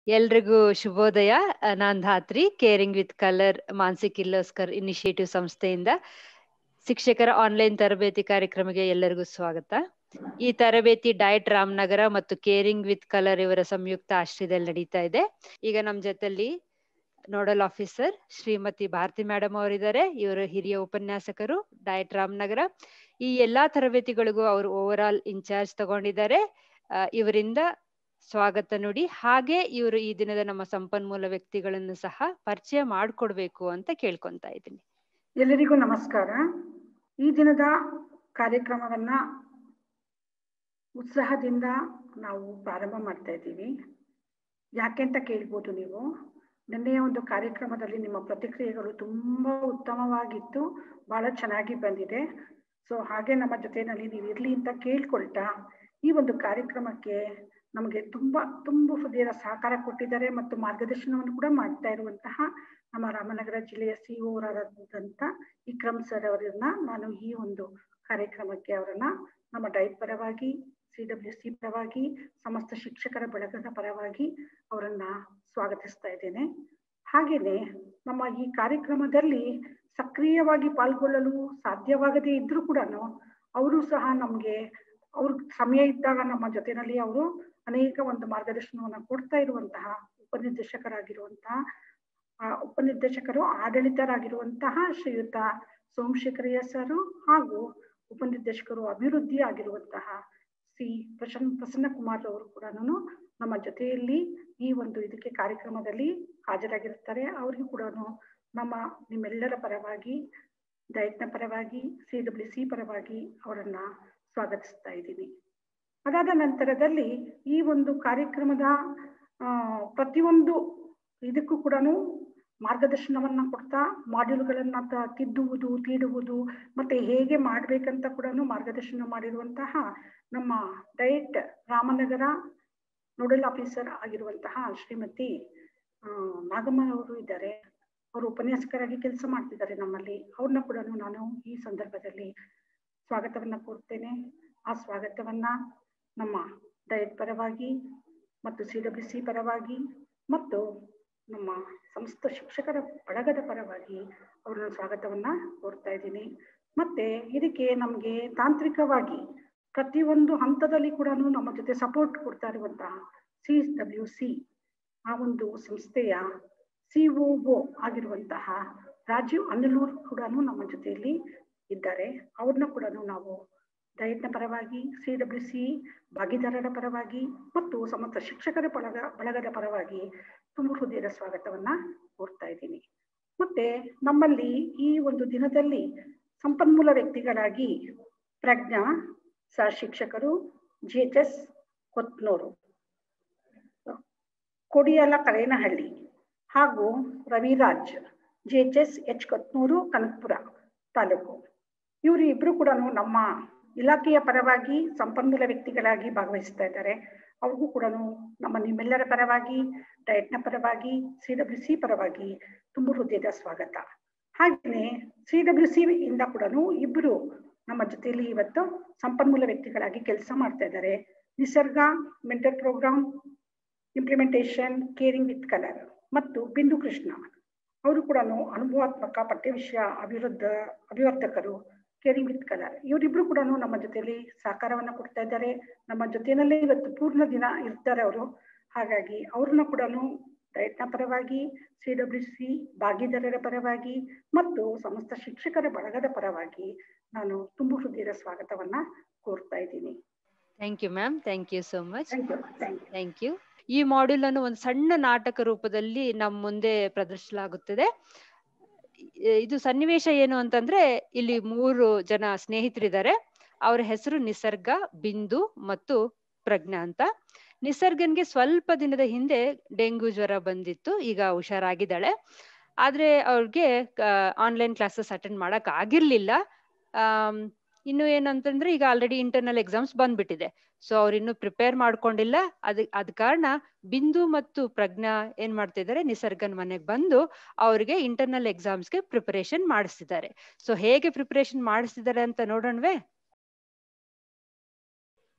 ಎಲ್ರಿಗೂ ಶುಭೋದಯ ನಾನ್ Dhatri Caring with Colour Manasi Kirloskar initiative ಸಂಸ್ಥೆಯಿಂದ ಶಿಕ್ಷಕರ ಆನ್ಲೈನ್ ತರಬೇತಿ ಕಾರ್ಯಕ್ರಮಕ್ಕೆ ಎಲ್ಲರಿಗೂ ಸ್ವಾಗತ ಈ ತರಬೇತಿ ಡಯಟ್ ರಾಮನಗರ ಮತ್ತು ಕೇರಿಂಗ್ ವಿತ್ ಕಲರ್ ಇವರ ಸಂಯುಕ್ತ ಆಶ್ರಯದಲ್ಲಿ ನಡೀತಾ ಇದೆ ಈಗ ನಮ್ ಜೊತೆಲಿ nodal officer Shrimati Bharathi madam ಅವರಿದ್ದಾರೆ ಇವರು ಹಿರಿಯ ಉಪನ್ಯಾಸಕರು ಡಯಟ್ ರಾಮನಗರ ಈ ಎಲ್ಲಾ ತರಬೇತಿಗಳಿಗೂ ಅವರು ಓವರ್ ಆಲ್ ಇನ್ಚಾರ್ಜ್ ತಗೊಂಡಿದ್ದಾರೆ ಇವರಿಂದ ಸ್ವಾಗತ ನುಡಿ ಹಾಗೆ ಇವರು ಈ ದಿನದ ನಮ್ಮ ಸಂಪನ್ಮೂಲ ವ್ಯಕ್ತಿಗಳನ್ನು ಸಹ ಪರಿಚಯ ಮಾಡಿಕೊಡ್ಬೇಕು ಅಂತ ಕೇಳ್ಕೊಂತ ಇದ್ದೀನಿ ಎಲ್ಲರಿಗೂ ನಮಸ್ಕಾರ ಈ ದಿನದ ಕಾರ್ಯಕ್ರಮವನ್ನ ಉತ್ಸಾಹದಿಂದ ನಾವು ಪ್ರಾರಂಭ ಮಾಡ್ತಾ ಇದ್ದೀವಿ ಯಾಕೆ ಅಂತ ಕೇಳ್ಬೋದು ನೀವು ನಿನ್ನೆಯ ಒಂದು ಕಾರ್ಯಕ್ರಮದಲ್ಲಿ ನಿಮ್ಮ ಪ್ರತಿಕ್ರಿಯೆಗಳು ತುಂಬಾ ಉತ್ತಮವಾಗಿತ್ತು ಬಹಳ ಚೆನ್ನಾಗಿ ಬಂದಿದೆ ಸೊ ಹಾಗೆ ನಮ್ಮ ಜೊತೆಯಲ್ಲಿ ನೀವು ಇರ್ಲಿ ಅಂತ ಕೇಳ್ಕೊಳ್ತಾ ಈ ಒಂದು ಕಾರ್ಯಕ್ರಮಕ್ಕೆ ನಮಗೆ ತುಂಬಾ ತುಂಬ ಹೃದಯದ ಸಹಕಾರ ಕೊಟ್ಟಿದ್ದಾರೆ ಮತ್ತು ಮಾರ್ಗದರ್ಶನವನ್ನು ಕೂಡ ಮಾಡ್ತಾ ಇರುವಂತಹ ನಮ್ಮ ರಾಮನಗರ ಜಿಲ್ಲೆಯ ಸಿಒರಾದಂತ ವಿಕ್ರಮ್ ಸರ್ ಅವರನ್ನ ನಾನು ಈ ಒಂದು ಕಾರ್ಯಕ್ರಮಕ್ಕೆ ಅವರನ್ನ ನಮ್ಮ ಡೈಟ್ ಪರವಾಗಿ ಸಿ ಡಬ್ಲ್ಯೂ ಸಿ ಪರವಾಗಿ ಸಮಸ್ತ ಶಿಕ್ಷಕರ ಬಳಗದ ಪರವಾಗಿ ಅವರನ್ನ ಸ್ವಾಗತಿಸ್ತಾ ಇದ್ದೇನೆ ಹಾಗೇನೆ ನಮ್ಮ ಈ ಕಾರ್ಯಕ್ರಮದಲ್ಲಿ ಸಕ್ರಿಯವಾಗಿ ಪಾಲ್ಗೊಳ್ಳಲು ಸಾಧ್ಯವಾಗದೇ ಇದ್ರೂ ಕೂಡ ಅವರು ಸಹ ನಮ್ಗೆ ಅವ್ರ ಸಮಯ ಇದ್ದಾಗ ನಮ್ಮ ಜೊತೆಯಲ್ಲಿ ಅವರು ಅನೇಕ ಒಂದು ಮಾರ್ಗದರ್ಶನವನ್ನ ಕೊಡ್ತಾ ಇರುವಂತಹ ಉಪನಿರ್ದೇಶಕರಾಗಿರುವಂತಹ ಉಪನಿರ್ದೇಶಕರು ಆಡಳಿತರಾಗಿರುವಂತಹ ಶ್ರೀಯುತ ಸೋಮಶೇಖರಯ್ಯ ಸರ್ ಹಾಗೂ ಉಪನಿರ್ದೇಶಕರು ಅಭಿವೃದ್ಧಿ ಆಗಿರುವಂತಹ ಸಿ ಪ್ರಸನ್ನ ಪ್ರಸನ್ನ ಕುಮಾರ್ ಅವರು ಕೂಡ ನಮ್ಮ ಜೊತೆಯಲ್ಲಿ ಈ ಒಂದು ಇದಕ್ಕೆ ಕಾರ್ಯಕ್ರಮದಲ್ಲಿ ಹಾಜರಾಗಿರುತ್ತಾರೆ ಅವರಿಗೂ ಕೂಡ ನಮ್ಮ ನಿಮ್ಮೆಲ್ಲರ ಪರವಾಗಿ ಡಯಟ್ನ ಪರವಾಗಿ ಸಿ ಡಬ್ಲ್ಯೂ ಸಿ ಪರವಾಗಿ ಅವರನ್ನ ಸ್ವಾಗತಿಸ್ತಾ ಇದ್ದೀನಿ ಅದಾದ ನಂತರದಲ್ಲಿ ಈ ಒಂದು ಕಾರ್ಯಕ್ರಮದ ಪ್ರತಿಯೊಂದು ಇದಕ್ಕೂ ಕೂಡ ಮಾರ್ಗದರ್ಶನವನ್ನ ಕೊಡ್ತಾ ಮಾಡ್ಯೂಲ್ಗಳನ್ನ ತಿದ್ದುವುದು ತೀಡುವುದು ಮತ್ತೆ ಹೇಗೆ ಮಾಡ್ಬೇಕಂತ ಕೂಡ ಮಾರ್ಗದರ್ಶನ ಮಾಡಿರುವಂತಹ ನಮ್ಮ ಡಯಟ್ ರಾಮನಗರ ನೋಡಲ್ ಆಫೀಸರ್ ಆಗಿರುವಂತಹ ಶ್ರೀಮತಿ ನಾಗಮ್ಮ ಅವರು ಇದ್ದಾರೆ ಅವರು ಉಪನ್ಯಾಸಕರಾಗಿ ಕೆಲಸ ಮಾಡ್ತಿದ್ದಾರೆ ನಮ್ಮಲ್ಲಿ ಅವ್ರನ್ನ ಕೂಡ ನಾನು ಈ ಸಂದರ್ಭದಲ್ಲಿ ಸ್ವಾಗತವನ್ನ ಕೋರ್ತೇನೆ ಆ ಸ್ವಾಗತವನ್ನ ನಮ್ಮ ಡಯಟ್ ಪರವಾಗಿ ಮತ್ತು ಸಿ ಡಬ್ಲ್ಯೂ ಸಿ ಪರವಾಗಿ ಮತ್ತು ನಮ್ಮ ಸಮಸ್ತ ಶಿಕ್ಷಕರ ಬಳಗದ ಪರವಾಗಿ ಅವ್ರನ್ನ ಸ್ವಾಗತವನ್ನ ಕೋರ್ತಾ ಇದ್ದೀನಿ ಮತ್ತೆ ಇದಕ್ಕೆ ನಮಗೆ ತಾಂತ್ರಿಕವಾಗಿ ಪ್ರತಿಯೊಂದು ಹಂತದಲ್ಲಿ ಕೂಡ ನಮ್ಮ ಜೊತೆ ಸಪೋರ್ಟ್ ಕೊಡ್ತಾ ಇರುವಂತಹ ಸಿ ಡಬ್ಲ್ಯೂ ಸಿ ಆ ಒಂದು ಸಂಸ್ಥೆಯ ಸಿಒಒ ಆಗಿರುವಂತಹ ರಾಜೀವ್ ಅನಿಲೂರ್ ಕೂಡ ನಮ್ಮ ಜೊತೆಯಲ್ಲಿ ಇದ್ದಾರೆ ಅವ್ರನ್ನ ಕೂಡ ನಾವು ಡಯಟ್ನ ಪರವಾಗಿ ಸಿ ಡಬ್ಲ್ಯೂ ಸಿ ಭಾಗಿದಾರರ ಪರವಾಗಿ ಮತ್ತು ಸಮಸ್ತ ಶಿಕ್ಷಕರ ಬಳಗ ಬಳಗದ ಪರವಾಗಿ ತುಂಬ ಹೃದಯದ ಸ್ವಾಗತವನ್ನ ಕೋರ್ತಾ ಇದ್ದೀನಿ ಮತ್ತೆ ನಮ್ಮಲ್ಲಿ ಈ ಒಂದು ದಿನದಲ್ಲಿ ಸಂಪನ್ಮೂಲ ವ್ಯಕ್ತಿಗಳಾಗಿ ಪ್ರಜ್ಞಾ ಸಹ ಶಿಕ್ಷಕರು G H S Kothnur Kodiyala Karenahalli ಹಾಗೂ Raviraj G H S H Kothnur Kanakapura taluk ಇವರು ಇಬ್ರು ಕೂಡ ನಮ್ಮ ಇಲಾಖೆಯ ಪರವಾಗಿ ಸಂಪನ್ಮೂಲ ವ್ಯಕ್ತಿಗಳಾಗಿ ಭಾಗವಹಿಸ್ತಾ ಇದ್ದಾರೆ ಅವ್ರಿಗೂ ಕೂಡ ನಮ್ಮ ನಿಮ್ಮೆಲ್ಲರ ಪರವಾಗಿ ಡಯಟ್ನ ಪರವಾಗಿ ಸಿ ಡಬ್ಲ್ಯೂ ಸಿ ಪರವಾಗಿ ತುಂಬ ಹೃದಯದ ಸ್ವಾಗತ ಹಾಗೆಯೇ ಸಿ ಡಬ್ಲ್ಯೂ ಸಿ ಇಂದ ಕೂಡ ಇಬ್ಬರು ನಮ್ಮ ಜೊತೆಯಲ್ಲಿ ಇವತ್ತು ಸಂಪನ್ಮೂಲ ವ್ಯಕ್ತಿಗಳಾಗಿ ಕೆಲಸ ಮಾಡ್ತಾ ಇದ್ದಾರೆ Nisarga mental programme implementation Caring with Colour ಮತ್ತು ಬಿಂದು ಕೃಷ್ಣ ಅವರು ಕೂಡ ಅನುಭವಾತ್ಮಕ ಪಠ್ಯ ವಿಷಯ ಅಭಿವೃದ್ಧ ಅಭಿವರ್ಧಕರು ಕೇರಿಂಗ್ ವಿತ್ ಕಲರ್ ಇವರಿಬ್ರು ಕೂಡ ನಮ್ಮ ಜೊತೆಯಲ್ಲಿ ಸಹಕಾರವನ್ನ ಕೊಡ್ತಾ ಇದ್ದಾರೆ ನಮ್ಮ ಜೊತೆಯಲ್ಲೇ ಇವತ್ತು ಪೂರ್ಣ ದಿನ ಇರ್ತಾರೆ ಅವರು ಹಾಗಾಗಿ ಅವ್ರನ್ನ ಕೂಡ ಡಯಟ್ನ ಪರವಾಗಿ ಸಿ ಡಬ್ಲ್ಯೂ ಸಿ ಭಾಗಿದಾರರ ಪರವಾಗಿ ಮತ್ತು ಸಮಸ್ತ ಶಿಕ್ಷಕರ ಬಳಗದ ಪರವಾಗಿ ನಾನು ತುಂಬ ಹೃದಯದ ಸ್ವಾಗತವನ್ನ ಕೋರ್ತಾ ಇದ್ದೀನಿ thank you ma'am thank you so much thank you thank you thank you ಈ ಮಾಡ್ಯೂಲ್ ಅನ್ನು ಒಂದು ಸಣ್ಣ ನಾಟಕ ರೂಪದಲ್ಲಿ ನಮ್ಮ ಮುಂದೆ ಪ್ರದರ್ಶಿಸಲಾಗುತ್ತದೆ ಇದು ಸನ್ನಿವೇಶ ಏನು ಅಂತಂದ್ರೆ ಇಲ್ಲಿ ಮೂರು ಜನ ಸ್ನೇಹಿತರಿದ್ದಾರೆ ಅವ್ರ ಹೆಸರು ನಿಸರ್ಗ ಬಿಂದು ಮತ್ತು ಪ್ರಜ್ಞಾ ಅಂತ ನಿಸರ್ಗನ್ಗೆ ಸ್ವಲ್ಪ ದಿನದ ಹಿಂದೆ ಡೆಂಗು ಜ್ವರ ಬಂದಿತ್ತು ಈಗ ಹುಷಾರಾಗಿದ್ದಾಳೆ ಆದ್ರೆ ಅವ್ರಿಗೆ ಆನ್ಲೈನ್ ಕ್ಲಾಸಸ್ ಅಟೆಂಡ್ ಮಾಡಕ್ ಆಗಿರ್ಲಿಲ್ಲ ಆಮ್, ಇನ್ನು ಏನಂತಂದ್ರೆ ಈಗ ಆಲ್ರೆಡಿ ಇಂಟರ್ನಲ್ ಎಕ್ಸಾಮ್ಸ್ ಬಂದ್ಬಿಟ್ಟಿದೆ ಸೊ ಅವ್ರು ಇನ್ನು ಪ್ರಿಪೇರ್ ಮಾಡ್ಕೊಂಡಿಲ್ಲ ಅದ್ ಅದ್ ಕಾರಣ ಬಿಂದು ಮತ್ತು ಪ್ರಜ್ಞಾ ಏನ್ ಮಾಡ್ತಿದ್ದಾರೆ ನಿಸರ್ಗನ್ ಮನೆಗ್ ಬಂದು ಅವ್ರಿಗೆ ಇಂಟರ್ನಲ್ ಎಕ್ಸಾಮ್ಸ್ಗೆ ಪ್ರಿಪರೇಷನ್ ಮಾಡಿಸ್ತಿದ್ದಾರೆ ಸೊ ಹೇಗೆ ಪ್ರಿಪರೇಷನ್ ಮಾಡಿಸ್ತಿದ್ದಾರೆ ಅಂತ ನೋಡೋಣವೇ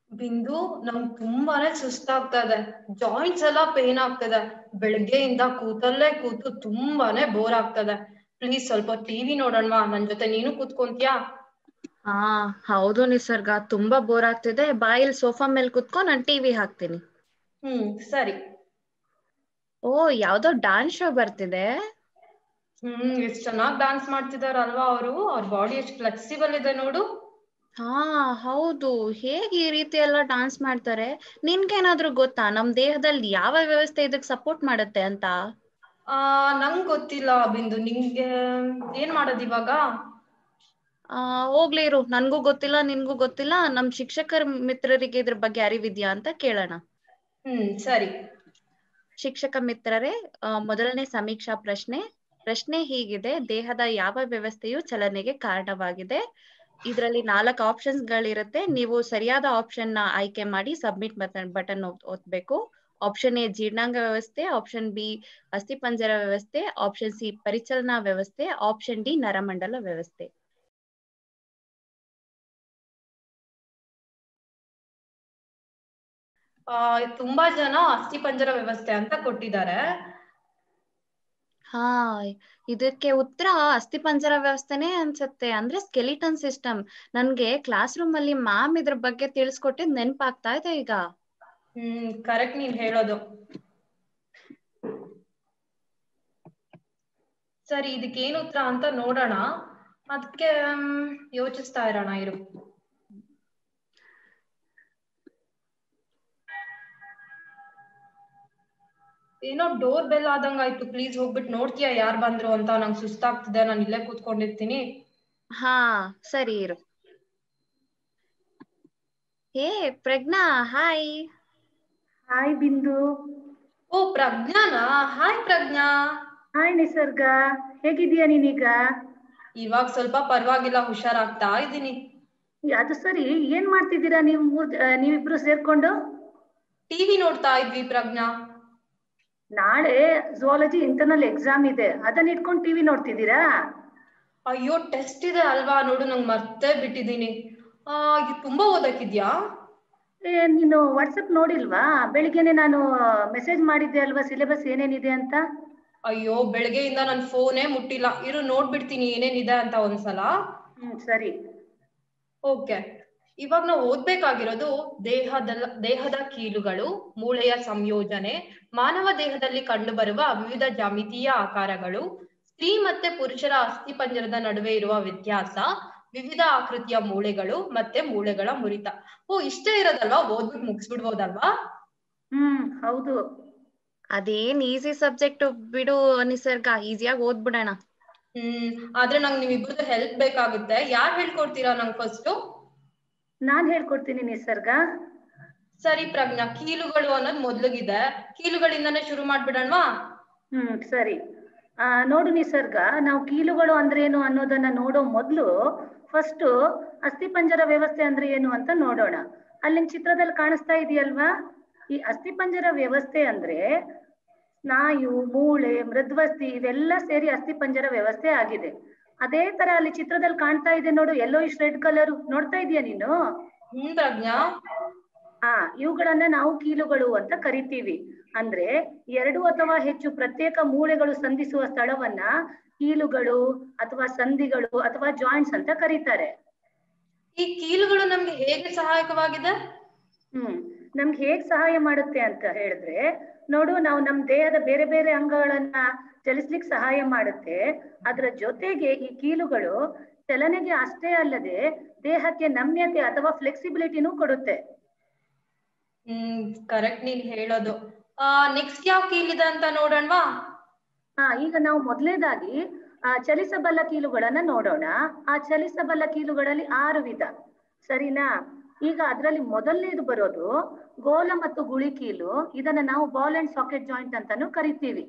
ಬಿಂದು ನಂಗ್ ತುಂಬಾನೇ ಸುಸ್ತಾಗ್ತಾ ಇದೆ ಜಾಯಿಂಟ್ಸ್ ಎಲ್ಲ ಪೇನ್ ಆಗ್ತದೆ ಬೆಳಗ್ಗೆಯಿಂದ ಕೂತಲ್ಲೇ ಕೂತು ತುಂಬಾನೇ ಬೋರ್ ಆಗ್ತದೆ ಪ್ಲೀಸ್ ಸ್ವಲ್ಪ ಟಿವಿ ನೋಡೋಣವಾ ನನ್ ಜೊತೆ ನೀನು ಕೂತ್ಕೊಂತ್ಯಾ ಹಾ ಹೌದು ನಿಸರ್ಗ ತುಂಬಾ ಬೋರ್ ಆಗ್ತಿದೆ ಬಾಯಿಲ್ ಸೋಫಾ ಮೇಲೆ ಕುತ್ಕೊ ನಾನ್ ಟಿವಿ ಹಾಕ್ತೀನಿ ಹ್ಮ್ ಸರಿ ಓ ಯಾವ್ದೋ ಡಾನ್ಸ್ ಶೋ ಬರ್ತಿದೆ ಹ್ಮ್ ಎಷ್ಟ್ ಚೆನ್ನಾಗ್ ಡಾನ್ಸ್ ಮಾಡ್ತಿದಾರಲ್ವಾ ಅವರು ಅವ್ರ ಬಾಡಿ ಎಷ್ಟ್ ಫ್ಲೆಕ್ಸಿಬಲ್ ಇದೆ ನೋಡು ಹಾ ಹೌದು ಹೇಗೆ ಈ ರೀತಿ ಎಲ್ಲ ಡಾನ್ಸ್ ಮಾಡ್ತಾರೆ ನಿನ್ಗೇನಾದ್ರೂ ಗೊತ್ತಾ ನಮ್ ದೇಹದಲ್ಲಿ ಯಾವ ವ್ಯವಸ್ಥೆ ಇದಕ್ ಸಪೋರ್ಟ್ ಮಾಡುತ್ತೆ ಅಂತ ಆ ನಂಗ್ ಗೊತ್ತಿಲ್ಲ ಬಿಂದು ನಿಂಗೆ ಏನ್ ಮಾಡೋದ್ ಇವಾಗ ಆ ಹೋಗ್ಲಿ ಇರು ನನ್ಗೂ ಗೊತ್ತಿಲ್ಲ ನಿನ್ಗೂ ಗೊತ್ತಿಲ್ಲ ನಮ್ ಶಿಕ್ಷಕರ ಮಿತ್ರರಿಗೆ ಇದ್ರ ಬಗ್ಗೆ ಅರಿವಿದ್ಯಾ ಅಂತ ಕೇಳೋಣ ಹ್ಮ್ ಸರಿ ಶಿಕ್ಷಕ ಮಿತ್ರರೇ ಆ, ಮೊದಲನೇ ಸಮೀಕ್ಷಾ ಪ್ರಶ್ನೆ ಪ್ರಶ್ನೆ ಹೀಗಿದೆ ದೇಹದ ಯಾವ ವ್ಯವಸ್ಥೆಯು ಚಲನೆಗೆ ಕಾರಣವಾಗಿದೆ ಇದರಲ್ಲಿ ನಾಲ್ಕು ಆಪ್ಷನ್ಸ್ ಗಳಿರುತ್ತೆ ನೀವು ಸರಿಯಾದ ಆಪ್ಷನ್ ನ ಆಯ್ಕೆ ಮಾಡಿ ಸಬ್ಮಿಟ್ ಬಟನ್ ಬಟನ್ ಒತ್ತಬೇಕು ಆಪ್ಷನ್ ಎ ಜೀರ್ಣಾಂಗ ವ್ಯವಸ್ಥೆ ಆಪ್ಷನ್ ಬಿ ಅಸ್ಥಿಪಂಜರ ವ್ಯವಸ್ಥೆ ಆಪ್ಷನ್ ಸಿ ಪರಿಚಲನಾ ವ್ಯವಸ್ಥೆ ಆಪ್ಷನ್ ಡಿ ನರಮಂಡಲ ವ್ಯವಸ್ಥೆ ಆ ತುಂಬಾ ಜನ ಅಸ್ಥಿಪಂಜರ ವ್ಯವಸ್ಥೆ ಅಂತ ಕೊಟ್ಟಿದ್ದಾರೆ ಹಾ ಇದಕ್ಕೆ ಉತ್ತರ ಅಸ್ಥಿಪಂಜರ ವ್ಯವಸ್ಥೆನೇ ಅನ್ಸುತ್ತೆ ಅಂದ್ರೆ ಸ್ಕೆಲಿಟನ್ ಸಿಸ್ಟಮ್ ನನ್ಗೆ ಕ್ಲಾಸ್ ರೂಮ್ ಅಲ್ಲಿ ಮ್ಯಾಮ್ ಇದ್ರ ಬಗ್ಗೆ ತಿಳಿಸ್ಕೊಟ್ಟಿದ್ ನೆನ್ಪಾಗ್ತಾ ಇದೆ ಈಗ ಹ್ಮ್ ಕರೆಕ್ಟ್ ನೀನ್ ಹೇಳೋದು ಸರಿ ಇದಕ್ಕೆ ಏನ್ ಉತ್ತರ ಅಂತ ನೋಡೋಣ ಅದಕ್ಕೆ ಯೋಚಿಸ್ತಾ ಇರೋಣ ಇರು ಏನೋ ಡೋರ್ ಬೆಲ್ ಆದಂಗ ಆಯ್ತು ಪ್ಲೀಸ್ ಹೋಗ್ಬಿಟ್ಟು ನೋಡ್ತೀಯಾ ಯಾರ್ ಬಂದ್ರು ಅಂತ ನಂಗೆ ಸುಸ್ತಾಗ್ತಿದೆ ನಾನು ಇಲ್ಲೇ ಕೂತ್ಕೊಂಡಿರ್ತೀನಿ ಹಾ ಸರಿ ಇರು ಹೇ ಪ್ರಜ್ಞಾ ಹಾಯ್ ಹಾಯ್ ಬಿಂದು ಓ ಪ್ರಜ್ಞಾನಾ ಹಾಯ್ ಪ್ರಜ್ಞಾ ಹಾಯ್ ನಿಸರ್ಗ ಹೇಗಿದೀಯ ನೀನೀಗ ಇವಾಗ ಸ್ವಲ್ಪ ಪರವಾಗಿಲ್ಲ ಹುಷಾರಾಗ್ತಾ ಇದ್ದೀನಿ ಈ ಅದು ಸರಿ ಏನ್ ಮಾಡ್ತಿದ್ದೀರಾ ನೀವು ಮೂರ್ ಜ- ಆ, ನೀವಿಬ್ರು ಸೇರ್ಕೊಂಡು ಟಿವಿ ನೋಡ್ತಾ ಇದ್ವಿ ಪ್ರಜ್ಞಾ ನಾಳೆ ಝುವಾಲಜಿ ಇಂಟರ್ನಲ್ ಎಕ್ಸಾಮ್ ಇದೆ ಅದನ್ನ ಇಟ್ಕೊಂಡು ಟಿವಿ ನೋಡ್ತಿದ್ದೀರಾ ಅಯ್ಯೋ ಟೆಸ್ಟ್ ಇದೆ ಅಲ್ವಾ ನೋಡು ನಂಗೆ ಮರ್ತೇ ಬಿಟ್ಟಿದ್ದೀನಿ ಆ ಇದು ತುಂಬಾ ಓದಕ್ಕಿದ್ಯಾ ಏ, ನೀನು ವಾಟ್ಸಪ್ ನೋಡಿಲ್ವಾ ಬೆಳಿಗ್ಗೆನೆ ನಾನು ಮೆಸೇಜ್ ಮಾಡಿದ್ದೆ ಅಲ್ವಾ ಸಿಲೆಬಸ್ ಏನೇನಿದೆ ಅಂತ ಅಯ್ಯೋ ಬೆಳಗ್ಗೆಯಿಂದ ನನ್ ಫೋನೇ ಮುಟ್ಟಿಲ್ಲ ಇರು ನೋಡ್ಬಿಡ್ತೀನಿ ಏನೇನಿದೆ ಅಂತ ಒಂದ್ಸಲ ಹ್ಮ್ ಸರಿ ಓಕೆ ಇವಾಗ ನಾವು ಓದ್ಬೇಕಾಗಿರೋದು ದೇಹದ ದೇಹದ ಕೀಲುಗಳು ಮೂಳೆಯ ಸಂಯೋಜನೆ ಮಾನವ ದೇಹದಲ್ಲಿ ಕಂಡುಬರುವ ವಿವಿಧ ಜಾಮಿತೀಯ ಆಕಾರಗಳು ಸ್ತ್ರೀ ಮತ್ತೆ ಪುರುಷರ ಅಸ್ಥಿಪಂಜರದ ನಡುವೆ ಇರುವ ವ್ಯತ್ಯಾಸ ವಿವಿಧ ಆಕೃತಿಯ ಮೂಳೆಗಳು ಮತ್ತೆ ಮೂಳೆಗಳ ಮುರಿತ ಓ ಇಷ್ಟೇ ಇರೋದಲ್ವಾ ಓದ್ಬಿಟ್ಟು ಮುಗಿಸ್ಬಿಡ್ಬೋದಲ್ವಾ ಹ್ಮ್ ಹೌದು ಅದೇನ್ ಈಸಿ ಸಬ್ಜೆಕ್ಟ್ ಬಿಡು ನಿಸರ್ಗ ಈಸಿಯಾಗಿ ಓದ್ಬಿಡೋಣ ಹ್ಮ್ ಆದ್ರೆ ನಂಗೆ ನಿಮ್ಮಿಬ್ರದ್ದು ಹೆಲ್ಪ್ ಬೇಕಾಗುತ್ತೆ ಯಾರ್ ಹೇಳ್ಕೊಡ್ತೀರಾ ನಂಗೆ ಫಸ್ಟ್ ನಾನ್ ಹೇಳ್ಕೊಡ್ತೀನಿ ನಿಸರ್ಗ ಸರಿ ಪ್ರಜ್ಞಾ ಕೀಲುಗಳು ಅನ್ನೋದು ಮೊದ್ಲಿಗಿದೆ ಕೀಲುಗಳಿಂದಾನೇ ಶುರು ಮಾಡ್ಬಿಡೋಣವಾ ಹ್ಮ್ ಸರಿ ಆ ನೋಡು ನಿಸರ್ಗ ನಾವು ಕೀಲುಗಳು ಅಂದ್ರೆ ಏನು ಅನ್ನೋದನ್ನ ನೋಡೋ ಮೊದ್ಲು ಫಸ್ಟ್ ಅಸ್ಥಿಪಂಜರ ವ್ಯವಸ್ಥೆ ಅಂದ್ರೆ ಏನು ಅಂತ ನೋಡೋಣ ಅಲ್ಲಿನ ಚಿತ್ರದಲ್ಲಿ ಕಾಣಿಸ್ತಾ ಇದೆಯಲ್ವಾ ಈ ಅಸ್ಥಿಪಂಜರ ವ್ಯವಸ್ಥೆ ಅಂದ್ರೆ ಸ್ನಾಯು ಮೂಳೆ ಮೃದ್ವಸ್ಥಿ ಇವೆಲ್ಲ ಸೇರಿ ಅಸ್ಥಿಪಂಜರ ವ್ಯವಸ್ಥೆ ಆಗಿದೆ ಅದೇ ತರ ಅಲ್ಲಿ ಚಿತ್ರದಲ್ಲಿ ಕಾಣ್ತಾ ಇದೆ ನೋಡು ಎಲ್ಲೋ ಇಷ್ಟು ರೆಡ್ ಕಲರ್ ನೋಡ್ತಾ ಇದೀಯ ನೀನು ಹ್ಮ್ ಪ್ರಜ್ಞಾ ಆ ಇವುಗಳನ್ನ ನಾವು ಕೀಲುಗಳು ಅಂತ ಕರಿತೀವಿ ಅಂದ್ರೆ ಎರಡು ಅಥವಾ ಹೆಚ್ಚು ಪ್ರತ್ಯೇಕ ಮೂಳೆಗಳು ಸಂಧಿಸುವ ಸ್ಥಳವನ್ನ ಕೀಲುಗಳು ಅಥವಾ ಸಂಧಿಗಳು ಅಥವಾ ಜಾಯಿಂಟ್ಸ್ ಅಂತ ಕರೀತಾರೆ ಈ ಕೀಲುಗಳು ನಮ್ಗೆ ಹೇಗೆ ಸಹಾಯಕವಾಗಿದೆ ಹ್ಮ್ ನಮ್ಗೆ ಹೇಗ್ ಸಹಾಯ ಮಾಡುತ್ತೆ ಅಂತ ಹೇಳಿದ್ರೆ ನೋಡು ನಾವು ನಮ್ ದೇಹದ ಬೇರೆ ಬೇರೆ ಅಂಗಗಳನ್ನ ಚಲಿಸ್ಲಿಕ್ಕೆ ಸಹಾಯ ಮಾಡುತ್ತೆ ಅದರ ಜೊತೆಗೆ ಈ ಕೀಲುಗಳು ಚಲನೆಗೆ ಅಷ್ಟೇ ಅಲ್ಲದೆ ದೇಹಕ್ಕೆ ನಮ್ಯತೆ ಅಥವಾ ಫ್ಲೆಕ್ಸಿಬಿಲಿಟಿನೂ ಕೊಡುತ್ತೆ ಹ್ಮ್ ಕರೆಕ್ಟ್ ನೀನ್ ಹೇಳೋದು ಆ ನೆಕ್ಸ್ಟ್ ಯಾವ ಕೀಲಿದೆ ಅಂತ ನೋಡೋಣವಾ ಹಾ ಈಗ ನಾವು ಮೊದಲನೇದಾಗಿ ಆ ಚಲಿಸಬಲ್ಲ ಕೀಲುಗಳನ್ನ ನೋಡೋಣ ಆ ಚಲಿಸಬಲ್ಲ ಕೀಲುಗಳಲ್ಲಿ ಆರು ವಿಧ ಸರಿನಾ ಈಗ ಅದರಲ್ಲಿ ಮೊದಲನೇದು ಬರೋದು ಗೋಲ ಮತ್ತು ಗುಳಿ ಕೀಲು ಇದನ್ನ ನಾವು ಬಾಲ್ ಅಂಡ್ ಸಾಕೆಟ್ ಜಾಯಿಂಟ್ ಅಂತಾನು ಕರಿತೀವಿ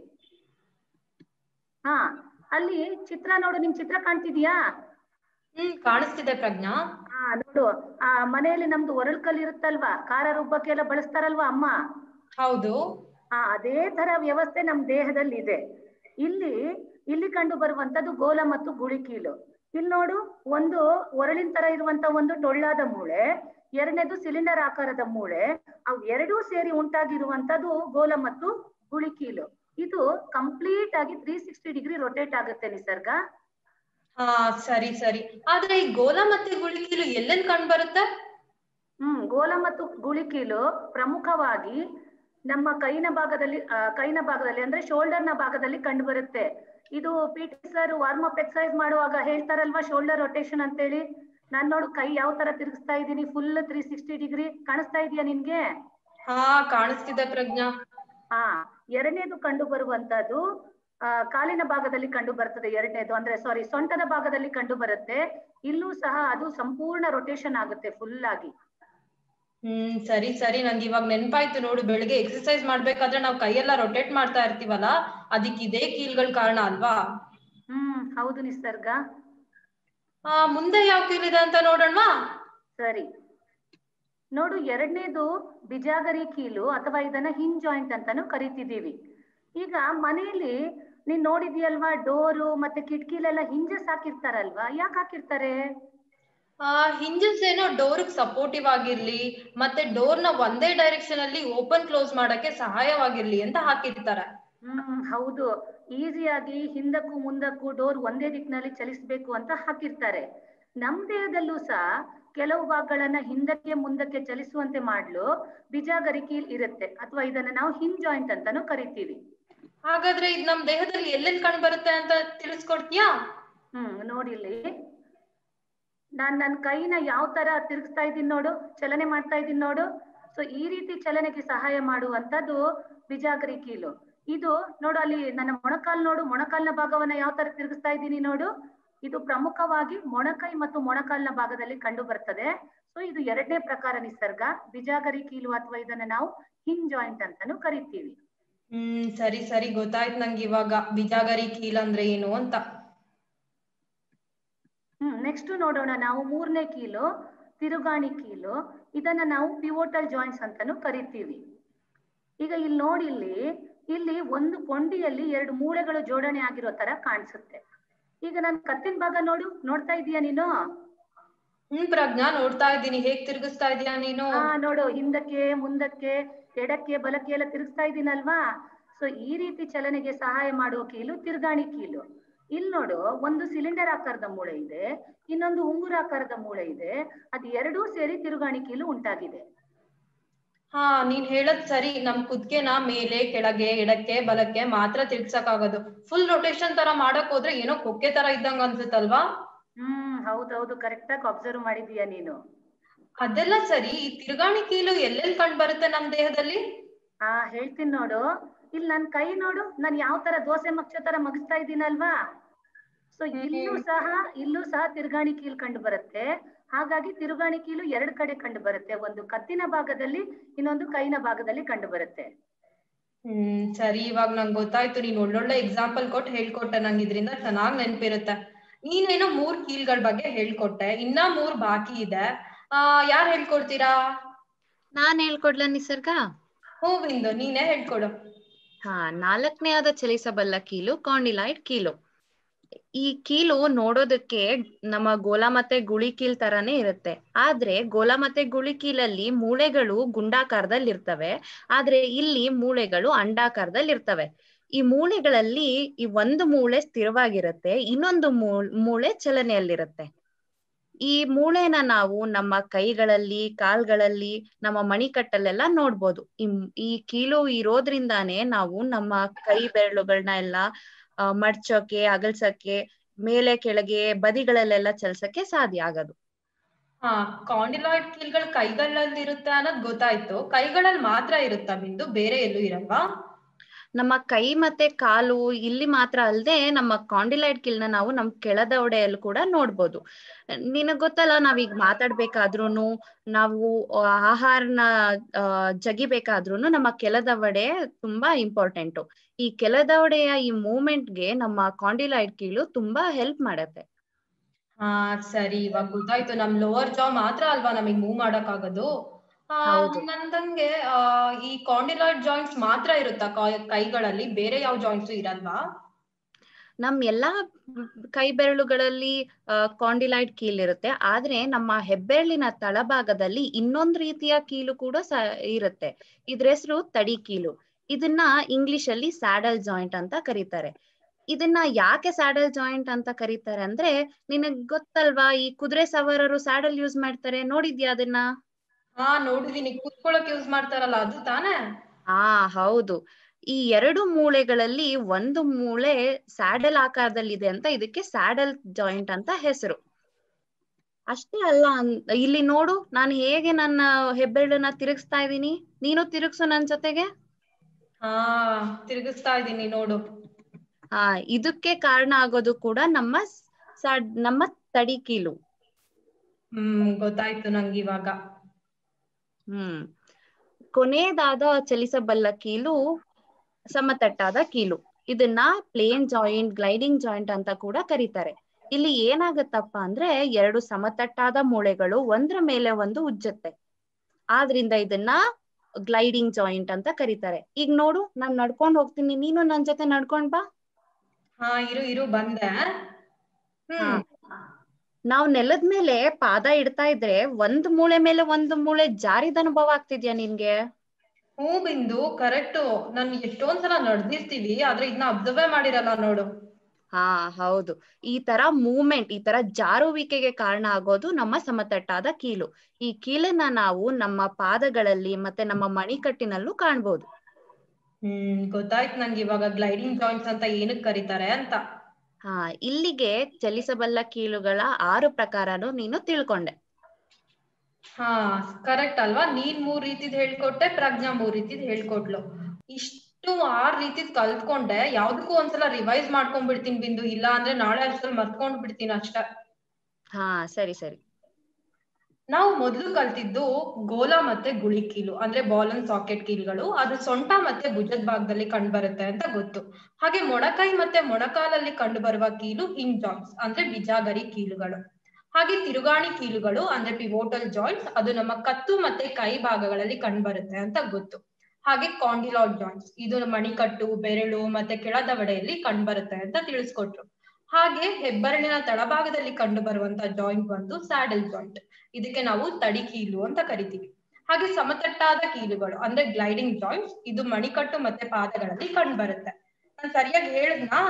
ಹಾ ಅಲ್ಲಿ ಚಿತ್ರ ನೋಡು ನಿಮ್ ಚಿತ್ರ ಕಾಣ್ತಿದ್ಯಾ ಹ್ಮ್ ಕಾಣಿಸ್ತಿದೆ ಪ್ರಜ್ಞಾ ಹಾ ನೋಡು ಆ ಮನೆಯಲ್ಲಿ ನಮ್ದು ಒರಳು ಕಲ್ಲು ಇರುತ್ತಲ್ವಾ ಖಾರ ರುಬ್ಬಕ್ಕೆಲ್ಲ ಬಳಸ್ತಾರಲ್ವಾ ಅಮ್ಮ ಹೌದು ಆ ಅದೇ ತರ ವ್ಯವಸ್ಥೆ ನಮ್ ದೇಹದಲ್ಲಿ ಇದೆ ಇಲ್ಲಿ ಇಲ್ಲಿ ಕಂಡು ಬರುವಂತದ್ದು ಗೋಲ ಮತ್ತು ಗುಳಿಕೀಲು ಇಲ್ಲಿ ನೋಡು ಒಂದು ಒರಳಿನ ತರ ಇರುವಂತ ಒಂದು ಟೊಳ್ಳಾದ ಮೂಳೆ ಎರಡನೇದು ಸಿಲಿಂಡರ್ ಆಕಾರದ ಮೂಳೆ ಅವು ಎರಡೂ ಸೇರಿ ಉಂಟಾಗಿರುವಂತದ್ದು ಗೋಲ ಮತ್ತು ಗುಳಿಕೀಲು ಇದು ಕಂಪ್ಲೀಟ್ ಆಗಿ ತ್ರೀ ಸಿಕ್ಸ್ಟಿ ಡಿಗ್ರಿ ರೊಟೇಟ್ ಆಗುತ್ತೆ ನಿಸರ್ಗ ಹಾ ಸರಿ ಸರಿ ಆದ್ರೆ ಈ ಗೋಲ ಮತ್ತೆ ಗುಳಿಕೀಲು ಎಲ್ಲೆಲ್ಲಿ ಕಂಡು ಬರುತ್ತೆ ಹ್ಮ್ ಗೋಲ ಮತ್ತು ಗುಳಿಕೀಲು ಪ್ರಮುಖವಾಗಿ ನಮ್ಮ ಕೈನ ಭಾಗದಲ್ಲಿ ಆ, ಕೈನ ಭಾಗದಲ್ಲಿ ಅಂದ್ರೆ ಶೋಲ್ಡರ್ ನ ಭಾಗದಲ್ಲಿ ಕಂಡು ಬರುತ್ತೆ ಇದು P T sir warm up exercise ಮಾಡುವಾಗ ಹೇಳ್ತಾರಲ್ವಾ ಶೋಲ್ಡರ್ ರೊಟೇಷನ್ ಅಂತೇಳಿ ನಾನ್ ನೋಡು ಕೈ ಯಾವ ತರ ತಿರುಗಿಸ್ತಾ ಇದ್ದೀನಿ ಫುಲ್ ತ್ರೀ ಸಿಕ್ಸ್ಟಿ ಡಿಗ್ರಿ ಕಾಣಿಸ್ತಾ ಇದೆಯಾ ನಿನ್ಗೆ ಹಾ ಕಾಣಿಸ್ತಿದೆ ಪ್ರಜ್ಞಾ ಹಾ ಎರಡನೇದು ಕಂಡು ಬರುವಂತದ್ದು ಆ, ಕಾಲಿನ ಭಾಗದಲ್ಲಿ ಕಂಡು ಬರ್ತದೆ ಎರಡನೇದು ಅಂದ್ರೆ ಸಾರಿ ಸೊಂಟದ ಭಾಗದಲ್ಲಿ ಕಂಡು ಬರುತ್ತೆ ಇಲ್ಲೂ ಸಹ ಅದು ಸಂಪೂರ್ಣ ರೊಟೇಷನ್ ಆಗುತ್ತೆ ಫುಲ್ ಆಗಿ ಹ್ಮ್ ಸರಿ ಸರಿ ನಂಗೆ ಇವಾಗ ನೆನ್ಪಾಯ್ತು ನೋಡು ಬೆಳಿಗ್ಗೆ ಎಕ್ಸರ್ಸೈಸ್ ಮಾಡ್ಬೇಕಾದ್ರೆ ನಾವ್ ಕೈಯೆಲ್ಲ ರೊಟೇಟ್ ಮಾಡ್ತಾ ಇರ್ತೀವಲ್ಲ ಅದಕ್ಕೆ ಇದೇ ಕೀಲ್ಗಳ ಕಾರಣ ಅಲ್ವಾ ಹ್ಮ್ ಹೌದು ನಿಸರ್ಗ ಆ ಮುಂದೆ ಯಾವ ಕೀಲಿದೆ ಅಂತ ನೋಡೋಣವಾ ಸರಿ ನೋಡು ಎರಡನೇದು ಬಿಜಾಗರಿ ಕೀಲು ಅಥವಾ ಇದನ್ನ ಹಿಂಜ್ ಜಾಯಿಂಟ್ ಅಂತಾನು ಕರಿತಿದೀವಿ ಈಗ ಮನೆಯಲ್ಲಿ ನೀನ್ ನೋಡಿದ್ಯಲ್ವಾ ಡೋರು ಮತ್ತೆ ಕಿಟಕಿಲೆಲ್ಲ ಹಿಂಜಸ್ ಹಾಕಿರ್ತಾರಲ್ವಾ ಯಾಕೆ ಹಾಕಿರ್ತಾರೆ ಆ ಹಿಂಜಸ್ ಏನೋ ಡೋರ್ ಸಪೋರ್ಟಿವ್ ಆಗಿರ್ಲಿ ಮತ್ತೆ ಡೋರ್ ನ ಒಂದೇ ಡೈರೆಕ್ಷನ್ ಅಲ್ಲಿ ಓಪನ್ ಕ್ಲೋಸ್ ಮಾಡಕ್ಕೆ ಸಹಾಯವಾಗಿರ್ಲಿ ಅಂತ ಹಾಕಿರ್ತಾರೆ ಹ್ಮ್ ಹೌದು ಈಸಿಯಾಗಿ ಹಿಂದಕ್ಕೂ ಮುಂದಕ್ಕೂ ಡೋರ್ ಒಂದೇ ದಿಕ್ಕಿನಲ್ಲಿ ಚಲಿಸ್ಬೇಕು ಅಂತ ಹಾಕಿರ್ತಾರೆ ನಮ್ ದೇಹದಲ್ಲೂ ಸಹ ಕೆಲವು ಭಾಗಗಳನ್ನ ಹಿಂದಕ್ಕೆ ಮುಂದಕ್ಕೆ ಚಲಿಸುವಂತೆ ಮಾಡ್ಲು ಬಿಜಾಗರಿ ಕೀಲ್ ಇರುತ್ತೆ ಅಥವಾ ಇದನ್ನ ನಾವು ಹಿಂಜ್ ಜಾಯಿಂಟ್ ಅಂತಾನು ಕರಿತೀವಿ ಹಾಗಾದ್ರೆ ಇದ್ ನಮ್ ದೇಹದಲ್ಲಿ ಎಲ್ಲೆಲ್ಲಿ ಕಂಡು ಬರುತ್ತೆ ಅಂತ ತಿಳಿಸ್ಕೊಡ್ತೀಯಾ ಹ್ಮ್ ನೋಡಿಲ್ಲಿ ನಾನ್ ನನ್ನ ಕೈನ ಯಾವ ತರ ತಿರುಗಿಸ್ತಾ ಇದ್ದೀನಿ ನೋಡು ಚಲನೆ ಮಾಡ್ತಾ ಇದ್ದೀನಿ ನೋಡು ಸೊ ಈ ರೀತಿ ಚಲನೆಗೆ ಸಹಾಯ ಮಾಡುವಂತದ್ದು ಬಿಜಾಗರಿ ಕೀಲು ಇದು ನೋಡು ಅಲ್ಲಿ ನನ್ನ ಮೊಣಕಾಲ್ ನೋಡು ಮೊಣಕಾಲ್ನ ಭಾಗವನ್ನ ಯಾವ ತರ ತಿರುಗಿಸ್ತಾ ಇದ್ದೀನಿ ನೋಡು ಇದು ಪ್ರಮುಖವಾಗಿ ಮೊಣಕೈ ಮತ್ತು ಮೊಣಕಾಲ್ನ ಭಾಗದಲ್ಲಿ ಕಂಡು ಬರ್ತದೆ ಸೊ ಇದು ಎರಡನೇ ಪ್ರಕಾರ ನಿಸರ್ಗ ಬಿಜಾಗರಿ ಕೀಲು ಅಥವಾ ಇದನ್ನ ನಾವು ಹಿಂಗ್ ಜಾಯಿಂಟ್ ಅಂತಾನು ಕರಿತೀವಿ ಹ್ಮ್ ಸರಿ ಸರಿ ಗೊತ್ತಾಯ್ತು ನಂಗೆ ಇವಾಗ ಬಿಜಾಗರಿ ಕೀಲ್ ಅಂದ್ರೆ ಏನು ಅಂತ ಹ್ಮ್ ನೆಕ್ಸ್ಟ್ ನೋಡೋಣ ನಾವು ಮೂರನೇ ಕೀಲು ತಿರುಗಾಣಿ ಕೀಲು ಇದನ್ನ ನಾವು ಪಿವೋಟಲ್ ಜಾಯಿಂಟ್ಸ್ ಅಂತಾನು ಕರಿತೀವಿ ಈಗ ಇಲ್ಲಿ ನೋಡಿ ಇಲ್ಲಿ ಇಲ್ಲಿ ಒಂದು ಕೊಂಡಿಯಲ್ಲಿ ಎರಡು ಮೂಳೆಗಳು ಜೋಡಣೆ ಆಗಿರೋ ತರ ಕಾಣಿಸುತ್ತೆ ಈಗ ನನ್ ಕತ್ತಿನ ಭಾಗ ನೋಡು ನೋಡ್ತಾ ಇದೀಯಾ ನೀನು ಹ್ಮ್ ಪ್ರಜ್ಞಾ ನೋಡ್ತಾ ಇದ್ದೀನಿ ಹೇಗ್ ತಿರುಗಿಸ್ತಾ ಇದೀಯಾ ನೀನು ಹಾ ನೋಡು ಹಿಂದಕ್ಕೆ ಮುಂದಕ್ಕೆ ಎಡಕ್ಕೆ ಬಲಕ್ಕೆ ಎಲ್ಲ ತಿರುಗಿಸ್ತಾ ಇದ್ದೀನಲ್ವಾ ಸೊ ಈ ರೀತಿ ಚಲನೆಗೆ ಸಹಾಯ ಮಾಡುವ ಕೀಲು ತಿರುಗಾಣಿ ಕೀಲು ಇಲ್ಲಿ ನೋಡು ಒಂದು ಸಿಲಿಂಡರ್ ಆಕಾರದ ಮೂಳೆ ಇದೆ ಇನ್ನೊಂದು ಉಂಗುರ ಆಕಾರದ ಮೂಳೆ ಇದೆ ಅದು ಎರಡೂ ಸೇರಿ ತಿರುಗಾಣಿ ಕೀಲು ಉಂಟಾಗಿದೆ ಹಾ ನೀನ್ ಹೇಳದ್ ಸರಿ ನಮ್ ಕುದ್ಕೆನ ಮೇಲೆ ಕೆಳಗೆ ಎಡಕ್ಕೆ ಬಲಕ್ಕೆ ಮಾತ್ರ ತಿರ್ಗ್ಸಕ್ ಆಗೋದು ಫುಲ್ ರೊಟೇಷನ್ ತರ ಮಾಡಕ್ ಹೋದ್ರೆ ಏನೋ ಕೊಕ್ಕೆ ತರ ಇದ್ದಂಗ ಅನ್ಸುತ್ತಲ್ವಾ ಹ್ಮ್ ಹೌದೌದು ಕರೆಕ್ಟ್ ಆಗಿ ಅಬ್ಸರ್ವ್ ಮಾಡಿದೀಯ ನೀನು ಅದೆಲ್ಲ ಸರಿ ಈ ತಿರುಗಾಣಿ ಕೀಲು ಎಲ್ಲೆಲ್ಲಿ ಕಂಡು ಬರುತ್ತೆ ನಮ್ ದೇಹದಲ್ಲಿ ಆ ಹೇಳ್ತೀನಿ ನೋಡು ಇಲ್ಲಿ ನನ್ ಕೈ ನೋಡು ನಾನ್ ಯಾವ ತರ ದೋಸೆ ಮಗ್ಚೋ ತರ ಮಗಿಸ್ತಾ ಇದ್ದೀನಲ್ವಾ ಸೊ ಇಲ್ಲೂ ಸಹ ಇಲ್ಲೂ ಸಹ ತಿರುಗಾಣಿ ಕೀಲು ಕಂಡು ಬರುತ್ತೆ ಹಾಗಾಗಿ ತಿರುಗಾಣಿ ಕೀಲು ಎರಡ್ ಕಡೆ ಕಂಡು ಬರುತ್ತೆ ಒಂದು ಕತ್ತಿನ ಭಾಗದಲ್ಲಿ ಇನ್ನೊಂದು ಕೈನ ಭಾಗದಲ್ಲಿ ಕಂಡು ಬರುತ್ತೆ ಹ್ಮ್ ಸರಿ ಇವಾಗ ನಂಗೆ ಗೊತ್ತಾಯ್ತು ನೀನ್ ಒಳ್ಳೊಳ್ಳೆ ಎಕ್ಸಾಂಪಲ್ ಕೊಟ್ಟು ಹೇಳ್ಕೊಟ್ಟೆ ನಂಗೆ ಇದ್ರಿಂದ ಚೆನ್ನಾಗ್ ನೆನ್ಪಿರುತ್ತೆ ನೀನೇನೋ ಮೂರ್ ಕೀಲ್ಗಳ ಬಗ್ಗೆ ಹೇಳ್ಕೊಟ್ಟೆ ಇನ್ನ ಮೂರ್ ಬಾಕಿ ಇದೆ ಆ ಯಾರ್ ಹೇಳ್ಕೊಡ್ತೀರಾ ನಾನ್ ಹೇಳ್ಕೊಡ್ಲ ನಿಸರ್ಗ ಹೂವಿಂದು ನೀನೇ ಹೇಳ್ಕೊಡು ಹಾ ನಾಲ್ಕನೆಯಾದ ಚಲಿಸಬಲ್ಲ ಕೀಲು ಕಾಂಡಿಲಾಯ್ಡ್ ಕೀಲು ಈ ಕೀಲು ನೋಡೋದಕ್ಕೆ ನಮ್ಮ ಗೋಲ ಮತ್ತೆ ಗುಳಿ ಕೀಲ್ ತರಾನೇ ಇರುತ್ತೆ ಆದ್ರೆ ಗೋಲ ಮತ್ತೆ ಗುಳಿ ಕೀಲಲ್ಲಿ ಮೂಳೆಗಳು ಗುಂಡಾಕಾರದಲ್ಲಿ ಇರ್ತವೆ ಆದ್ರೆ ಇಲ್ಲಿ ಮೂಳೆಗಳು ಅಂಡಾಕಾರದಲ್ಲಿ ಇರ್ತವೆ ಈ ಮೂಳೆಗಳಲ್ಲಿ ಈ ಒಂದು ಮೂಳೆ ಸ್ಥಿರವಾಗಿರುತ್ತೆ ಇನ್ನೊಂದು ಮೂಳ್- ಮೂಳೆ ಚಲನೆಯಲ್ಲಿರುತ್ತೆ ಈ ಮೂಳೆನ ನಾವು ನಮ್ಮ ಕೈಗಳಲ್ಲಿ ಕಾಲ್ಗಳಲ್ಲಿ ನಮ್ಮ ಮಣಿಕಟ್ಟಲ್ಲೆಲ್ಲ ನೋಡ್ಬೋದು ಈ ಈ ಕೀಲು ಇರೋದ್ರಿಂದಾನೇ ನಾವು ನಮ್ಮ ಕೈ ಬೆರಳುಗಳನ್ನ ಎಲ್ಲ ಆ, ಮಡ್ಚೋಕೆ ಅಗಲ್ಸಕ್ಕೆ ಮೇಲೆ ಕೆಳಗೆ ಬದಿಗಳಲ್ಲೆಲ್ಲ ಚಲ್ಸಕ್ಕೆ ಸಾಧ್ಯ ಆಗೋದು ಹಾ ಕಾಂಡಿಲಾಯ್ಡ್ ಕೀಲ್ಗಳು ಕೈಗಳಲ್ಲಿ ಇರುತ್ತೆ ಅನ್ನೋದ್ ಗೊತ್ತಾಯ್ತು ಕೈಗಳಲ್ಲಿ ಮಾತ್ರ ಇರುತ್ತಾ ಬಿಂದು ಬೇರೆ ಎಲ್ಲೂ ಇರಲ್ವಾ ನಮ್ಮ ಕೈ ಮತ್ತೆ ಕಾಲು ಇಲ್ಲಿ ಮಾತ್ರ ಅಲ್ಲದೆ ನಮ್ಮ ಕಾಂಡಿಲೈಡ್ ಕಿಲ್ನ ನಾವು ನಮ್ ಕೆಳದವಡೆಯಲ್ಲಿ ಕೂಡ ನೋಡ್ಬೋದು ನಿನಗ್ ಗೊತ್ತಲ್ಲ ನಾವೀಗ ಮಾತಾಡ್ಬೇಕಾದ್ರೂನು ನಾವು ಆ, ಆಹಾರನ ಆ, ಜಗಿಬೇಕಾದ್ರೂನು ನಮ್ಮ ಕೆಳದವಡೆ ತುಂಬಾ ಇಂಪಾರ್ಟೆಂಟು ಈ ಕೆಳದವಡೆಯ ಈ ಮೂವ್ಮೆಂಟ್ಗೆ ನಮ್ಮ ಕಾಂಡಿಲೈಡ್ ಕೀಲು ತುಂಬಾ ಹೆಲ್ಪ್ ಮಾಡತ್ತೆ ಹಾ ಸರಿ ಇವಾಗ ಗೊತ್ತಾಯ್ತು ನಮ್ ಲೋವರ್ ಜಾ ಮಾತ್ರ ಅಲ್ವಾ ನಮಗ್ ಮೂವ್ ಮಾಡಕ್ ಆಗೋದು ಆ, ಹೌದು. ನಂದಂಗೆ ಆ, ಈ ಕಾಂಡಿಲಾಯ್ಡ್ ಜಾಯಿಂಟ್ಸ್ ಮಾತ್ರ ಇರುತ್ತಾ ಕೈ- ಕೈಗಳಲ್ಲಿ ಬೇರೆ ಯಾವ ಜಾಯಿಂಟ್ಸ್ ಇರಲ್ವಾ ನಮ್ ಎಲ್ಲಾ ಕೈ ಬೆರಳುಗಳಲ್ಲಿ ಕಾಂಡಿಲೈಡ್ ಕೀಲ್ ಇರುತ್ತೆ ಆದ್ರೆ ನಮ್ಮ ಹೆಬ್ಬೆರಳಿನ ತಳಭಾಗದಲ್ಲಿ ಇನ್ನೊಂದ್ ರೀತಿಯ ಕೀಲು ಕೂಡ ಸ ಇರುತ್ತೆ ಇದ್ರ ಹೆಸರು ತಡಿ ಕೀಲು ಇದನ್ನ ಇಂಗ್ಲಿಷ್ ಅಲ್ಲಿ ಸ್ಯಾಡಲ್ ಜಾಯಿಂಟ್ ಅಂತ ಕರೀತಾರೆ ಇದನ್ನ ಯಾಕೆ ಸ್ಯಾಡಲ್ ಜಾಯಿಂಟ್ ಅಂತ ಕರೀತಾರೆ ಅಂದ್ರೆ ನಿನಗ್ ಗೊತ್ತಲ್ವಾ ಈ ಕುದುರೆ ಸವಾರರು ಸ್ಯಾಡಲ್ ಯೂಸ್ ಮಾಡ್ತಾರೆ ನೋಡಿದ್ಯಾ ಅದನ್ನ ಹಾ ನೋಡಿದೀನಿ ಕೂತ್ಕೊಳಕ್ ಯೂಸ್ ಮಾಡ್ತಾರಲ್ಲ ಅದು ತಾನೇ ಹಾ ಹೌದು ಈ ಎರಡು ಮೂಳೆಗಳಲ್ಲಿ ಒಂದು ಮೂಳೆ ಸ್ಯಾಡಲ್ ಆಕಾರದಲ್ಲಿದೆ ಅಂತ ಇದಕ್ಕೆ ಸ್ಯಾಡಲ್ ಜಾಯಿಂಟ್ ಅಂತ ಹೆಸರು ಅಷ್ಟೇ ಅಲ್ಲ ಅನ್- ಇಲ್ಲಿ ನೋಡು ನಾನು ಹೇಗೆ ನನ್ನ ಹೆಬ್ಬೆರಳನ್ನ ತಿರುಗಿಸ್ತಾ ಇದ್ದೀನಿ ನೀನು ತಿರುಗ್ಸು ನನ್ ಜೊತೆಗೆ ಹಾ ತಿರುಗಿಸ್ತಾ ಇದೀನಿ ನೋಡು ಹಾ ಇದಕ್ಕೆ ಕಾರಣ ಆಗೋದು ಕೂಡ ನಮ್ಮ ಸ್ಯಾಡ್ ನಮ್ಮ ತಡಿ ಕೀಲು ಹ್ಮ್ ಗೊತ್ತಾಯ್ತು ನಂಗೆ ಇವಾಗ ಹ್ಮ್ ಕೊನೆಯದಾದ ಚಲಿಸಬಲ್ಲ ಕೀಲು ಸಮತಟ್ಟಾದ ಕೀಲು ಇದನ್ನ ಪ್ಲೇನ್ ಜಾಯಿಂಟ್ ಗ್ಲೈಡಿಂಗ್ ಜಾಯಿಂಟ್ ಅಂತ ಕೂಡ ಕರೀತಾರೆ ಇಲ್ಲಿ ಏನಾಗತ್ತಪ್ಪ ಅಂದ್ರೆ ಎರಡು ಸಮತಟ್ಟಾದ ಮೂಳೆಗಳು ಒಂದ್ರ ಮೇಲೆ ಒಂದು ಉಜ್ಜುತ್ತೆ ಆದ್ರಿಂದ ಇದನ್ನ ಗ್ಲೈಡಿಂಗ್ ಜಾಯಿಂಟ್ ಅಂತ ಕರೀತಾರೆ ಈಗ ನೋಡು ನಾನ್ ನಡ್ಕೊಂಡ್ ಹೋಗ್ತೀನಿ ನೀನು ನನ್ ಜೊತೆ ನಡ್ಕೊಂಡ್ ಬಾ ಹಾ ಇರು ಇರು ಬಂದೆ ಹ್ಮ್ ನಾವ್ ನೆಲದ ಮೇಲೆ ಪಾದ ಇಡ್ತಾ ಇದ್ರೆ ಒಂದ್ ಮೂಳೆ ಮೇಲೆ ಒಂದು ಮೂಳೆ ಜಾರಿದ ಅನುಭವ ಆಗ್ತಿದ್ಯಾ ನಿನ್ಗೆ ಹ್ಞೂ ಬಿಂದು ಕರೆಕ್ಟು ನನ್ ಎಷ್ಟೊಂದ್ ಸಲ ನಡ್ದಿರ್ತೀವಿ ಆದ್ರೆ ಇದನ್ನ ಅಬ್ಸರ್ವೇ ಮಾಡಿರಲ್ಲ ನೋಡು ಹಾ ಹೌದು ಈ ತರ ಮೂವ್ಮೆಂಟ್ ಈ ತರ ಜಾರುವಿಕೆಗೆ ಕಾರಣ ಆಗೋದು ನಮ್ಮ ಸಮತಟ್ಟಾದ ಕೀಲು ಈ ಕೀಲನ್ನ ನಾವು ನಮ್ಮ ಪಾದಗಳಲ್ಲಿ ಮತ್ತೆ ನಮ್ಮ ಮಣಿಕಟ್ಟಿನಲ್ಲೂ ಕಾಣ್ಬೋದು ಹ್ಮ್ ಗೊತ್ತಾಯ್ತು ನಂಗೆ ಇವಾಗ ಗ್ಲೈಡಿಂಗ್ ಜಾಯಿಂಟ್ಸ್ ಅಂತ ಏನಕ್ ಕರೀತಾರೆ ಅಂತ ಹಾ ಇಲ್ಲಿಗೆ ಚಲಿಸಬಲ್ಲ ಕೀಲುಗಳ ಆರು ಪ್ರಕಾರನು ನೀನು ತಿಳ್ಕೊಂಡೆ ಹಾ ಕರೆಕ್ಟ್ ಅಲ್ವಾ ನೀನ್ ಮೂರ್ ರೀತಿದ್ ಹೇಳ್ಕೊಟ್ಟೆ ಪ್ರಜ್ಞಾ ಮೂರ್ ರೀತಿದ್ ಹೇಳ್ಕೊಟ್ಲು ಇಷ್ಟು ಆರ್ ರೀತಿದ್ ಕಲ್ತ್ಕೊಂಡೆ ಯಾವ್ದಕ್ಕೂ ಒಂದ್ಸಲ ರಿವೈಸ್ ಮಾಡ್ಕೊಂಡ್ಬಿಡ್ತೀನಿ ಬಿಂದು ಇಲ್ಲ ಅಂದ್ರೆ ನಾಳೆ ಅಷ್ಟ್ರಲ್ಲಿ ಮರ್ತ್ಕೊಂಡ್ ಬಿಡ್ತೀನಿ ಅಷ್ಟೇ ಹಾ ಸರಿ ಸರಿ ನಾವು ಮೊದಲು ಕಲ್ತಿದ್ದು ಗೋಲ ಮತ್ತೆ ಗುಳಿ ಕೀಲು ಅಂದ್ರೆ ಬಾಲ್ ಅಂಡ್ ಸಾಕೆಟ್ ಕೀಲ್ಗಳು ಅದು ಸೊಂಟ ಮತ್ತೆ ಭುಜದ ಭಾಗದಲ್ಲಿ ಕಂಡು ಬರುತ್ತೆ ಅಂತ ಗೊತ್ತು ಹಾಗೆ ಮೊಣಕೈ ಮತ್ತೆ ಮೊಣಕಾಲಲ್ಲಿ ಕಂಡು ಬರುವ ಕೀಲು ಹಿಂಗ್ ಜಾಯಿಂಟ್ಸ್ ಅಂದ್ರೆ ಬಿಜಾಗರಿ ಕೀಲುಗಳು ಹಾಗೆ ತಿರುಗಾಣಿ ಕೀಲುಗಳು ಅಂದ್ರೆ ಪಿವೋಟಲ್ ಜಾಯಿಂಟ್ಸ್ ಅದು ನಮ್ಮ ಕತ್ತು ಮತ್ತೆ ಕೈ ಭಾಗಗಳಲ್ಲಿ ಕಂಡು ಬರುತ್ತೆ ಅಂತ ಗೊತ್ತು ಹಾಗೆ ಕಾಂಡಿಲಾಯ್ಡ್ ಜಾಯಿಂಟ್ಸ್ ಇದು ಮಣಿಕಟ್ಟು ಬೆರಳು ಮತ್ತೆ ಕೆಳದವಡೆಯಲ್ಲಿ ಕಂಡು ಬರುತ್ತೆ ಅಂತ ತಿಳಿಸ್ಕೊಟ್ರು ಹಾಗೆ ಹೆಬ್ಬೆರಳಿನ ತಳಭಾಗದಲ್ಲಿ ಕಂಡು ಬರುವಂತ ಜಾಯಿಂಟ್ ಬಂದು ಸ್ಯಾಡಲ್ ಜಾಯಿಂಟ್ ಇದಕ್ಕೆ ನಾವು ತಡಿ ಕೀಲು ಅಂತ ಕರಿತೀವಿ ಹಾಗೆ ಸಮತಟ್ಟಾದ ಕೀಲುಗಳು ಅಂದ್ರೆ ಗ್ಲೈಡಿಂಗ್ ಜಾಯಿಂಟ್ಸ್ ಇದು ಮಣಿಕಟ್ಟು ಮತ್ತೆ ಪಾದಗಳಲ್ಲಿ ಕಂಡು ಬರುತ್ತೆ ನಾನ್ ಸರಿಯಾಗಿ ಹೇಳಿದ್ನಾ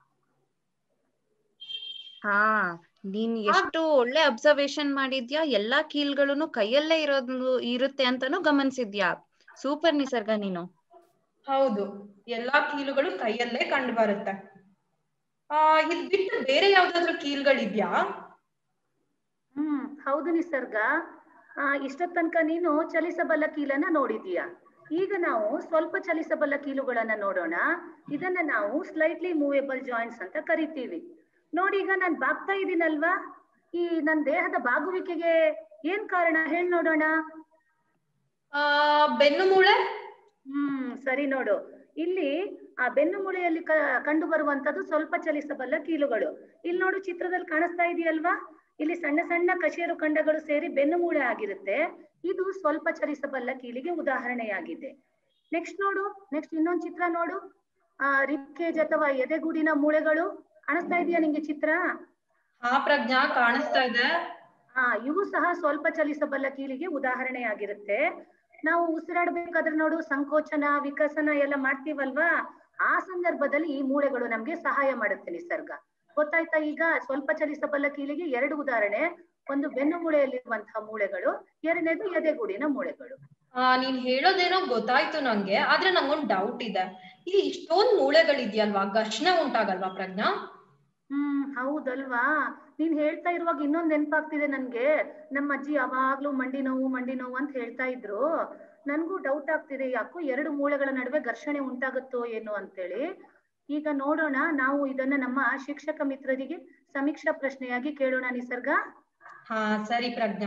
ಹಾ ನೀನ್ ಎಷ್ಟು ಒಳ್ಳೆ ಅಬ್ಸರ್ವೇಶನ್ ಮಾಡಿದ್ಯಾ ಎಲ್ಲಾ ಕೀಲ್ಗಳನ್ನು ಕೈಯಲ್ಲೇ ಇರೋದು ಇರುತ್ತೆ ಅಂತಾನು ಗಮನಿಸಿದ್ಯಾ ಸೂಪರ್ ನಿಸರ್ಗ ನೀನು ಹೌದು ಎಲ್ಲಾ ಕೀಲುಗಳು ಕೈಯಲ್ಲೇ ಕಂಡು ಬರುತ್ತೆ ಆ ಇದ್ ಬಿಟ್ಟು ಬೇರೆ ಯಾವ್ದಾದ್ರು ಕೀಲ್ಗಳಿದ್ಯಾ ಹ್ಮ್ ಹೌದು ನಿಸರ್ಗ ಆ ಇಷ್ಟೊತ್ ತನಕ ನೀನು ಚಲಿಸಬಲ್ಲ ಕೀಲನ್ನ ನೋಡಿದೀಯ ಈಗ ನಾವು ಸ್ವಲ್ಪ ಚಲಿಸಬಲ್ಲ ಕೀಲುಗಳನ್ನ ನೋಡೋಣ ಇದನ್ನ ನಾವು ಸ್ಲೈಟ್ಲಿ ಮೂವೇಬಲ್ ಜಾಯಿಂಟ್ಸ್ ಅಂತ ಕರಿತೀವಿ ನೋಡಿ ಈಗ ನಾನ್ ಬಾಗ್ತಾ ಇದ್ದೀನಲ್ವಾ ಈ ನನ್ ದೇಹದ ಬಾಗುವಿಕೆಗೆ ಏನ್ ಕಾರಣ ಹೇಳ್ ನೋಡೋಣ ಆ ಬೆನ್ನು ಮೂಳೆ ಹ್ಮ್ ಸರಿ ನೋಡು ಇಲ್ಲಿ ಆ ಬೆನ್ನು ಮೂಳೆಯಲ್ಲಿ ಕ- ಕಂಡು ಬರುವಂತದ್ದು ಸ್ವಲ್ಪ ಚಲಿಸಬಲ್ಲ ಕೀಲುಗಳು ಇಲ್ಲಿ ನೋಡು ಚಿತ್ರದಲ್ಲಿ ಕಾಣಿಸ್ತಾ ಇದೆಯಲ್ವಾ ಇಲ್ಲಿ ಸಣ್ಣ ಸಣ್ಣ ಕಶೇರು ಖಂಡಗಳು ಸೇರಿ ಬೆನ್ನು ಮೂಳೆ ಆಗಿರುತ್ತೆ ಇದು ಸ್ವಲ್ಪ ಚಲಿಸಬಲ್ಲ ಕೀಲಿಗೆ ಉದಾಹರಣೆಯಾಗಿದೆ ನೆಕ್ಸ್ಟ್ ನೋಡು ನೆಕ್ಸ್ಟ್ ಇನ್ನೊಂದು ಚಿತ್ರ ನೋಡು ಆ ರಿಬ್ಕೇಜ್ ಅಥವಾ ಎದೆಗೂಡಿನ ಮೂಳೆಗಳು ಕಾಣಿಸ್ತಾ ಇದೆಯಾ ನಿಂಗೆ ಚಿತ್ರ ಹಾ ಪ್ರಜ್ಞಾ ಕಾಣಿಸ್ತಾ ಇದೆ ಆ ಇವು ಸಹ ಸ್ವಲ್ಪ ಚಲಿಸಬಲ್ಲ ಕೀಲಿಗೆ ಉದಾಹರಣೆಯಾಗಿರುತ್ತೆ ನಾವು ಉಸಿರಾಡ್ಬೇಕಾದ್ರೆ ನೋಡು ಸಂಕೋಚನ ವಿಕಸನ ಎಲ್ಲ ಮಾಡ್ತೀವಲ್ವಾ ಆ ಸಂದರ್ಭದಲ್ಲಿ ಈ ಮೂಳೆಗಳು ನಮ್ಗೆ ಸಹಾಯ ಮಾಡುತ್ತೆ ನಿಸರ್ಗ ಗೊತ್ತಾಯ್ತಾ ಈಗ ಸ್ವಲ್ಪ ಚಲಿಸಬಲ್ಲ ಕೀಲಿಗೆ ಎರಡು ಉದಾಹರಣೆ ಒಂದು ಬೆನ್ನು ಮೂಳೆಯಲ್ಲಿರುವಂತಹ ಮೂಳೆಗಳು ಎರಡನೇದು ಎದೆಗೂಡಿನ ಮೂಳೆಗಳು ಆ ನೀನ್ ಹೇಳೋದೇನೋ ಗೊತ್ತಾಯ್ತು ನಂಗೆ ಆದ್ರೆ ನಂಗೊಂದ್ ಡೌಟ್ ಇದೆ ಈ ಇಷ್ಟೊಂದ್ ಮೂಳೆಗಳಿದ್ಯಲ್ವಾ ಘರ್ಷಣೆ ಉಂಟಾಗಲ್ವಾ ಪ್ರಜ್ಞಾ ಹ್ಮ್ ಹೌದಲ್ವಾ ನೀನ್ ಹೇಳ್ತಾ ಇರುವಾಗ ಇನ್ನೊಂದ್ ನೆನ್ಪಾಗ್ತಿದೆ ನನ್ಗೆ ನಮ್ಮ ಅಜ್ಜಿ ಯಾವಾಗ್ಲೂ ಮಂಡಿ ನೋವು ಮಂಡಿ ನೋವು ಅಂತ ಹೇಳ್ತಾ ಇದ್ರು ನನ್ಗೂ ಡೌಟ್ ಆಗ್ತಿದೆ ಯಾಕೋ ಎರಡು ಮೂಳೆಗಳ ನಡುವೆ ಘರ್ಷಣೆ ಉಂಟಾಗುತ್ತೋ ಏನೋ ಅಂತೇಳಿ ಈಗ ನೋಡೋಣ ನಾವು ಇದನ್ನ ನಮ್ಮ ಶಿಕ್ಷಕ ಮಿತ್ರರಿಗೆ ಸಮೀಕ್ಷಾ ಪ್ರಶ್ನೆಯಾಗಿ ಕೇಳೋಣ ನಿಸರ್ಗ ಹಾ ಸರಿ ಪ್ರಜ್ಞಾ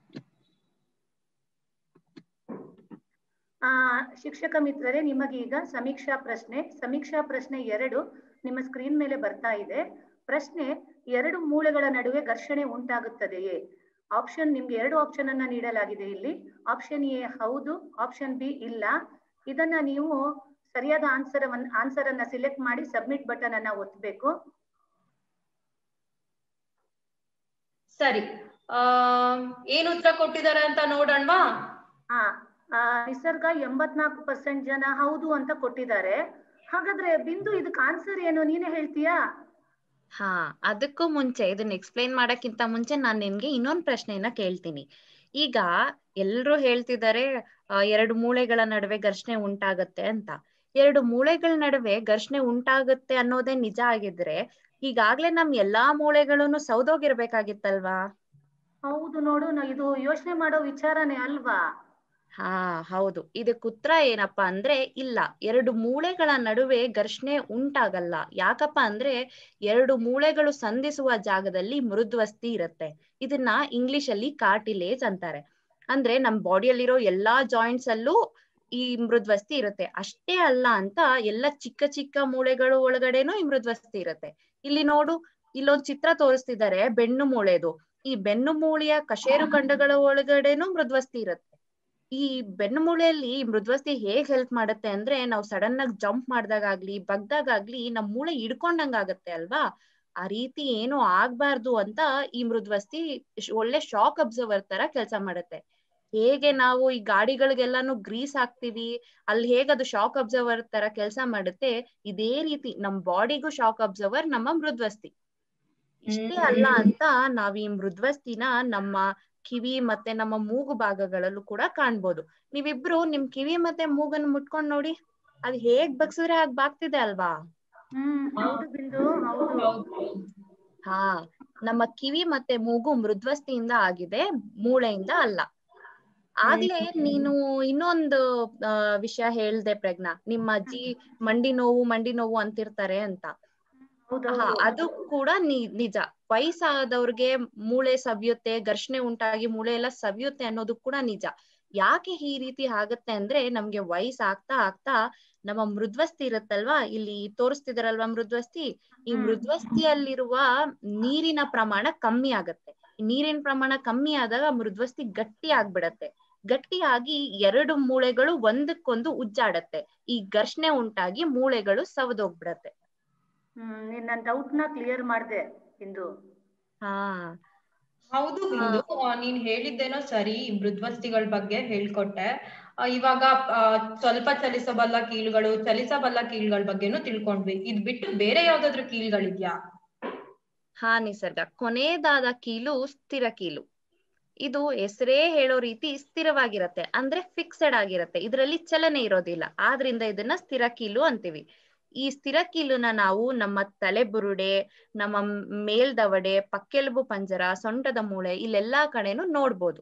ಆ ಶಿಕ್ಷಕ ಮಿತ್ರರೇ ನಿಮಗೀಗ ಸಮೀಕ್ಷಾ ಪ್ರಶ್ನೆ ಸಮೀಕ್ಷಾ ಪ್ರಶ್ನೆ ಎರಡು ನಿಮ್ಮ ಸ್ಕ್ರೀನ್ ಮೇಲೆ ಬರ್ತಾ ಇದೆ ಪ್ರಶ್ನೆ ಎರಡು ಮೂಳೆಗಳ ನಡುವೆ ಘರ್ಷಣೆ ಉಂಟಾಗುತ್ತದೆಯೇ ಆಪ್ಷನ್ ನಿಮ್ಗೆ ಎರಡು ಆಪ್ಷನ್ ಅನ್ನ ನೀಡಲಾಗಿದೆ ಇಲ್ಲಿ ಆಪ್ಷನ್ ಎ ಹೌದು ಆಪ್ಷನ್ ಬಿ ಇಲ್ಲ ಇದನ್ನ ನೀವು ಸರಿಯಾದ ಆನ್ಸರ್ ಆನ್ಸರ್ ಅನ್ನ ಸಿಲೆಕ್ಟ್ ಮಾಡಿ ಸಬ್ಮಿಟ್ ಬಟನ್ ಅನ್ನ ಒತ್ತಬೇಕು ಸರಿ ಆ ಏನ್ ಉತ್ತರ ಕೊಟ್ಟಿದ್ದಾರೆ ಅಂತ ನೋಡೋಣವಾ ಹಾ ಆ, ನಿಸರ್ಗ ಎಂಬತ್ನಾಲ್ಕು ಪರ್ಸೆಂಟ್ ಜನ ಹೌದು ಅಂತ ಕೊಟ್ಟಿದ್ದಾರೆ ಹಾಗಾದ್ರೆ ಬಿಂದು ಇದಕ್ಕೆ ಆನ್ಸರ್ ಏನು ನೀನೇ ಹೇಳ್ತೀಯಾ ಹಾ ಅದಕ್ಕೂ ಮುಂಚೆ ಇದನ್ನ ಎಕ್ಸ್ಪ್ಲೈನ್ ಮಾಡಕ್ಕಿಂತ ಮುಂಚೆ ನಾನ್ ನಿನ್ಗೆ ಇನ್ನೊಂದ್ ಪ್ರಶ್ನೆಯನ್ನ ಕೇಳ್ತೀನಿ ಈಗ ಎಲ್ರು ಹೇಳ್ತಿದ್ದಾರೆ ಆ, ಎರಡು ಮೂಳೆಗಳ ನಡುವೆ ಘರ್ಷಣೆ ಉಂಟಾಗತ್ತೆ ಅಂತ ಎರಡು ಮೂಳೆಗಳ ನಡುವೆ ಘರ್ಷಣೆ ಉಂಟಾಗತ್ತೆ ಅನ್ನೋದೇ ನಿಜ ಆಗಿದ್ರೆ ಈಗಾಗ್ಲೇ ನಮ್ ಎಲ್ಲಾ ಮೂಳೆಗಳನ್ನು ಸೌದೋಗಿರ್ಬೇಕಾಗಿತ್ತಲ್ವಾ ಹೌದು ನೋಡು ನ- ಇದು ಯೋಚನೆ ಮಾಡೋ ವಿಚಾರನೇ ಅಲ್ವಾ ಹಾ ಹೌದು ಇದಕ್ಕೆ ಉತ್ತರ ಏನಪ್ಪಾ ಅಂದ್ರೆ ಇಲ್ಲ ಎರಡು ಮೂಳೆಗಳ ನಡುವೆ ಘರ್ಷಣೆ ಉಂಟಾಗಲ್ಲ ಯಾಕಪ್ಪ ಅಂದ್ರೆ ಎರಡು ಮೂಳೆಗಳು ಸಂಧಿಸುವ ಜಾಗದಲ್ಲಿ ಮೃದ್ವಸ್ಥಿ ಇರುತ್ತೆ ಇದನ್ನ ಇಂಗ್ಲಿಷ್ ಅಲ್ಲಿ ಕಾರ್ಟಿಲೇಜ್ ಅಂತಾರೆ ಅಂದ್ರೆ ನಮ್ ಬಾಡಿಯಲ್ಲಿರೋ ಎಲ್ಲಾ ಜಾಯಿಂಟ್ಸ್ ಅಲ್ಲೂ ಈ ಮೃದ್ವಸ್ಥಿ ಇರುತ್ತೆ ಅಷ್ಟೇ ಅಲ್ಲ ಅಂತ ಎಲ್ಲ ಚಿಕ್ಕ ಚಿಕ್ಕ ಮೂಳೆಗಳು ಒಳಗಡೆನೂ ಈ ಮೃದ್ವಸ್ಥಿ ಇರುತ್ತೆ ಇಲ್ಲಿ ನೋಡು ಇಲ್ಲೊಂದ್ ಚಿತ್ರ ತೋರಿಸ್ತಿದ್ದಾರೆ ಬೆನ್ನು ಮೂಳೆದು ಈ ಬೆನ್ನು ಮೂಳೆಯ ಕಶೇರು ಖಂಡಗಳ ಒಳಗಡೆನೂ ಮೃದ್ವಸ್ಥಿ ಇರುತ್ತೆ ಈ ಬೆನ್ನು ಮೂಳೆಯಲ್ಲಿ ಈ ಮೃದ್ವಸ್ಥಿ ಹೇಗ್ ಹೆಲ್ಪ್ ಮಾಡುತ್ತೆ ಅಂದ್ರೆ ನಾವು ಸಡನ್ ಆಗಿ ಜಂಪ್ ಮಾಡ್ದಾಗ್ಲಿ ಬಗ್ದಾಗ್ಲಿ ನಮ್ ಮೂಳೆ ಹಿಡ್ಕೊಂಡಂಗ್ ಆಗತ್ತೆ ಅಲ್ವಾ ಆ ರೀತಿ ಏನು ಆಗ್ಬಾರ್ದು ಅಂತ ಈ ಮೃದ್ವಸ್ಥಿ ಶ್- ಒಳ್ಳೆ ಶಾಕ್ ಅಬ್ಸರ್ವರ್ ತರ ಕೆಲಸ ಮಾಡುತ್ತೆ ಹೇಗೆ ನಾವು ಈ ಗಾಡಿಗಳಿಗೆಲ್ಲಾನು ಗ್ರೀಸ್ ಹಾಕ್ತಿವಿ ಅಲ್ಲಿ ಹೇಗ್ ಅದು ಶಾಕ್ ಅಬ್ಸರ್ವರ್ ತರ ಕೆಲಸ ಮಾಡುತ್ತೆ ಇದೇ ರೀತಿ ನಮ್ ಬಾಡಿಗೂ ಶಾಕ್ ಅಬ್ಸರ್ವರ್ ನಮ್ಮ ಮೃದ್ವಸ್ಥಿ ಇಷ್ಟೇ ಅಲ್ಲ ಅಂತ ನಾವ್ ಈ ಮೃದ್ವಸ್ಥಿನ ನಮ್ಮ ಕಿವಿ ಮತ್ತೆ ನಮ್ಮ ಮೂಗು ಭಾಗಗಳಲ್ಲೂ ಕೂಡ ಕಾಣ್ಬೋದು ನೀವಿಬ್ರು ನಿಮ್ ಕಿವಿ ಮತ್ತೆ ಮೂಗನ್ನ ಮುಟ್ಕೊಂಡ್ ನೋಡಿ ಅದ್ ಹೇಗ್ ಬಗ್ಸಿದ್ರೆ ಹಾಗ್ ಬಾಗ್ತಿದೆ ಅಲ್ವಾ ಹ್ಮ್ ಹೌದು ಬಿಂದು ಹೌದು ಹಾ ನಮ್ಮ ಕಿವಿ ಮತ್ತೆ ಮೂಗು ಮೃದ್ವಸ್ಥಿಯಿಂದ ಆಗಿದೆ ಮೂಳೆಯಿಂದ ಅಲ್ಲ ಆಗ್ಲೇ ನೀನು ಇನ್ನೊಂದು ಆ, ವಿಷಯ ಹೇಳ್ದೆ ಪ್ರಜ್ಞಾ ನಿಮ್ಮ ಅಜ್ಜಿ ಮಂಡಿ ನೋವು ಮಂಡಿ ನೋವು ಅಂತಿರ್ತಾರೆ ಅಂತ ಹಾ ಹೌದೌದು ಅದು ಕೂಡ ನಿ- ನಿಜ ವಯಸ್ಸಾದವ್ರಿಗೆ ಮೂಳೆ ಸವಿಯುತ್ತೆ ಘರ್ಷಣೆ ಉಂಟಾಗಿ ಮೂಳೆ ಎಲ್ಲ ಸವಿಯುತ್ತೆ ಅನ್ನೋದು ಕೂಡ ನಿಜ ಯಾಕೆ ಈ ರೀತಿ ಆಗತ್ತೆ ಅಂದ್ರೆ ನಮ್ಗೆ ವಯಸ್ಸು ಆಗ್ತಾ ಆಗ್ತಾ ನಮ್ಮ ಮೃದ್ವಸ್ಥಿ ಇರುತ್ತಲ್ವಾ ಇಲ್ಲಿ ತೋರಿಸ್ತಿದಾರಲ್ವಾ ಮೃದ್ವಸ್ಥಿ ಈ ಹ್ಮ್. ಮೃದ್ವಸ್ಥಿಯಲ್ಲಿರುವ ನೀರಿನ ಪ್ರಮಾಣ ಕಮ್ಮಿ ಆಗತ್ತೆ ಈ ನೀರಿನ ಪ್ರಮಾಣ ಕಮ್ಮಿ ಆದಾಗ ಮೃದ್ವಸ್ಥಿ ಗಟ್ಟಿ ಆಗ್ಬಿಡತ್ತೆ ಗಟ್ಟಿಯಾಗಿ ಎರಡು ಮೂಳೆಗಳು ಒಂದಕ್ಕೊಂದು ಉಜ್ಜಾಡತ್ತೆ ಈ ಘರ್ಷಣೆ ಉಂಟಾಗಿ ಮೂಳೆಗಳು ಸವದೋಗ್ಬಿಡತ್ತೆ ಹ್ಮ್ ನೀನ್ ನನ್ ಡೌಟ್ ನ ಕ್ಲಿಯರ್ ಮಾಡ್ದೆ ಬಿಂದು ಹಾ ಹೌದು ಬಿಂದು ಆ, ನೀನ್ ಹೇಳಿದ್ದೇನೋ ಸರಿ ಈ ಮೃದ್ವಸ್ಥಿಗಳ ಬಗ್ಗೆ ಹೇಳ್ಕೊಟ್ಟೆ ಆ, ಇವಾಗ ಆ, ಸ್ವಲ್ಪ ಚಲಿಸಬಲ್ಲ ಕೀಲುಗಳು ಚಲಿಸಬಲ್ಲ ಕೀಲುಗಳ ಬಗ್ಗೆನೂ ತಿಳ್ಕೊಂಡ್ವಿ ಇದ್ ಬಿಟ್ಟು ಬೇರೆ ಯಾವ್ದಾದ್ರು ಕೀಲ್ಗಳಿದ್ಯಾ ಹಾ ನಿಸರ್ಗ ಕೊನೆಯದಾದ ಕೀಲು ಸ್ಥಿರ ಕೀಲು ಇದು ಹೆಸರೇ ಹೇಳೋ ರೀತಿ ಸ್ಥಿರವಾಗಿರತ್ತೆ ಅಂದ್ರೆ ಫಿಕ್ಸೆಡ್ ಆಗಿರತ್ತೆ ಇದರಲ್ಲಿ ಚಲನೆ ಇರೋದಿಲ್ಲ ಆದ್ರಿಂದ ಇದನ್ನ ಸ್ಥಿರ ಕೀಲು ಅಂತೀವಿ ಈ ಸ್ಥಿರ ಕೀಲುನ ನಾವು ನಮ್ಮ ತಲೆಬುರುಡೆ ನಮ್ಮ ಮೇಲ್ದವಡೆ ಪಕ್ಕೆಲುಬು ಪಂಜರ ಸೊಂಟದ ಮೂಳೆ ಇಲ್ಲೆಲ್ಲಾ ಕಡೆನೂ ನೋಡ್ಬೋದು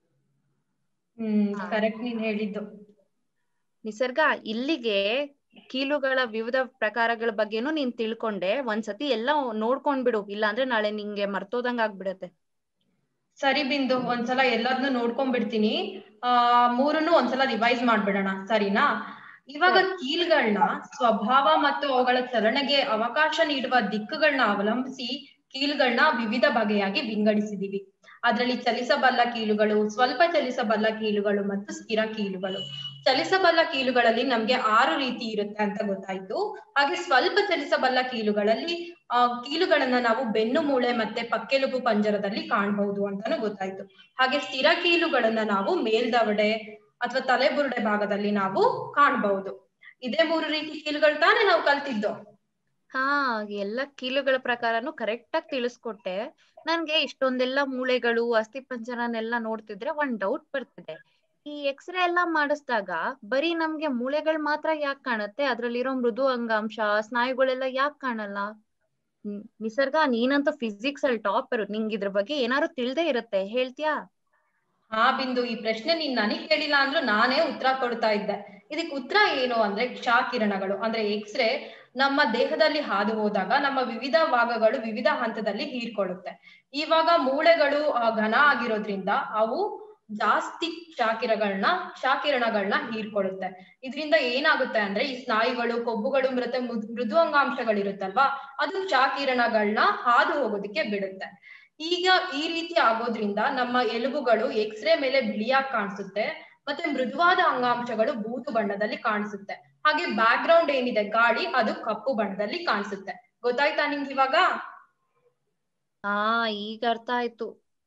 ಹ್ಮ್ ಕರೆಕ್ಟ್ ನೀನ್ ಹೇಳಿದ್ದು ನಿಸರ್ಗ ಇಲ್ಲಿಗೆ ಕೀಲುಗಳ ವಿವಿಧ ಪ್ರಕಾರಗಳ ಬಗ್ಗೆನೂ ನೀನ್ ತಿಳ್ಕೊಂಡೆ ಒಂದ್ಸತಿ ಎಲ್ಲ ನೋಡ್ಕೊಂಡ್ಬಿಡು ಇಲ್ಲಾಂದ್ರೆ ನಾಳೆ ನಿಂಗೆ ಮರ್ತೋದಂಗ್ ಆಗ್ಬಿಡತ್ತೆ ಸರಿ ಬಿಂದು ಒಂದ್ಸಲ ಎಲ್ಲದನ್ನು ನೋಡ್ಕೊಂಡ್ಬಿಡ್ತೀನಿ ಆ ಮೂರನ್ನು ಒಂದ್ಸಲ ರಿವೈಸ್ ಮಾಡ್ಬಿಡೋಣ ಸರಿನಾ ಇವಾಗ ಕೀಲ್ಗಳನ್ನ ಸ್ವಭಾವ ಮತ್ತು ಅವುಗಳ ಚಲನೆಗೆ ಅವಕಾಶ ನೀಡುವ ದಿಕ್ಕುಗಳನ್ನ ಅವಲಂಬಿಸಿ ಕೀಲುಗಳನ್ನ ವಿವಿಧ ಬಗೆಯಾಗಿ ವಿಂಗಡಿಸಿದೀವಿ ಅದರಲ್ಲಿ ಚಲಿಸಬಲ್ಲ ಕೀಲುಗಳು ಸ್ವಲ್ಪ ಚಲಿಸಬಲ್ಲ ಕೀಲುಗಳು ಮತ್ತು ಸ್ಥಿರ ಕೀಲುಗಳು ಚಲಿಸಬಲ್ಲ ಕೀಲುಗಳಲ್ಲಿ ನಮ್ಗೆ ಆರು ರೀತಿ ಇರುತ್ತೆ ಅಂತ ಗೊತ್ತಾಯ್ತು ಹಾಗೆ ಸ್ವಲ್ಪ ಚಲಿಸಬಲ್ಲ ಕೀಲುಗಳಲ್ಲಿ ಆ ಕೀಲುಗಳನ್ನ ನಾವು ಬೆನ್ನು ಮೂಳೆ ಮತ್ತೆ ಪಕ್ಕೆಲುಬು ಪಂಜರದಲ್ಲಿ ಕಾಣಬಹುದು ಅಂತಾನು ಗೊತ್ತಾಯ್ತು ಹಾಗೆ ಸ್ಥಿರ ಕೀಲುಗಳನ್ನ ನಾವು ಮೇಲ್ದವಡೆ ಅಥವಾ ತಲೆಬುರುಡೆ ಭಾಗದಲ್ಲಿ ನಾವು ಕಾಣಬಹುದು ಇದೇ ಮೂರು ರೀತಿ ಕೀಲುಗಳು ತಾನೇ ನಾವು ಕಲ್ತಿದ್ದು ಹಾ ಎಲ್ಲ ಕೀಲುಗಳ ಪ್ರಕಾರನು ಕರೆಕ್ಟ್ ಆಗಿ ತಿಳಿಸ್ಕೊಟ್ಟೆ ನನ್ಗೆ ಇಷ್ಟೊಂದೆಲ್ಲ ಮೂಳೆಗಳು ಅಸ್ಥಿಪಂಜರನೆಲ್ಲ ನೋಡ್ತಿದ್ರೆ ಒಂದ್ ಡೌಟ್ ಬರ್ತಿದೆ ಈ ಎಕ್ಸ್ರೇ ಎಲ್ಲಾ ಮಾಡಿಸ್ದಾಗ ಬರೀ ನಮ್ಗೆ ಮೂಳೆಗಳು ಮಾತ್ರ ಯಾಕೆ ಕಾಣುತ್ತೆ ಅದ್ರಲ್ಲಿರೋ ಮೃದು ಅಂಗಾಂಶ ಸ್ನಾಯುಗಳೆಲ್ಲ ಯಾಕೆ ಕಾಣಲ್ಲ ಹ್ಮ್, ನಿಸರ್ಗ ನೀನಂತೂ ಫಿಸಿಕ್ಸ್ ಅಲ್ಲಿ ಟಾಪರ್ ನಿಂಗ್ ಇದ್ರ ಬಗ್ಗೆ ಏನಾದ್ರು ತಿಳ್ದೇ ಇರುತ್ತೆ ಹೇಳ್ತೀಯಾ ಹಾ ಬಿಂದು ಈ ಪ್ರಶ್ನೆ ನೀನ್ ನನಗ್ ಕೇಳಿಲ್ಲ ಅಂದ್ರೂ ನಾನೇ ಉತ್ತರ ಕೊಡ್ತಾ ಇದ್ದೆ ಇದಕ್ ಉತ್ತರ ಏನು ಅಂದ್ರೆ ಕ್ಷಾಕಿರಣಗಳು ಅಂದ್ರೆ ಎಕ್ಸ್ರೇ ನಮ್ಮ ದೇಹದಲ್ಲಿ ಹಾದು ಹೋದಾಗ ನಮ್ಮ ವಿವಿಧ ಭಾಗಗಳು ವಿವಿಧ ಹಂತದಲ್ಲಿ ಹೀರ್ಕೊಳ್ಳುತ್ತೆ ಇವಾಗ ಮೂಳೆಗಳು ಆ, ಘನ ಆಗಿರೋದ್ರಿಂದ ಅವು ಜಾಸ್ತಿ ಕ್ಷಾಕಿರಗಳನ್ನ ಕ್ಷಾಕಿರಣಗಳನ್ನ ಹೀರ್ಕೊಳ್ಳುತ್ತೆ ಇದರಿಂದ ಏನಾಗುತ್ತೆ ಅಂದ್ರೆ ಈ ಸ್ನಾಯುಗಳು ಕೊಬ್ಬುಗಳು ಮತ್ತೆ ಮೃದು ಮೃದು ಅಂಗಾಂಶಗಳಿರುತ್ತಲ್ವಾ ಅದು ಕ್ಷಾಕಿರಣಗಳನ್ನ ಹಾದು ಹೋಗೋದಕ್ಕೆ ಬಿಡುತ್ತೆ ಈಗ ಈ ರೀತಿ ಆಗೋದ್ರಿಂದ ನಮ್ಮ ಎಲುಬುಗಳು ಎಕ್ಸ್ರೇ ಮೇಲೆ ಬಿಳಿಯಾಗಿ ಕಾಣಿಸುತ್ತೆ ಮತ್ತೆ ಮೃದುವಾದ ಅಂಗಾಂಶಗಳು ಬೂದು ಬಣ್ಣದಲ್ಲಿ ಕಾಣಿಸುತ್ತೆ ಹಾಗೆ ಬ್ಯಾಕ್ ಗ್ರೌಂಡ್ ಏನಿದೆ ಗಾಳಿ ಅದು ಕಪ್ಪು ಬಣ್ಣದಲ್ಲಿ ಕಾಣಿಸುತ್ತೆ ಗೊತ್ತಾಯ್ತಾ ನಿಮ್ಗೆ ಇವಾಗ ಹಾ ಈಗ ಅರ್ಥ ಆಯ್ತು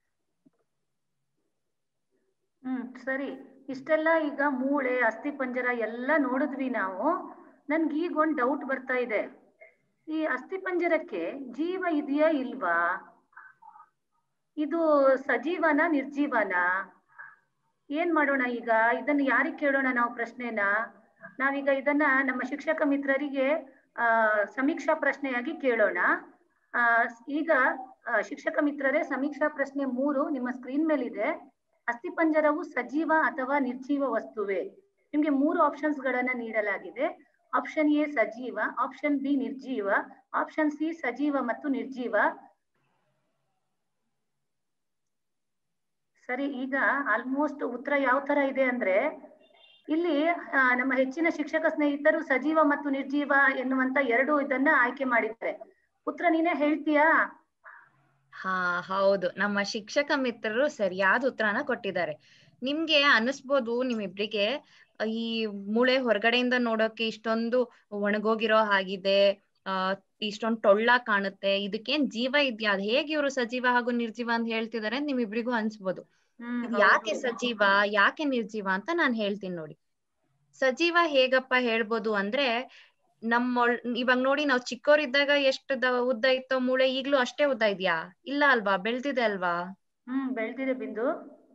ಹ್ಮ್ ಸರಿ ಇಷ್ಟೆಲ್ಲ ಈಗ ಮೂಳೆ ಅಸ್ಥಿಪಂಜರ ಎಲ್ಲ ನೋಡಿದ್ವಿ ನಾವು ನನ್ಗೆ ಈಗ ಒಂದ್ ಡೌಟ್ ಬರ್ತಾ ಇದೆ ಈ ಅಸ್ಥಿಪಂಜರಕ್ಕೆ ಜೀವ ಇದೆಯಾ ಇಲ್ವಾ ಇದು ಸಜೀವನ ನಿರ್ಜೀವನ ಏನ್ ಮಾಡೋಣ ಈಗ ಇದನ್ನ ಯಾರಿಗೆ ಕೇಳೋಣ ನಾವು ಪ್ರಶ್ನೆನ ನಾವೀಗ ಇದನ್ನ ನಮ್ಮ ಶಿಕ್ಷಕ ಮಿತ್ರರಿಗೆ ಆ ಸಮೀಕ್ಷಾ ಪ್ರಶ್ನೆಯಾಗಿ ಕೇಳೋಣ ಆ ಈಗ ಆ, ಶಿಕ್ಷಕ ಮಿತ್ರರೇ ಸಮೀಕ್ಷಾ ಪ್ರಶ್ನೆ ಮೂರು ನಿಮ್ಮ ಸ್ಕ್ರೀನ್ ಮೇಲಿದೆ ಅಸ್ಥಿಪಂಜರವು ಸಜೀವ ಅಥವಾ ನಿರ್ಜೀವ ವಸ್ತುವೇ ನಿಮ್ಗೆ ಮೂರು ಆಪ್ಷನ್ಸ್ ಗಳನ್ನ ನೀಡಲಾಗಿದೆ ಆಪ್ಷನ್ ಎ ಸಜೀವ ಆಪ್ಷನ್ ಬಿ ನಿರ್ಜೀವ ಆಪ್ಷನ್ ಸಿ ಸಜೀವ ಮತ್ತು ನಿರ್ಜೀವ ಸರಿ ಈಗ ಆಲ್ಮೋಸ್ಟ್ ಉತ್ತರ ಯಾವ ತರ ಇದೆ ಅಂದ್ರೆ ಇಲ್ಲಿ ಆ, ನಮ್ಮ ಹೆಚ್ಚಿನ ಶಿಕ್ಷಕ ಸ್ನೇಹಿತರು ಸಜೀವ ಮತ್ತು ನಿರ್ಜೀವ ಎನ್ನುವಂತ ಎರಡು ಇದನ್ನ ಆಯ್ಕೆ ಮಾಡಿದ್ದಾರೆ ಉತ್ತರ ನೀನೇ ಹೇಳ್ತೀಯಾ ಹಾ ಹೌದು ನಮ್ಮ ಶಿಕ್ಷಕ ಮಿತ್ರರು ಸರಿಯಾದ ಉತ್ತರನ ಕೊಟ್ಟಿದ್ದಾರೆ ನಿಮ್ಗೆ ಅನಿಸ್ಬೋದು ನಿಮ್ಮಿಬ್ರಿಗೆ ಆ, ಈ ಮೂಳೆ ಹೊರಗಡೆಯಿಂದ ನೋಡೋಕೆ ಇಷ್ಟೊಂದು ಒಣಗೋಗಿರೋ ಹಾಗಿದೆ ಆ ಇಷ್ಟೊಂದು ಟೊಳ್ಳ ಕಾಣುತ್ತೆ ಇದಕ್ಕೇನ್ ಜೀವ ಇದ್ಯಾ ಅದ್ ಹೇಗೆ ಇವರು ಸಜೀವ ಹಾಗೂ ನಿರ್ಜೀವ ಅಂತ ಹೇಳ್ತಿದಾರೆ ಅಂತ ನಿಮ್ಮಿಬ್ರಿಗೂ ಅನ್ಸ್ಬೋದು ಹ್ಮ್ ಇದ್ ಯಾಕೆ ಹೌದು. ಸಜೀವ ಯಾಕೆ ನಿರ್ಜೀವ ಅಂತ ನಾನ್ ಹೇಳ್ತೀನಿ ನೋಡಿ ಸಜೀವ ಹೇಗಪ್ಪ ಹೇಳ್ಬೋದು ಅಂದ್ರೆ ನಮ್ಮ ಇವಾಗ ನೋಡಿ ನಾವ್ ಚಿಕ್ಕವರಿದ್ದಾಗ ಎಷ್ಟು ದ- ಉದ್ದ ಇತ್ತೋ ಮೂಳೆ ಈಗ್ಲೂ ಅಷ್ಟೇ ಉದ್ದ ಇದ್ಯಾ ಇಲ್ಲ ಅಲ್ವಾ ಬೆಳ್ದಿದೆ ಅಲ್ವಾ ಹ್ಮ್ ಬೆಳ್ದಿದೆ ಬಿಂದು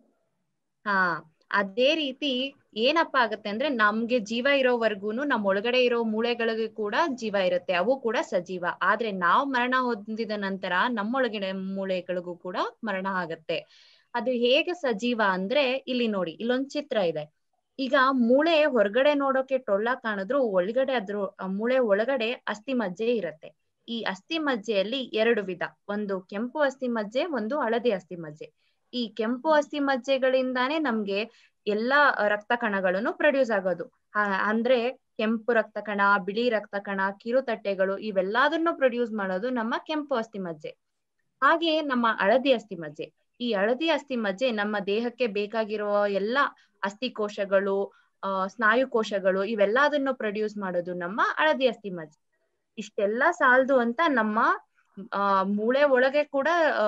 ಹಾ ಅದೇ ರೀತಿ ಏನಪ್ಪಾ ಆಗತ್ತೆ ಅಂದ್ರೆ ನಮ್ಗೆ ಜೀವ ಇರೋವರ್ಗೂನು ನಮ್ ಒಳಗಡೆ ಇರೋ ಮೂಳೆಗಳಿಗೆ ಕೂಡ ಜೀವ ಇರುತ್ತೆ ಅವು ಕೂಡ ಸಜೀವ ಆದ್ರೆ ನಾವ್ ಮರಣ ಹೊಂದಿದ ನಂತರ ನಮ್ಮೊಳಗಡೆ ಮೂಳೆಗಳಿಗೂ ಕೂಡ ಮರಣ ಆಗತ್ತೆ ಅದು ಹೇಗೆ ಸಜೀವ ಅಂದ್ರೆ ಇಲ್ಲಿ ನೋಡಿ ಇಲ್ಲೊಂದ್ ಚಿತ್ರ ಇದೆ ಈಗ ಮೂಳೆ ಹೊರಗಡೆ ನೋಡೋಕೆ ಟೊಳ್ಳ ಕಾಣಿದ್ರು ಒಳಗಡೆ ಅದ್ರ ಆ ಮೂಳೆ ಒಳಗಡೆ ಅಸ್ಥಿ ಮಜ್ಜೆ ಇರತ್ತೆ ಈ ಅಸ್ಥಿ ಮಜ್ಜೆಯಲ್ಲಿ ಎರಡು ವಿಧ ಒಂದು ಕೆಂಪು ಅಸ್ಥಿ ಮಜ್ಜೆ ಒಂದು ಹಳದಿ ಅಸ್ಥಿ ಮಜ್ಜೆ ಈ ಕೆಂಪು ಅಸ್ಥಿ ಮಜ್ಜೆಗಳಿಂದಾನೇ ನಮ್ಗೆ ಎಲ್ಲಾ ರಕ್ತ ಕಣಗಳನ್ನು ಪ್ರೊಡ್ಯೂಸ್ ಆಗೋದು ಆ, ಅಂದ್ರೆ ಕೆಂಪು ರಕ್ತ ಕಣ ಬಿಳಿ ರಕ್ತ ಕಣ ಕಿರುತಟ್ಟೆಗಳು ಇವೆಲ್ಲದನ್ನು ಪ್ರೊಡ್ಯೂಸ್ ಮಾಡೋದು ನಮ್ಮ ಕೆಂಪು ಅಸ್ಥಿ ಮಜ್ಜೆ ಹಾಗೆ ನಮ್ಮ ಹಳದಿ ಅಸ್ಥಿ ಮಜ್ಜೆ ಈ ಹಳದಿ ಅಸ್ಥಿ ಮಜ್ಜೆ ನಮ್ಮ ದೇಹಕ್ಕೆ ಬೇಕಾಗಿರುವ ಎಲ್ಲಾ ಅಸ್ಥಿ ಕೋಶಗಳು ಆ ಸ್ನಾಯು ಕೋಶಗಳು ಇವೆಲ್ಲದನ್ನು ಪ್ರೊಡ್ಯೂಸ್ ಮಾಡೋದು ನಮ್ಮ ಹಳದಿ ಅಸ್ಥಿ ಮಜ್ಜೆ ಇಷ್ಟೆಲ್ಲ ಸಾಲದು ಅಂತ ನಮ್ಮ ಆ ಮೂಳೆ ಒಳಗೆ ಕೂಡ ಆ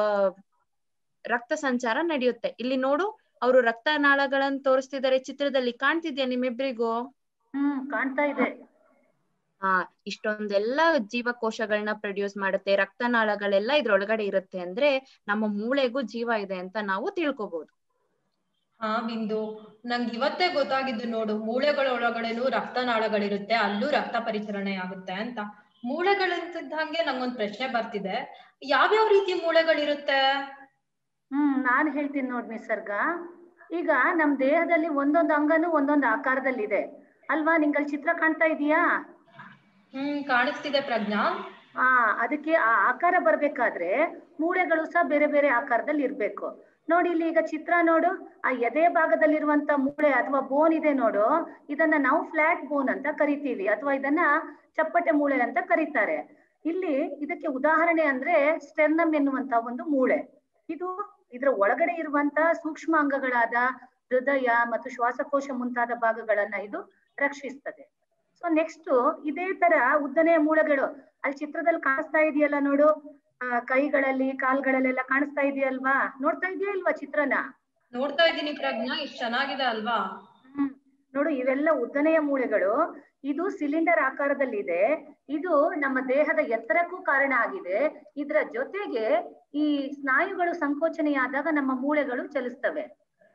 ರಕ್ತ ಸಂಚಾರ ನಡೆಯುತ್ತೆ ಇಲ್ಲಿ ನೋಡು ಅವರು ರಕ್ತನಾಳಗಳನ್ನ ತೋರಿಸ್ತಿದ್ದಾರೆ ಚಿತ್ರದಲ್ಲಿ ಕಾಣ್ತಿದ್ಯಾ ನಿಮ್ಮಿಬ್ರಿಗೂ ಹ್ಮ್ ಕಾಣ್ತಾ ಇದೆ ಹಾ ಇಷ್ಟೊಂದೆಲ್ಲ ಜೀವಕೋಶಗಳನ್ನ ಪ್ರೊಡ್ಯೂಸ್ ಮಾಡುತ್ತೆ ರಕ್ತನಾಳಗಳೆಲ್ಲ ಇದ್ರೊಳಗಡೆ ಇರುತ್ತೆ ಅಂದ್ರೆ ನಮ್ಮ ಮೂಳೆಗೂ ಜೀವ ಇದೆ ಅಂತ ನಾವು ತಿಳ್ಕೊಬಹುದು ಹಾ ಬಿಂದು ನಂಗೆ ಇವತ್ತೇ ಗೊತ್ತಾಗಿದ್ದು ನೋಡು ಮೂಳೆಗಳ ಒಳಗಡೆನೂ ರಕ್ತನಾಳಗಳಿರುತ್ತೆ ಅಲ್ಲೂ ರಕ್ತ ಪರಿಚಲನೆ ಆಗುತ್ತೆ ಅಂತ ಮೂಳೆಗಳಂತಿದ್ದಂಗೆ ನಂಗೊಂದ್ ಪ್ರಶ್ನೆ ಬರ್ತಿದೆ ಯಾವ್ಯಾವ ರೀತಿ ಮೂಳೆಗಳಿರುತ್ತೆ ಹ್ಮ್ ನಾನ್ ಹೇಳ್ತೀನಿ ನೋಡ್ ನಿಸರ್ಗ ಈಗ ನಮ್ ದೇಹದಲ್ಲಿ ಒಂದೊಂದು ಅಂಗನು ಒಂದೊಂದು ಆಕಾರದಲ್ಲಿದೆ ಅಲ್ವಾ ನಿಂಗಲ್ಲಿ ಚಿತ್ರ ಕಾಣ್ತಾ ಇದೀಯಾ ಹ್ಮ್ ಕಾಣಿಸ್ತಿದೆ ಪ್ರಜ್ಞಾ ಆ ಅದಕ್ಕೆ ಆ ಆಕಾರ ಬರ್ಬೇಕಾದ್ರೆ ಮೂಳೆಗಳು ಸಹ ಬೇರೆ ಬೇರೆ ಆಕಾರದಲ್ಲಿ ಇರ್ಬೇಕು ನೋಡಿ ಇಲ್ಲಿ ಈಗ ಚಿತ್ರ ನೋಡು ಆ ಎದೆ ಭಾಗದಲ್ಲಿರುವಂತ ಮೂಳೆ ಅಥವಾ ಬೋನ್ ಇದೆ ನೋಡು ಇದನ್ನ ನಾವು ಫ್ಲಾಟ್ ಬೋನ್ ಅಂತ ಕರಿತೀವಿ ಅಥವಾ ಇದನ್ನ ಚಪ್ಪಟೆ ಮೂಳೆ ಅಂತ ಕರೀತಾರೆ ಇಲ್ಲಿ ಇದಕ್ಕೆ ಉದಾಹರಣೆ ಅಂದ್ರೆ ಸ್ಟೆರ್ನಮ್ ಎನ್ನುವಂತ ಒಂದು ಮೂಳೆ ಇದು ಇದರ ಒಳಗಡೆ ಇರುವಂತ ಸೂಕ್ಷ್ಮ ಅಂಗಗಳಾದ ಹೃದಯ ಮತ್ತು ಶ್ವಾಸಕೋಶ ಮುಂತಾದ ಭಾಗಗಳನ್ನ ಇದು ರಕ್ಷಿಸ್ತದೆ ಸೊ ನೆಕ್ಸ್ಟ್ ಇದೇ ತರ ಉದ್ದನೆಯ ಮೂಳೆಗಳು ಅಲ್ಲಿ ಚಿತ್ರದಲ್ಲಿ ಕಾಣಿಸ್ತಾ ಇದೆಯಲ್ಲ ನೋಡು ಆ, ಕೈಗಳಲ್ಲಿ ಕಾಲ್ಗಳಲ್ಲೆಲ್ಲ ಕಾಣಿಸ್ತಾ ಇದೆಯಲ್ವಾ ನೋಡ್ತಾ ಇದೆಯಾ ಇಲ್ವಾ ಚಿತ್ರನ ನೋಡ್ತಾ ಇದ್ದೀನಿ ಪ್ರಜ್ಞಾ ಇಷ್ಟ್ ಚೆನ್ನಾಗಿದೆ ಅಲ್ವಾ ಹ್ಮ್ ನೋಡು ಇವೆಲ್ಲ ಉದ್ದನೆಯ ಮೂಳೆಗಳು ಇದು ಸಿಲಿಂಡರ್ ಆಕಾರದಲ್ಲಿದೆ ಇದು ನಮ್ಮ ದೇಹದ ಎತ್ತರಕ್ಕೂ ಕಾರಣ ಆಗಿದೆ ಇದರ ಜೊತೆಗೆ ಈ ಸ್ನಾಯುಗಳು ಸಂಕೋಚನೆಯಾದಾಗ ನಮ್ಮ ಮೂಳೆಗಳು ಚಲಿಸ್ತವೆ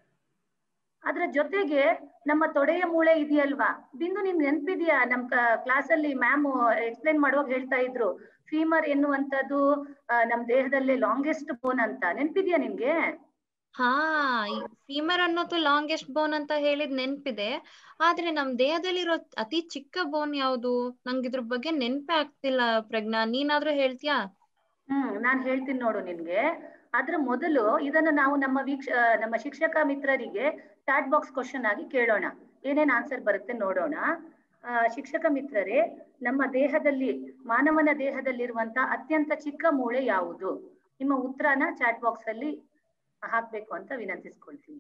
ಅದ್ರ ಜೊತೆಗೆ ನಮ್ಮ ತೊಡೆಯ ಮೂಳೆ ಇದೆಯಲ್ವಾ ಬಿಂದು ನಿನ್ ನೆನ್ಪಿದ್ಯಾ ನಮ್ ಕ್ಲಾಸ್ ಅಲ್ಲಿ ಮ್ಯಾಮ್ ಎಕ್ಸ್ಪ್ಲೈನ್ ಮಾಡುವಾಗ ಹೇಳ್ತಾ ಇದ್ರು ಫೀಮರ್ ಎನ್ನುವಂಥದ್ದು ಆ, ನಮ್ ದೇಹದಲ್ಲಿ ಲಾಂಗೆಸ್ಟ್ ಬೋನ್ ಅಂತ ನೆನ್ಪಿದ್ಯಾ ನಿನ್ಗೆ ಹಾ ಫೀಮರ್ ಅನ್ನೋದು ಲಾಂಗೆಸ್ಟ್ ಬೋನ್ ಅಂತ ಹೇಳಿದ್ ನೆನ್ಪಿದೆ ಆದ್ರೆ ನಮ್ ದೇಹದಲ್ಲಿರೋ ಅತಿ ಚಿಕ್ಕ ಬೋನ್ ಯಾವ್ದು ನಂಗೆ ಇದ್ರ ಬಗ್ಗೆ ನೆನ್ಪೇ ಆಗ್ತಿಲ್ಲ ಪ್ರಜ್ಞಾ ನೀನಾದ್ರೂ ಹೇಳ್ತೀಯಾ ಹ್ಮ್ ನಾನ್ ಹೇಳ್ತೀನಿ ನೋಡು ನಿನ್ಗೆ ಅದ್ರ ಮೊದಲು ಇದನ್ನ ನಾವು ನಮ್ಮ ವೀಕ್ಷ ಆ, ನಮ್ಮ ಶಿಕ್ಷಕ ಮಿತ್ರರಿಗೆ ಚಾಟ್ ಬಾಕ್ಸ್ ಕ್ವಶನ್ ಆಗಿ ಕೇಳೋಣ ಏನೇನ್ ಆನ್ಸರ್ ಬರುತ್ತೆ ನೋಡೋಣ ಆ, ಶಿಕ್ಷಕ ಮಿತ್ರರೇ ನಮ್ಮ ದೇಹದಲ್ಲಿ ಮಾನವನ ದೇಹದಲ್ಲಿರುವಂತ ಅತ್ಯಂತ ಚಿಕ್ಕ ಮೂಳೆ ಯಾವುದು ನಿಮ್ಮ ಉತ್ತರನ ಚಾಟ್ ಬಾಕ್ಸ್ ಅಲ್ಲಿ ಹಾಕ್ಬೇಕು ಅಂತ ವಿನಂತಿಸ್ಕೊಳ್ತೀನಿ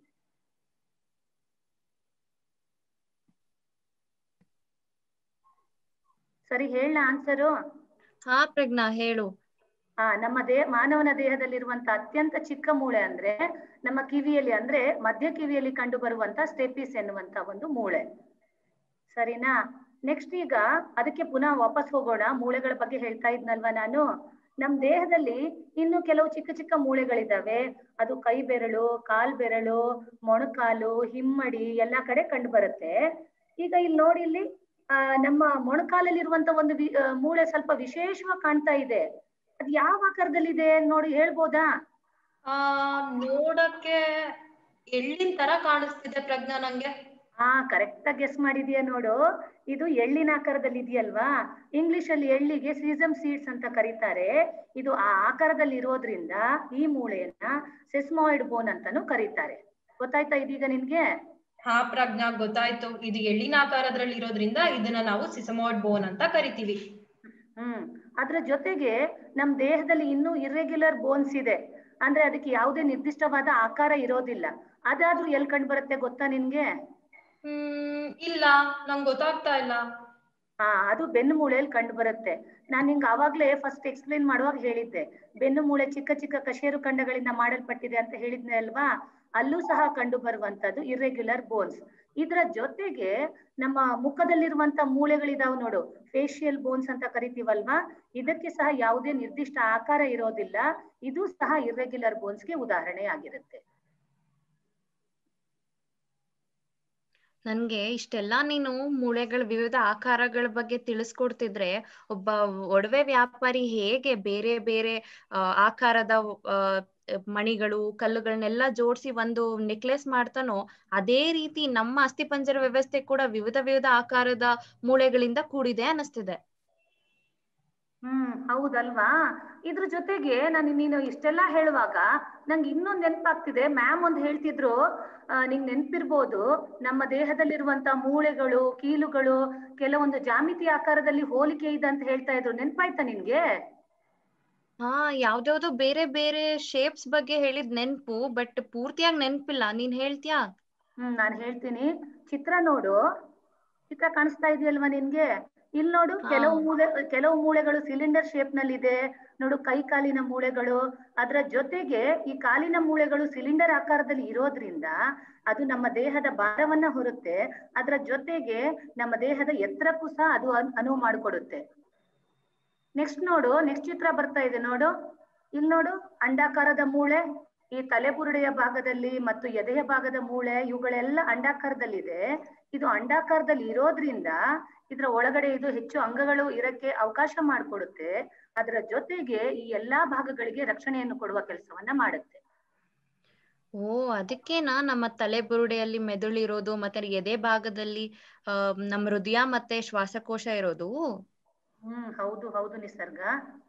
ಸರಿ ಹೇಳ ಆನ್ಸರು ಹಾ ಪ್ರಜ್ಞಾ ಹೇಳು ಆ ನಮ್ಮ ದೇಹ ಮಾನವನ ದೇಹದಲ್ಲಿರುವಂತ ಅತ್ಯಂತ ಚಿಕ್ಕ ಮೂಳೆ ಅಂದ್ರೆ ನಮ್ಮ ಕಿವಿಯಲ್ಲಿ ಅಂದ್ರೆ ಮಧ್ಯ ಕಿವಿಯಲ್ಲಿ ಕಂಡು ಬರುವಂತ ಸ್ಟೆಪಿಸ್ ಎನ್ನುವಂತ ಒಂದು ಮೂಳೆ ಸರಿನಾ ನೆಕ್ಸ್ಟ್ ಈಗ ಅದಕ್ಕೆ ಪುನಃ ವಾಪಸ್ ಹೋಗೋಣ ಮೂಳೆಗಳ ಬಗ್ಗೆ ಹೇಳ್ತಾ ಇದ್ನಲ್ವಾ ನಾನು ನಮ್ ದೇಹದಲ್ಲಿ ಇನ್ನು ಕೆಲವು ಚಿಕ್ಕ ಚಿಕ್ಕ ಮೂಳೆಗಳಿದಾವೆ ಅದು ಕೈ ಬೆರಳು ಕಾಲ್ ಬೆರಳು ಮೊಣಕಾಲು ಹಿಮ್ಮಡಿ ಎಲ್ಲಾ ಕಡೆ ಕಂಡು ಬರುತ್ತೆ ಈಗ ಇಲ್ಲಿ ನೋಡಿ ಇಲ್ಲಿ ಆ ನಮ್ಮ ಮೊಣಕಾಲಲ್ಲಿರುವಂತ ಒಂದು ವಿ- ಆ, ಮೂಳೆ ಸ್ವಲ್ಪ ವಿಶೇಷವಾಗಿ ಕಾಣ್ತಾ ಇದೆ ಅದ್ ಯಾವ ಆಕಾರದಲ್ಲಿದೆ ನೋಡಿ ಹೇಳ್ಬೋದಾ ಆ ನೋಡಕ್ಕೆ ಎಳ್ಳಿನ ತರ ಕಾಣಿಸ್ತಿದೆ ಪ್ರಜ್ಞಾ ನಂಗೆ ಹಾ ಕರೆಕ್ಟ್ ಆಗಿ ಗೆಸ್ ಮಾಡಿದ್ಯಾ ನೋಡು ಇದು ಎಳ್ಳಿನ ಆಕಾರದಲ್ಲಿ ಇದೆಯಲ್ವಾ ಇಂಗ್ಲಿಷ್ ಅಲ್ಲಿ ಎಳ್ಳಿಗೆ ಸೀಸಮ್ ಸೀಡ್ಸ್ ಅಂತ ಕರೀತಾರೆ ಇದು ಆ ಆಕಾರದಲ್ಲಿ ಇರೋದ್ರಿಂದ ಈ ಮೂಳೆಯನ್ನ ಸೆಸ್ಮಾಯ್ಡ್ ಬೋನ್ ಅಂತಾನು ಕರೀತಾರೆ ಗೊತ್ತಾಯ್ತಾ ಇದೀಗ ನಿನ್ಗೆ ಹಾ ಪ್ರಜ್ಞಾ ಗೊತ್ತಾಯ್ತು ಇದು ಎಳ್ಳಿನ ಆಕಾರದಲ್ಲಿ ಇರೋದ್ರಿಂದ ಇದನ್ನ ನಾವು ಸಿಸಮಾಯ್ಡ್ ಬೋನ್ ಅಂತ ಕರಿತೀವಿ ಹ್ಮ್ ಅದ್ರ ಜೊತೆಗೆ ನಮ್ ದೇಹದಲ್ಲಿ ಇನ್ನೂ ಇರ್ರೆಗ್ಯುಲರ್ ಬೋನ್ಸ್ ಇದೆ ಅಂದ್ರೆ ಅದಕ್ಕೆ ಯಾವುದೇ ನಿರ್ದಿಷ್ಟವಾದ ಆಕಾರ ಇರೋದಿಲ್ಲ ಅದಾದ್ರೂ ಎಲ್ ಕಂಡು ಬರುತ್ತೆ ಗೊತ್ತಾ ನಿನ್ಗೆ ಹ್ಮ್ ಇಲ್ಲ ನಂಗೆ ಗೊತ್ತಾಗ್ತಾ ಇಲ್ಲ ಹಾ ಅದು ಬೆನ್ನು ಮೂಳೆಯಲ್ಲಿ ಕಂಡು ಬರುತ್ತೆ ನಾನ್ ನಿಂಗೆ ಆವಾಗ್ಲೇ ಫಸ್ಟ್ ಎಕ್ಸ್ಪ್ಲೈನ್ ಮಾಡುವಾಗ ಹೇಳಿದ್ದೆ ಬೆನ್ನು ಮೂಳೆ ಚಿಕ್ಕ ಚಿಕ್ಕ ಕಶೇರು ಖಂಡಗಳಿಂದ ಮಾಡಲ್ಪಟ್ಟಿದೆ ಅಂತ ಹೇಳಿದ್ನೆ ಅಲ್ವಾ ಅಲ್ಲೂ ಸಹ ಕಂಡು ಬರುವಂತದ್ದು ಇರ್ರೆಗ್ಯುಲರ್ ಬೋನ್ಸ್ ಇದರ ಜೊತೆಗೆ ನಮ್ಮ ಮುಖದಲ್ಲಿರುವಂತ ಮೂಳೆಗಳಿದಾವ್ ನೋಡು ಫೇಶಿಯಲ್ ಬೋನ್ಸ್ ಅಂತ ಕರಿತೀವಲ್ವಾ ಇದಕ್ಕೆ ಸಹ ಯಾವುದೇ ನಿರ್ದಿಷ್ಟ ಆಕಾರ ಇರೋದಿಲ್ಲ ಇದು ಸಹ ಇರ್ರೆಗ್ಯುಲರ್ ಬೋನ್ಸ್ಗೆ ಉದಾಹರಣೆ ಆಗಿರುತ್ತೆ ನನ್ಗೆ ಇಷ್ಟೆಲ್ಲಾ ನೀನು ಮೂಳೆಗಳ ವಿವಿಧ ಆಕಾರಗಳ ಬಗ್ಗೆ ತಿಳಿಸ್ಕೊಡ್ತಿದ್ರೆ ಒಬ್ಬ ಒಡವೆ ವ್ಯಾಪಾರಿ ಹೇಗೆ ಬೇರೆ ಬೇರೆ ಆ, ಆಕಾರದ ಆ, ಮಣಿಗಳು ಕಲ್ಲುಗಳನ್ನೆಲ್ಲ ಜೋಡಿಸಿ ಒಂದು ನೆಕ್ಲೆಸ್ ಮಾಡ್ತಾನೋ ಅದೇ ರೀತಿ ನಮ್ಮ ಅಸ್ಥಿಪಂಜರ ವ್ಯವಸ್ಥೆ ಕೂಡ ವಿವಿಧ ವಿವಿಧ ಆಕಾರದ ಮೂಳೆಗಳಿಂದ ಕೂಡಿದೆ ಅನ್ನಿಸ್ತಿದೆ ಹ್ಮ್ ಹೌದಲ್ವಾ ಇದ್ರ ಜೊತೆಗೆ ನಾನು ನೀನು ಇಷ್ಟೆಲ್ಲಾ ಹೇಳುವಾಗ ನಂಗೆ ಇನ್ನೊಂದ್ ನೆನಪಾಗ್ತಿದೆ ಮ್ಯಾಮ್ ಒಂದ್ ಹೇಳ್ತಿದ್ರು ಆ, ನಿಂಗ್ ನೆನ್ಪಿರ್ಬೋದು ನಮ್ಮ ದೇಹದಲ್ಲಿರುವಂತ ಮೂಳೆಗಳು ಕೀಲುಗಳು ಕೆಲವೊಂದು ಜಾಮಿತಿ ಆಕಾರದಲ್ಲಿ ಹೋಲಿಕೆ ಇದೆ ಅಂತ ಹೇಳ್ತಾ ಇದ್ರು ನೆನ್ಪಾಯ್ತಾ ನಿನ್ಗೆ ಹಾ ಯಾವ್ದ್ಯಾವ್ದೋ ಬೇರೆ ಬೇರೆ ಶೇಪ್ಸ್ ಬಗ್ಗೆ ಹೇಳಿದ್ ನೆನ್ಪು ಬಟ್ ಪೂರ್ತಿಯಾಗಿ ನೆನ್ಪಿಲ್ಲ ನೀನ್ ಹೇಳ್ತ್ಯಾ ಹ್ಮ್ ನಾನ್ ಹೇಳ್ತೀನಿ ಚಿತ್ರ ನೋಡು ಚಿತ್ರ ಕಾಣಿಸ್ತಾ ಇದೆಯಲ್ವಾ ನಿನ್ಗೆ ಇಲ್ಲಿ ನೋಡು ಹಾ. ಕೆಲವು ಮೂಳೆ ಕೆಲವು ಮೂಳೆಗಳು ಸಿಲಿಂಡರ್ ಶೇಪ್ ನಲ್ಲಿ ಇದೆ ನೋಡು ಕೈ ಕಾಲಿನ ಮೂಳೆಗಳು ಅದರ ಜೊತೆಗೆ ಈ ಕಾಲಿನ ಮೂಳೆಗಳು ಸಿಲಿಂಡರ್ ಆಕಾರದಲ್ಲಿ ಇರೋದ್ರಿಂದ ಅದು ನಮ್ಮ ದೇಹದ ಭಾರವನ್ನ ಹೊರುತ್ತೆ ಅದರ ಜೊತೆಗೆ ನಮ್ಮ ದೇಹದ ಎತ್ತರಕ್ಕೂ ಸಹ ಅದು ಅನ್- ಅನುವು ಮಾಡಿಕೊಡುತ್ತೆ ನೆಕ್ಸ್ಟ್ ನೋಡು ನೆಕ್ಸ್ಟ್ ಚಿತ್ರ ಬರ್ತಾ ಇದೆ ನೋಡು ಇಲ್ಲಿ ನೋಡು ಅಂಡಾಕಾರದ ಮೂಳೆ ಈ ತಲೆಬುರುಡೆಯ ಭಾಗದಲ್ಲಿ ಮತ್ತು ಎದೆಯ ಭಾಗದ ಮೂಳೆ ಇವುಗಳೆಲ್ಲ ಅಂಡಾಕಾರದಲ್ಲಿದೆ ಇದು ಅಂಡಾಕಾರದಲ್ಲಿ ಇರೋದ್ರಿಂದ ಇದರ ಒಳಗಡೆ ಇದು ಹೆಚ್ಚು ಅಂಗಗಳು ಇರಕ್ಕೆ ಅವಕಾಶ ಮಾಡಿಕೊಡುತ್ತೆ ಅದರ ಜೊತೆಗೆ ಈ ಎಲ್ಲಾ ಭಾಗಗಳಿಗೆ ರಕ್ಷಣೆಯನ್ನು ಕೊಡುವ ಕೆಲಸವನ್ನ ಮಾಡುತ್ತೆ ಓ ಅದಕ್ಕೇನಾ ನಮ್ಮ ತಲೆ ಬುರುಡೆಯಲ್ಲಿ ಮೆದುಳು ಇರೋದು ಮತ್ತೆ ಎದೆ ಭಾಗದಲ್ಲಿ ಆ ನಮ್ಮ ಹೃದಯ ಮತ್ತೆ ಶ್ವಾಸಕೋಶ ಇರೋದು ಹ್ಮ್ ಹೌದು ಹೌದು ನಿಸರ್ಗ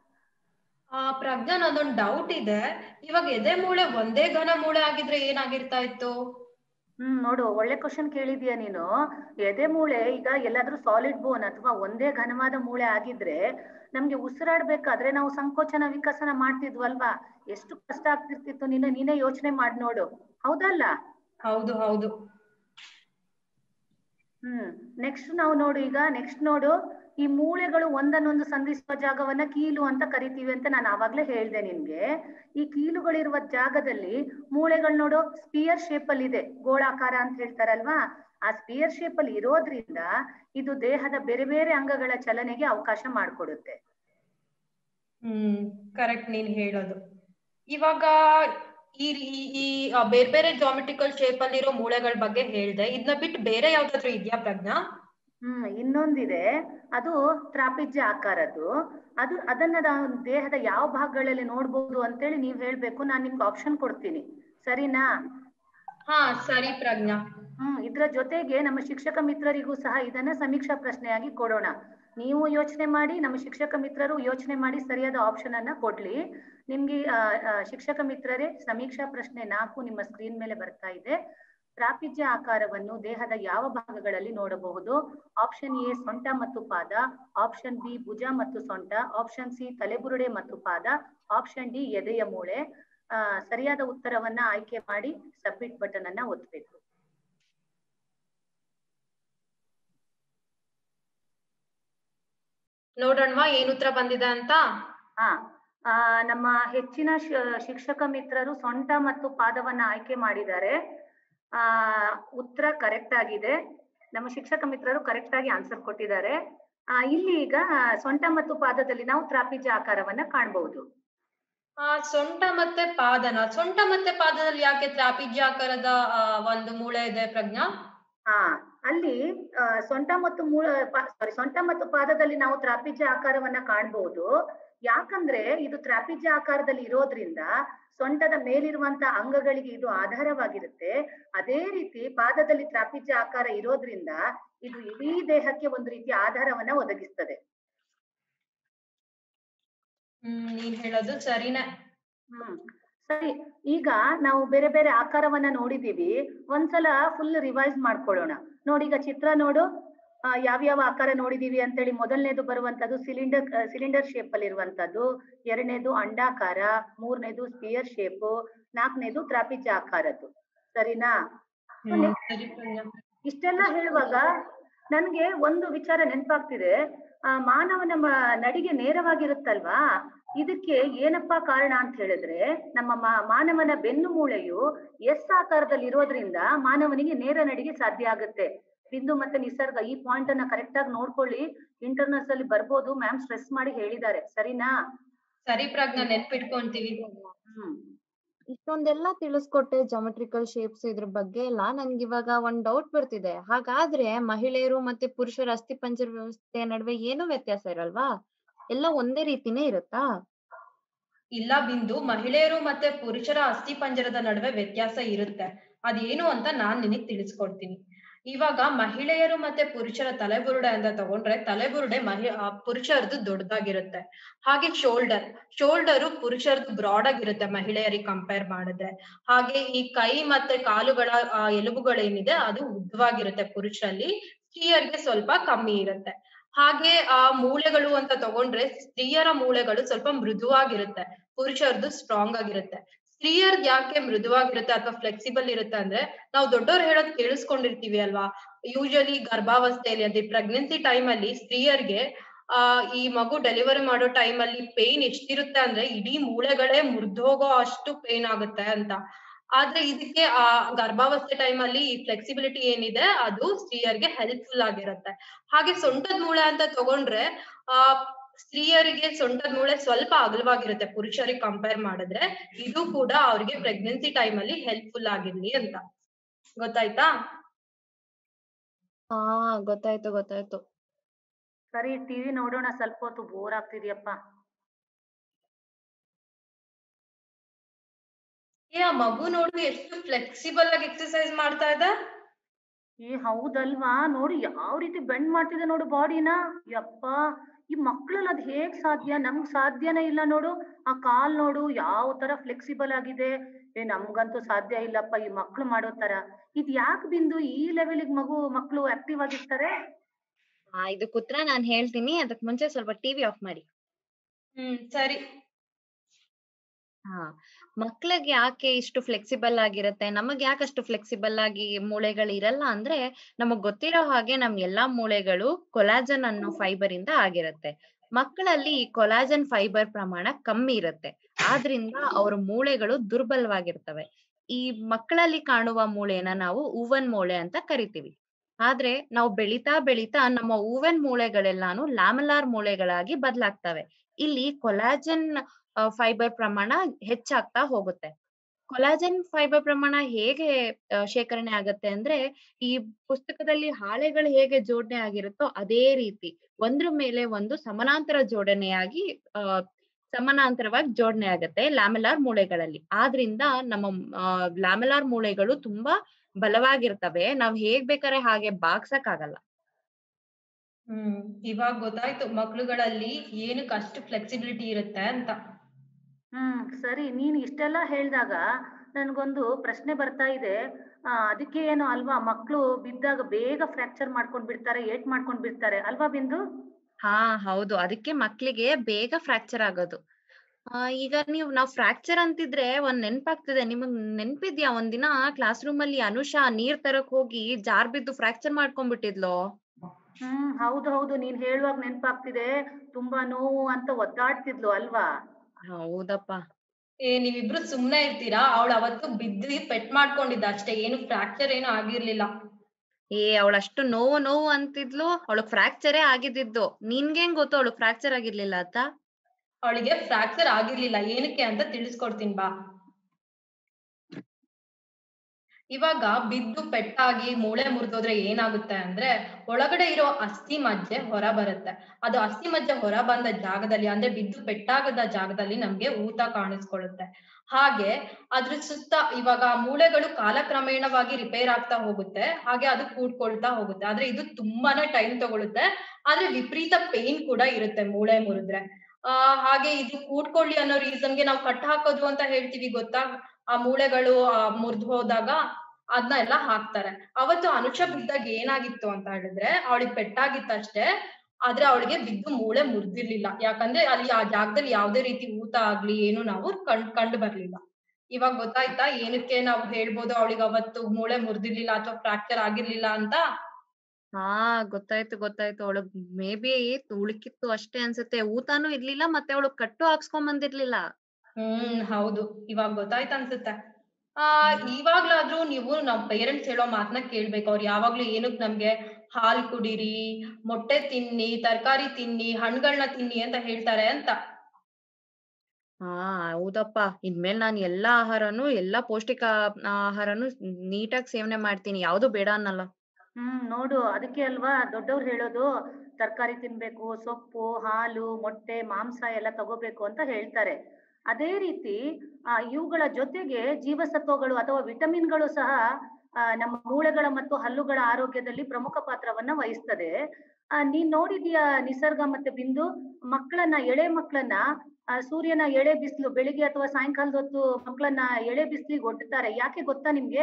ಆ ಪ್ರಜ್ಞಾ ನಂದೊಂದು ಡೌಟ್ ಇದೆ ಇವಾಗ ಎದೆ ಮೂಳೆ ಒಂದೇ ಘನ ಮೂಳೆ ಆಗಿದ್ರೆ ಏನಾಗಿರ್ತಾ ಇತ್ತು ಹ್ಮ್ ನೋಡು ಒಳ್ಳೆ ಕ್ವಶನ್ ಕೇಳಿದ್ಯಾ ನೀನು ಎದೆ ಮೂಳೆ ಈಗ ಎಲ್ಲಾದ್ರೂ ಸಾಲಿಡ್ ಬೋನ್ ಅಥವಾ ಒಂದೇ ಘನವಾದ ಮೂಳೆ ಆಗಿದ್ರೆ ನಮ್ಗೆ ಉಸಿರಾಡ್ಬೇಕಾದ್ರೆ ನಾವು ಸಂಕೋಚನ ವಿಕಸನ ಮಾಡ್ತಿದ್ವಲ್ವಾ ಎಷ್ಟು ಕಷ್ಟ ಆಗ್ತಿರ್ತಿತ್ತು ನೀನು ನೀನೇ ಯೋಚನೆ ಮಾಡಿ ನೋಡು ಹೌದಲ್ಲ ಹೌದು ಹೌದು ಹ್ಮ್ ನೆಕ್ಸ್ಟ್ ನಾವು ನೋಡು ಈಗ ನೆಕ್ಸ್ಟ್ ನೋಡು ಈ ಮೂಳೆಗಳು ಒಂದನ್ನೊಂದು ಸಂಧಿಸುವ ಜಾಗವನ್ನ ಕೀಲು ಅಂತ ಕರಿತೀವಿ ಅಂತ ನಾನು ಆವಾಗ್ಲೇ ಹೇಳ್ದೆ ನಿನ್ಗೆ ಈ ಕೀಲುಗಳಿರುವ ಜಾಗದಲ್ಲಿ ಮೂಳೆಗಳು ನೋಡು ಸ್ಪಿಯರ್ ಶೇಪ್ ಅಲ್ಲಿ ಇದೆ ಗೋಳಾಕಾರ ಅಂತ ಹೇಳ್ತಾರಲ್ವಾ ಆ ಸ್ಪಿಯರ್ ಶೇಪ್ ಅಲ್ಲಿ ಇರೋದ್ರಿಂದ ಇದು ದೇಹದ ಬೇರೆ ಬೇರೆ ಅಂಗಗಳ ಚಲನೆಗೆ ಅವಕಾಶ ಮಾಡಿಕೊಡುತ್ತೆ ಹ್ಮ್ ಕರೆಕ್ಟ್ ನೀನ್ ಹೇಳೋದು ಇವಾಗ ಈ ಈ- ಈ ಆ, ಬೇರೆ ಬೇರೆ ಜಾಮೆಟ್ರಿಕಲ್ ಶೇಪ್ ಅಲ್ಲಿರೋ ಮೂಳೆಗಳ ಬಗ್ಗೆ ಹೇಳ್ದೆ ಇದನ್ನ ಬಿಟ್ಟು ಬೇರೆ ಯಾವ್ದಾದ್ರು ಇದ್ಯಾ ಪ್ರಜ್ಞಾ ಹ್ಮ್ ಇನ್ನೊಂದಿದೆ ಅದು ತ್ರಾಪಿಜ್ಯ ಆಕಾರದ್ದು ಅದು ಅದನ್ನ ನಾವು ದೇಹದ ಯಾವ ಭಾಗಗಳಲ್ಲಿ ನೋಡ್ಬೋದು ಅಂತೇಳಿ ನೀವ್ ಹೇಳ್ಬೇಕು ನಾನ್ ನಿಮ್ಗೆ ಆಪ್ಷನ್ ಕೊಡ್ತೀನಿ ಸರಿನಾ ಹಾ ಸರಿ ಪ್ರಜ್ಞಾ ಹ್ಮ್ ಇದ್ರ ಜೊತೆಗೆ ನಮ್ಮ ಶಿಕ್ಷಕ ಮಿತ್ರರಿಗೂ ಸಹ ಇದನ್ನ ಸಮೀಕ್ಷಾ ಪ್ರಶ್ನೆಯಾಗಿ ಕೊಡೋಣ ನೀವು ಯೋಚನೆ ಮಾಡಿ ನಮ್ಮ ಶಿಕ್ಷಕ ಮಿತ್ರರು ಯೋಚನೆ ಮಾಡಿ ಸರಿಯಾದ ಆಪ್ಷನ್ ಅನ್ನ ಕೊಡ್ಲಿ ನಿಮ್ಗೆ ಆ, ಆ, ಶಿಕ್ಷಕ ಮಿತ್ರರೇ ಸಮೀಕ್ಷಾ ಪ್ರಶ್ನೆ ನಾಲ್ಕು ನಿಮ್ಮ ಸ್ಕ್ರೀನ್ ಮೇಲೆ ಬರ್ತಾ ಇದೆ ಪ್ರಾಪಿಜ್ಯ ಆಕಾರವನ್ನು ದೇಹದ ಯಾವ ಭಾಗಗಳಲ್ಲಿ ನೋಡಬಹುದು ಆಪ್ಷನ್ ಎ ಸೊಂಟ ಮತ್ತು ಪಾದ ಆಪ್ಷನ್ ಬಿ ಭುಜ ಮತ್ತು ಸೊಂಟ ಆಪ್ಷನ್ ಸಿ ತಲೆಬುರುಡೆ ಮತ್ತು ಪಾದ ಆಪ್ಷನ್ ಡಿ ಎದೆಯ ಮೂಳೆ ಆ, ಸರಿಯಾದ ಉತ್ತರವನ್ನ ಆಯ್ಕೆ ಮಾಡಿ ಸಬ್ಮಿಟ್ ಬಟನ್ ಅನ್ನ ಒತ್ತಬೇಕು ನೋಡೋಣವಾ ಏನ್ ಉತ್ತರ ಬಂದಿದೆ ಅಂತ ಹಾ ಆ, ನಮ್ಮ ಹೆಚ್ಚಿನ ಶ- ಶಿಕ್ಷಕ ಮಿತ್ರರು ಸೊಂಟ ಮತ್ತು ಪಾದವನ್ನ ಆಯ್ಕೆ ಮಾಡಿದ್ದಾರೆ ಆ ಉತ್ತರ ಕರೆಕ್ಟ್ ಆಗಿದೆ ನಮ್ಮ ಶಿಕ್ಷಕ ಮಿತ್ರರು ಕರೆಕ್ಟ್ ಆಗಿ ಆನ್ಸರ್ ಕೊಟ್ಟಿದ್ದಾರೆ ಆ ಇಲ್ಲಿ ಈಗ ಸೊಂಟ ಮತ್ತು ಪಾದದಲ್ಲಿ ನಾವು ತ್ರಾಪಿಜ ಆಕಾರವನ್ನ ಕಾಣಬಹುದು ಆ ಸೊಂಟ ಮತ್ತೆ ಪಾದನ ಸೊಂಟ ಮತ್ತೆ ಪಾದದಲ್ಲಿ ಯಾಕೆ ತ್ರಾಪಿಜ್ಯಾಕಾರದ ಆ, ಒಂದು ಮೂಳೆ ಇದೆ ಪ್ರಜ್ಞಾ ಹಾ ಅಲ್ಲಿ ಆ, ಸೊಂಟ ಮತ್ತು ಮೂಳ ಸಾರಿ ಸೊಂಟ ಮತ್ತು ಪಾದದಲ್ಲಿ ನಾವು ತ್ರಾಪಿಜ್ಯ ಆಕಾರವನ್ನ ಕಾಣಬಹುದು ಯಾಕಂದ್ರೆ ಇದು ತ್ರಾಪಿಜ್ಯ ಆಕಾರದಲ್ಲಿ ಇರೋದ್ರಿಂದ ಸೊಂಟದ ಮೇಲಿರುವಂತ ಅಂಗಗಳಿಗೆ ಇದು ಆಧಾರವಾಗಿರುತ್ತೆ ಅದೇ ರೀತಿ ಪಾದದಲ್ಲಿ ತ್ರಾಪಿಜ್ಯ ಆಕಾರ ಇರೋದ್ರಿಂದ ಇದು ಇಡೀ ದೇಹಕ್ಕೆ ಒಂದು ರೀತಿಯ ಆಧಾರವನ್ನ ಒದಗಿಸ್ತದೆ ಹ್ಮ್ ನೀನ್ ಹೇಳೋದು ಸರಿನೇ ಹ್ಮ್ ಸರಿ ಈಗ ನಾವು ಬೇರೆ ಬೇರೆ ಆಕಾರವನ್ನ ನೋಡಿದೀವಿ ಒಂದ್ಸಲ ಫುಲ್ ರಿವೈಸ್ ಮಾಡ್ಕೊಳ್ಳೋಣ ನೋಡಿ ಈಗ ಚಿತ್ರ ನೋಡು ಆ, ಯಾವ್ಯಾವ ಆಕಾರ ನೋಡಿದೀವಿ ಅಂತೇಳಿ ಮೊದಲನೇದು ಬರುವಂತದ್ದು ಸಿಲಿಂಡರ್ ಸಿಲಿಂಡರ್ ಶೇಪ್ ಅಲ್ಲಿ ಇರುವಂತದ್ದು ಎರಡನೇದು ಅಂಡಾಕಾರ ಮೂರನೇದು ಸ್ಪಿಯರ್ ಶೇಪ್ ನಾಲ್ಕನೇದು ತ್ರಾಪಿಜ್ಯ ಆಕಾರದ್ದು ಸರಿನಾ ಹ್ಮ್ ಸರಿ ಪ್ರಜ್ಞಾ ಇಷ್ಟೆಲ್ಲ ಹೇಳುವಾಗ ನನ್ಗೆ ಒಂದು ವಿಚಾರ ನೆನಪಾಗ್ತಿದೆ ಆ ಮಾನವನ ಮ- ನಡಿಗೆ ನೇರವಾಗಿರುತ್ತಲ್ವಾ ಇದಕ್ಕೆ ಏನಪ್ಪಾ ಕಾರಣ ಅಂತ ಹೇಳಿದ್ರೆ ನಮ್ಮ ಮಾ- ಮಾನವನ ಬೆನ್ನು ಮೂಳೆಯು ಎಸ್ ಆಕಾರದಲ್ಲಿ ಇರೋದ್ರಿಂದ ಮಾನವನಿಗೆ ನೇರ ನಡಿಗೆ ಸಾಧ್ಯ ಆಗುತ್ತೆ ಬಿಂದು ಮತ್ತೆ ನಿಸರ್ಗ ಈ ಪಾಯಿಂಟ್ ಅನ್ನ ಕರೆಕ್ಟ್ ಆಗಿ ನೋಡ್ಕೊಳ್ಳಿ ಇಂಟರ್ನಲ್ಸ್ ಅಲ್ಲಿ ಬರ್ಬೋದು ಮ್ಯಾಮ್ ಸ್ಟ್ರೆಸ್ ಮಾಡಿ ಹೇಳಿದ್ದಾರೆ ಸರಿನಾ ಸರಿ ಪ್ರಜ್ಞಾ ನೆನ್ಪಿಟ್ಕೊಂತೀವಿ ಹ್ಮ್ ಇಷ್ಟೊಂದೆಲ್ಲ ತಿಳಿಸ್ಕೊಟ್ಟೆ ಜಾಮೆಟ್ರಿಕಲ್ ಶೇಪ್ಸ್ ಇದ್ರ ಬಗ್ಗೆ ಎಲ್ಲ ನನ್ಗೆ ಇವಾಗ ಒಂದ್ ಡೌಟ್ ಬರ್ತಿದೆ ಹಾಗಾದ್ರೆ ಮಹಿಳೆಯರು ಮತ್ತೆ ಪುರುಷರ ಅಸ್ಥಿಪಂಜರ ವ್ಯವಸ್ಥೆ ನಡುವೆ ಏನು ವ್ಯತ್ಯಾಸ ಇರಲ್ವಾ ಎಲ್ಲ ಒಂದೇ ರೀತಿನೇ ಇರುತ್ತಾ ಇಲ್ಲ ಬಿಂದು ಮಹಿಳೆಯರು ಮತ್ತೆ ಪುರುಷರ ಅಸ್ಥಿಪಂಜರದ ನಡುವೆ ವ್ಯತ್ಯಾಸ ಇರುತ್ತೆ ಅದೇನು ಅಂತ ನಾನ್ ನಿನಗ್ ತಿಳಿಸ್ಕೊಡ್ತೀನಿ ಇವಾಗ ಮಹಿಳೆಯರು ಮತ್ತೆ ಪುರುಷರ ತಲೆಬುರುಡೆ ಅಂತ ತಗೊಂಡ್ರೆ ತಲೆಬುರುಡೆ ಮಹಿ ಆ, ಪುರುಷರದು ದೊಡ್ಡದಾಗಿರುತ್ತೆ ಹಾಗೆ ಶೋಲ್ಡರ್ ಶೋಲ್ಡರು ಪುರುಷರದು ಬ್ರಾಡ್ ಆಗಿರುತ್ತೆ ಮಹಿಳೆಯರಿಗೆ ಕಂಪೇರ್ ಮಾಡಿದ್ರೆ ಹಾಗೆ ಈ ಕೈ ಮತ್ತೆ ಕಾಲುಗಳ ಆ, ಎಲುಬುಗಳೇನಿದೆ ಅದು ಉದ್ದವಾಗಿರುತ್ತೆ ಪುರುಷರಲ್ಲಿ ಸ್ತ್ರೀಯರಿಗೆ ಸ್ವಲ್ಪ ಕಮ್ಮಿ ಇರುತ್ತೆ ಹಾಗೆ ಆ ಮೂಳೆಗಳು ಅಂತ ತಗೊಂಡ್ರೆ ಸ್ತ್ರೀಯರ ಮೂಳೆಗಳು ಸ್ವಲ್ಪ ಮೃದುವಾಗಿರುತ್ತೆ ಪುರುಷರದು ಸ್ಟ್ರಾಂಗ್ ಆಗಿರುತ್ತೆ ಸ್ತ್ರೀಯರ್ದ್ ಯಾಕೆ ಮೃದುವಾಗಿರುತ್ತೆ ಅಥವಾ ಫ್ಲೆಕ್ಸಿಬಲ್ ಇರುತ್ತೆ ಅಂದ್ರೆ ನಾವು ದೊಡ್ಡವ್ರು ಹೇಳೋದ್ ಕೇಳಿಸ್ಕೊಂಡಿರ್ತೀವಿ ಅಲ್ವಾ ಯೂಶಲಿ ಗರ್ಭಾವಸ್ಥೆಯಲ್ಲಿ ಅಂದ್ರೆ ಪ್ರೆಗ್ನೆನ್ಸಿ ಟೈಮ್ ಅಲ್ಲಿ ಸ್ತ್ರೀಯರ್ಗೆ ಆ ಈ ಮಗು ಡೆಲಿವರಿ ಮಾಡೋ ಟೈಮ್ ಅಲ್ಲಿ ಪೇನ್ ಎಷ್ಟಿರುತ್ತೆ ಅಂದ್ರೆ ಇಡೀ ಮೂಳೆಗಳೇ ಮುರಿದೋಗೋ ಅಷ್ಟು ಪೇನ್ ಆಗುತ್ತೆ ಅಂತ ಆದ್ರೆ ಇದಕ್ಕೆ ಆ ಗರ್ಭಾವಸ್ಥೆ ಟೈಮ್ ಅಲ್ಲಿ ಈ ಫ್ಲೆಕ್ಸಿಬಿಲಿಟಿ ಏನಿದೆ ಅದು ಸ್ತ್ರೀಯರಿಗೆ ಹೆಲ್ಪ್ಫುಲ್ ಆಗಿರುತ್ತೆ ಹಾಗೆ ಸೊಂಟದ ಮೂಳೆ ಅಂತ ತಗೊಂಡ್ರೆ ಆ ಸ್ತ್ರೀಯರಿಗೆ ಸೊಂಟದ ಮೂಳೆ ಸ್ವಲ್ಪ ಅಗಲವಾಗಿರುತ್ತೆ ಪುರುಷರಿಗೆ ಕಂಪೇರ್ ಮಾಡಿದ್ರೆ ಇದು ಕೂಡ ಅವ್ರಿಗೆ ಪ್ರೆಗ್ನೆನ್ಸಿ ಟೈಮ್ ಅಲ್ಲಿ ಹೆಲ್ಪ್ಫುಲ್ ಆಗಿರ್ಲಿ ಅಂತ ಗೊತ್ತಾಯ್ತಾ ಹಾ ಗೊತ್ತಾಯ್ತು ಗೊತ್ತಾಯ್ತು ಸರಿ ಟಿವಿ ನೋಡೋಣ ಸ್ವಲ್ಪ ಹೊತ್ತು ಬೋರ್ ಆಗ್ತಿದ್ಯಪ್ಪ ಏ ಆ ಮಗು ನೋಡು ಎಷ್ಟು ಫ್ಲೆಕ್ಸಿಬಲ್ ಆಗಿ ಎಕ್ಸರ್ಸೈಸ್ ಮಾಡ್ತಾ ಇದೆ ಏ ಹೌದಲ್ವಾ ನೋಡಿ ಯಾವ ರೀತಿ ಬೆಂಡ್ ಮಾಡ್ತಿದೆ ನೋಡು ಬಾಡಿನ ಯಪ್ಪ ಈ ಮಕ್ಳಲ್ಲಿ ಅದ್ ಹೇಗ್ ಸಾಧ್ಯ ನಮ್ಗ್ ಸಾಧ್ಯನೇ ಇಲ್ಲ ನೋಡು ಆ ಕಾಲ್ ನೋಡು ಯಾವ ತರ ಫ್ಲೆಕ್ಸಿಬಲ್ ಆಗಿದೆ ಏ ನಮ್ಗಂತೂ ಸಾಧ್ಯ ಇಲ್ಲಪ್ಪ ಈ ಮಕ್ಳು ಮಾಡೋ ತರ ಇದ್ ಯಾಕೆ ಬಿಂದು ಈ ಲೆವೆಲಿಗೆ ಮಗು ಮಕ್ಳು ಆಕ್ಟಿವ್ ಆಗಿರ್ತಾರೆ ಹಾ ಇದಕ್ ಉತ್ತರ ನಾನ್ ಹೇಳ್ತೀನಿ ಅದಕ್ ಮುಂಚೆ ಸ್ವಲ್ಪ ಟಿವಿ ಆಫ್ ಮಾಡಿ ಹ್ಮ್ ಸರಿ ಹಾ ಮಕ್ಳಿಗೆ ಯಾಕೆ ಇಷ್ಟು ಫ್ಲೆಕ್ಸಿಬಲ್ ಆಗಿರುತ್ತೆ ನಮಗ್ ಯಾಕೆ ಅಷ್ಟು ಫ್ಲೆಕ್ಸಿಬಲ್ ಆಗಿ ಮೂಳೆಗಳು ಇರಲ್ಲ ಅಂದ್ರೆ ನಮಗ್ ಗೊತ್ತಿರೋ ಹಾಗೆ ನಮ್ ಎಲ್ಲಾ ಮೂಳೆಗಳು ಕೊಲಾಜನ್ ಅನ್ನೋ ಫೈಬರ್ ಇಂದ ಆಗಿರುತ್ತೆ ಮಕ್ಕಳಲ್ಲಿ ಈ ಕೊಲಾಜನ್ ಫೈಬರ್ ಪ್ರಮಾಣ ಕಮ್ಮಿ ಇರುತ್ತೆ ಆದ್ರಿಂದ ಅವ್ರ ಮೂಳೆಗಳು ದುರ್ಬಲವಾಗಿರ್ತವೆ ಈ ಮಕ್ಕಳಲ್ಲಿ ಕಾಣುವ ಮೂಳೆನ ನಾವು ಹೂವನ್ ಮೂಳೆ ಅಂತ ಕರಿತೀವಿ ಆದ್ರೆ ನಾವು ಬೆಳಿತಾ ಬೆಳಿತಾ ನಮ್ಮ ಹೂವನ್ ಮೂಳೆಗಳೆಲ್ಲಾನು ಲ್ಯಾಮಲಾರ್ ಮೂಳೆಗಳಾಗಿ ಬದಲಾಗ್ತವೆ ಇಲ್ಲಿ ಕೊಲಾಜನ್ ಫೈಬರ್ ಪ್ರಮಾಣ ಹೆಚ್ಚಾಗ್ತಾ ಹೋಗುತ್ತೆ ಕೊಲಾಜನ್ ಫೈಬರ್ ಪ್ರಮಾಣ ಹೇಗೆ ಆ, ಶೇಖರಣೆ ಆಗತ್ತೆ ಅಂದ್ರೆ ಈ ಪುಸ್ತಕದಲ್ಲಿ ಹಾಳೆಗಳು ಹೇಗೆ ಜೋಡಣೆ ಆಗಿರುತ್ತೋ ಅದೇ ರೀತಿ ಒಂದ್ರ ಮೇಲೆ ಒಂದು ಸಮಾನಾಂತರ ಜೋಡಣೆಯಾಗಿ ಆ ಸಮಾನಾಂತರವಾಗಿ ಜೋಡಣೆ ಆಗತ್ತೆ ಲ್ಯಾಮೆಲಾರ್ ಮೂಳೆಗಳಲ್ಲಿ ಆದ್ರಿಂದ ನಮ್ಮ ಲ್ಯಾಮೆಲಾರ್ ಮೂಳೆಗಳು ತುಂಬಾ ಬಲವಾಗಿರ್ತವೆ ನಾವ್ ಹೇಗ್ ಬೇಕಾದ್ರೆ ಹಾಗೆ ಬಾಗ್ಸಕ್ ಆಗಲ್ಲ ಹ್ಮ್ ಇವಾಗ ಗೊತ್ತಾಯ್ತು ಮಕ್ಳುಗಳಲ್ಲಿ ಏನಕ್ಕೆ ಅಷ್ಟು ಫ್ಲೆಕ್ಸಿಬಿಲಿಟಿ ಇರುತ್ತೆ ಅಂತ ಹ್ಮ್ ಸರಿ ನೀನ್ ಇಷ್ಟೆಲ್ಲ ಹೇಳ್ದಾಗ ನನ್ಗೊಂದು ಪ್ರಶ್ನೆ ಬರ್ತಾ ಇದೆ ಆ ಅದಕ್ಕೆ ಏನು ಅಲ್ವಾ ಮಕ್ಳು ಬಿದ್ದಾಗ ಬೇಗ ಫ್ರಾಕ್ಚರ್ ಮಾಡ್ಕೊಂಡ್ ಬಿಡ್ತಾರೆ ಏಟ್ ಮಾಡ್ಕೊಂಡ್ ಬಿಡ್ತಾರೆ ಅಲ್ವಾ ಬಿಂದು ಹಾ ಹೌದು ಅದಕ್ಕೆ ಮಕ್ಳಿಗೆ ಬೇಗ ಫ್ರಾಕ್ಚರ್ ಆಗೋದು ಆ ಈಗ ನೀವು ನಾವ್ ಫ್ರಾಕ್ಚರ್ ಅಂತಿದ್ರೆ ಒಂದ್ ನೆನ್ಪಾಗ್ತಿದೆ ನಿಮಗ್ ನೆನ್ಪಿದ್ಯಾ ಒಂದಿನ ಕ್ಲಾಸ್ ರೂಮ್ ಅಲ್ಲಿ ಅನುಷಾ ನೀರ್ ತರಕ್ ಹೋಗಿ ಜಾರ್ ಬಿದ್ದು ಫ್ರಾಕ್ಚರ್ ಮಾಡ್ಕೊಂಡ್ಬಿಟ್ಟಿದ್ಲು ಹ್ಮ್ ಹೌದು ಹೌದು ನೀನ್ ಹೇಳುವಾಗ ನೆನ್ಪಾಗ್ತಿದೆ ತುಂಬಾ ನೋವು ಅಂತ ಒದ್ದಾಡ್ತಿದ್ಲು ಅಲ್ವಾ ಹೌದಪ್ಪ ಏ ನೀವಿಬ್ರು ಸುಮ್ನೆ ಇರ್ತೀರಾ ಅವಳು ಅವತ್ತು ಬಿದ್ದು ಪೆಟ್ ಮಾಡ್ಕೊಂಡಿದ್ದ ಅಷ್ಟೇ ಏನು ಫ್ರಾಕ್ಚರ್ ಏನು ಆಗಿರ್ಲಿಲ್ಲ ಏ ಅವಳಷ್ಟು ನೋವು ನೋವು ಅಂತಿದ್ಲು ಅವಳಗ್ ಫ್ರಾಕ್ಚರೇ ಆಗಿದ್ದಿದ್ದು ನಿನ್ಗೇನ್ ಗೊತ್ತು ಅವಳು ಫ್ರಾಕ್ಚರ್ ಆಗಿರ್ಲಿಲ್ಲ ಅಂತ ಅವಳಿಗೆ ಫ್ರಾಕ್ಚರ್ ಆಗಿರ್ಲಿಲ್ಲ ಏನಕ್ಕೆ ಅಂತ ತಿಳಿಸ್ಕೊಡ್ತೀನಿ ಬಾ ಇವಾಗ ಬಿದ್ದು ಪೆಟ್ಟಾಗಿ ಮೂಳೆ ಮುರಿದೋದ್ರೆ ಏನಾಗುತ್ತೆ ಅಂದ್ರೆ ಒಳಗಡೆ ಇರೋ ಅಸ್ಥಿ ಮಜ್ಜೆ ಹೊರ ಬರುತ್ತೆ ಅದು ಅಸ್ಥಿ ಮಜ್ಜೆ ಹೊರ ಬಂದ ಜಾಗದಲ್ಲಿ ಅಂದ್ರೆ ಬಿದ್ದು ಪೆಟ್ಟಾಗದ ಜಾಗದಲ್ಲಿ ನಮ್ಗೆ ಊತ ಕಾಣಿಸ್ಕೊಳ್ಳುತ್ತೆ ಹಾಗೆ ಅದ್ರ ಸುತ್ತ ಇವಾಗ ಮೂಳೆಗಳು ಕಾಲಕ್ರಮೇಣವಾಗಿ ರಿಪೇರ್ ಆಗ್ತಾ ಹೋಗುತ್ತೆ ಹಾಗೆ ಅದು ಕೂಡ್ಕೊಳ್ತಾ ಹೋಗುತ್ತೆ ಆದ್ರೆ ಇದು ತುಂಬಾನೇ ಟೈಮ್ ತಗೊಳುತ್ತೆ ಆದ್ರೆ ವಿಪರೀತ ಪೇನ್ ಕೂಡ ಇರುತ್ತೆ ಮೂಳೆ ಮುರಿದ್ರೆ ಆ ಹಾಗೆ ಇದು ಕೂಡ್ಕೊಳ್ಳಿ ಅನ್ನೋ ರೀಸನ್ಗೆ ನಾವು ಕಟ್ ಹಾಕೋದು ಅಂತ ಹೇಳ್ತೀವಿ ಗೊತ್ತಾ ಆ ಮೂಳೆಗಳು ಮುರಿದು ಹೋದಾಗ ಅದನ್ನ ಎಲ್ಲ ಹಾಕ್ತಾರೆ ಅವತ್ತು ಅನುಷ ಬಿದ್ದಾಗ ಏನಾಗಿತ್ತು ಅಂತ ಹೇಳಿದ್ರೆ ಅವಳಿಗೆ ಪೆಟ್ಟಾಗಿತ್ತಷ್ಟೇ ಆದ್ರೆ ಅವಳಿಗೆ ಬಿದ್ದು ಮೂಳೆ ಮುರಿದಿರ್ಲಿಲ್ಲ ಯಾಕಂದ್ರೆ ಅಲ್ಲಿ ಆ ಜಾಗದಲ್ಲಿ ಯಾವ್ದೇ ರೀತಿ ಊತ ಆಗ್ಲಿ ಏನು ನಾವು ಕಂಡ್ ಕಂಡು ಬರ್ಲಿಲ್ಲ ಇವಾಗ ಗೊತ್ತಾಯ್ತಾ ಏನಕ್ಕೆ ನಾವು ಹೇಳ್ಬೋದು ಅವಳಿಗೆ ಅವತ್ತು ಮೂಳೆ ಮುರಿದಿರ್ಲಿಲ್ಲ ಅಥವಾ ಫ್ರಾಕ್ಚರ್ ಆಗಿರ್ಲಿಲ್ಲ ಅಂತ ಹಾ ಗೊತ್ತಾಯ್ತು ಗೊತ್ತಾಯ್ತು ಅವಳಗ್ ಮೇ ಬಿ ಉಳುಕಿತ್ತು ಅಷ್ಟೇ ಅನ್ಸುತ್ತೆ ಊತಾನು ಇರ್ಲಿಲ್ಲ ಮತ್ತೆ ಅವಳು ಕಟ್ಟು ಹಾಕ್ಸ್ಕೊಂಡ್ ಬಂದಿರ್ಲಿಲ್ಲ ಹ್ಮ್ ಹೌದು ಇವಾಗ ಗೊತ್ತಾಯ್ತು ಅನ್ಸುತ್ತೆ ಆ ಇವಾಗ್ಲಾದ್ರೂ ನೀವು ನಾವ್ ಪೇರೆಂಟ್ಸ್ ಹೇಳೋ ಮಾತನ್ನ ಕೇಳ್ಬೇಕು ಅವ್ರು ಯಾವಾಗ್ಲೂ ಏನಕ್ ನಮ್ಗೆ ಹಾಲ್ ಕುಡೀರಿ ಮೊಟ್ಟೆ ತಿನ್ನಿ ತರಕಾರಿ ತಿನ್ನಿ ಹಣ್ಗಳನ್ನ ತಿನ್ನಿ ಅಂತ ಹೇಳ್ತಾರೆ ಅಂತ ಹಾ ಹೌದಪ್ಪ ಇನ್ಮೇಲ್ ನಾನ್ ಎಲ್ಲಾ ಆಹಾರನು ಎಲ್ಲಾ ಪೌಷ್ಟಿಕ ಆಹಾರನು ನೀಟಾಗಿ ಸೇವನೆ ಮಾಡ್ತೀನಿ ಯಾವ್ದು ಬೇಡ ಅನ್ನಲ್ಲ ಹ್ಮ್ ನೋಡು ಅದಕ್ಕೆ ಅಲ್ವಾ ದೊಡ್ಡವ್ರು ಹೇಳೋದು ತರಕಾರಿ ತಿನ್ಬೇಕು ಸೊಪ್ಪು ಹಾಲು ಮೊಟ್ಟೆ ಮಾಂಸ ಎಲ್ಲ ತಗೋಬೇಕು ಅಂತ ಹೇಳ್ತಾರೆ ಅದೇ ರೀತಿ ಆ ಇವುಗಳ ಜೊತೆಗೆ ಜೀವಸತ್ವಗಳು ಅಥವಾ ವಿಟಮಿನ್ಗಳು ಸಹ ಆ ನಮ್ಮ ಮೂಳೆಗಳ ಮತ್ತು ಹಲ್ಲುಗಳ ಆರೋಗ್ಯದಲ್ಲಿ ಪ್ರಮುಖ ಪಾತ್ರವನ್ನ ವಹಿಸ್ತದೆ ಆ ನೀನ್ ನೋಡಿದ್ಯಾ ನಿಸರ್ಗ ಮತ್ತೆ ಬಿಂದು ಮಕ್ಕಳನ್ನ ಎಳೆ ಮಕ್ಕಳನ್ನ ಆ ಸೂರ್ಯನ ಎಳೆ ಬಿಸಿಲು ಬೆಳಿಗ್ಗೆ ಅಥವಾ ಸಾಯಂಕಾಲದ ಹೊತ್ತು ಮಕ್ಕಳನ್ನ ಎಳೆ ಬಿಸಿಲಿಗೆ ಒಡ್ತಾರೆ ಯಾಕೆ ಗೊತ್ತಾ ನಿಮ್ಗೆ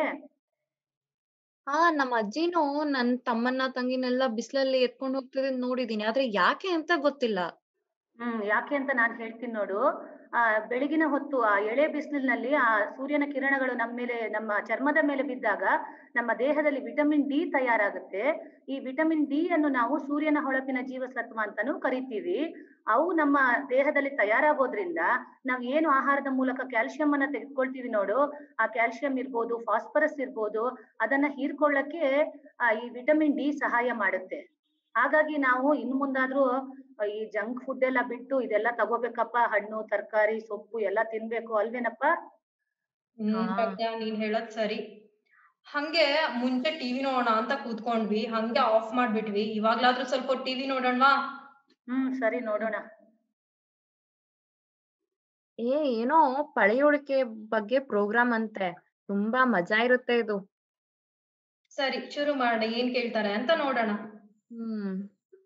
ಹಾ ನಮ್ಮ ಅಜ್ಜಿನೂ ನನ್ ತಮ್ಮನ್ನ ತಂಗಿನೆಲ್ಲ ಬಿಸ್ಲಲ್ಲಿ ಎತ್ಕೊಂಡ್ ಹೋಗ್ತಿರೋದ್ ನೋಡಿದೀನಿ ಆದ್ರೆ ಯಾಕೆ ಅಂತ ಗೊತ್ತಿಲ್ಲ ಹ್ಮ್ ಯಾಕೆ ಅಂತ ನಾನ್ ಹೇಳ್ತೀನಿ ನೋಡು ಆ ಬೆಳಗಿನ ಹೊತ್ತು ಆ ಎಳೆ ಬಿಸಿಲಿನಲ್ಲಿ ಆ ಸೂರ್ಯನ ಕಿರಣಗಳು ನಮ್ಮ ಮೇಲೆ ನಮ್ಮ ಚರ್ಮದ ಮೇಲೆ ಬಿದ್ದಾಗ ನಮ್ಮ ದೇಹದಲ್ಲಿ ವಿಟಮಿನ್ ಡಿ ತಯಾರಾಗುತ್ತೆ ಈ ವಿಟಮಿನ್ ಡಿ ಅನ್ನು ನಾವು ಸೂರ್ಯನ ಹೊಳಪಿನ ಜೀವಸತ್ವ ಅಂತಾನೂ ಕರಿತೀವಿ ಅವು ನಮ್ಮ ದೇಹದಲ್ಲಿ ತಯಾರಾಗೋದ್ರಿಂದ ನಾವ್ ಏನು ಆಹಾರದ ಮೂಲಕ ಕ್ಯಾಲ್ಸಿಯಂ ಅನ್ನ ತೆಗೆದುಕೊಳ್ತೀವಿ ನೋಡು ಆ ಕ್ಯಾಲ್ಸಿಯಂ ಇರ್ಬೋದು ಫಾಸ್ಫರಸ್ ಇರ್ಬೋದು ಅದನ್ನ ಹೀರ್ಕೊಳ್ಳಕ್ಕೆ ಆ ಈ ವಿಟಮಿನ್ ಡಿ ಸಹಾಯ ಮಾಡುತ್ತೆ ಹಾಗಾಗಿ ನಾವು ಇನ್ನು ಮುಂದಾದ್ರೂ ಈ ಜಂಕ್ ಫುಡ್ ಎಲ್ಲ ಬಿಟ್ಟು ಇದೆಲ್ಲ ತಗೋಬೇಕಪ್ಪ ಹಣ್ಣು ತರಕಾರಿ ಸೊಪ್ಪು ಎಲ್ಲ ತಿನ್ಬೇಕು ಅಲ್ವೇನಪ್ಪ ಹ್ಮ್ ಹಾ. ಪ್ರಜ್ಞಾ ನೀನ್ ಹೇಳೋದ್ ಸರಿ ಹಂಗೆ ಮುಂಚೆ ಟಿವಿ ನೋಡೋಣ ಅಂತ ಕೂತ್ಕೊಂಡ್ವಿ ಹಂಗೆ ಆಫ್ ಮಾಡ್ಬಿಟ್ವಿ ಇವಾಗ್ಲಾದ್ರೂ ಸ್ವಲ್ಪ ಟಿವಿ ನೋಡೋಣವಾ ಹ್ಮ್ ಸರಿ ನೋಡೋಣ ಏ ಏನೋ ಪಳೆಯುಳಿಕೆ ಬಗ್ಗೆ ಪ್ರೋಗ್ರಾಮ್ ಅಂತೆ ತುಂಬಾ ಮಜಾ ಇರುತ್ತೆ ಇದು ಸರಿ ಶುರು ಮಾಡೋಣ ಏನ್ ಕೇಳ್ತಾರೆ ಅಂತ ನೋಡೋಣ ಹ್ಮ್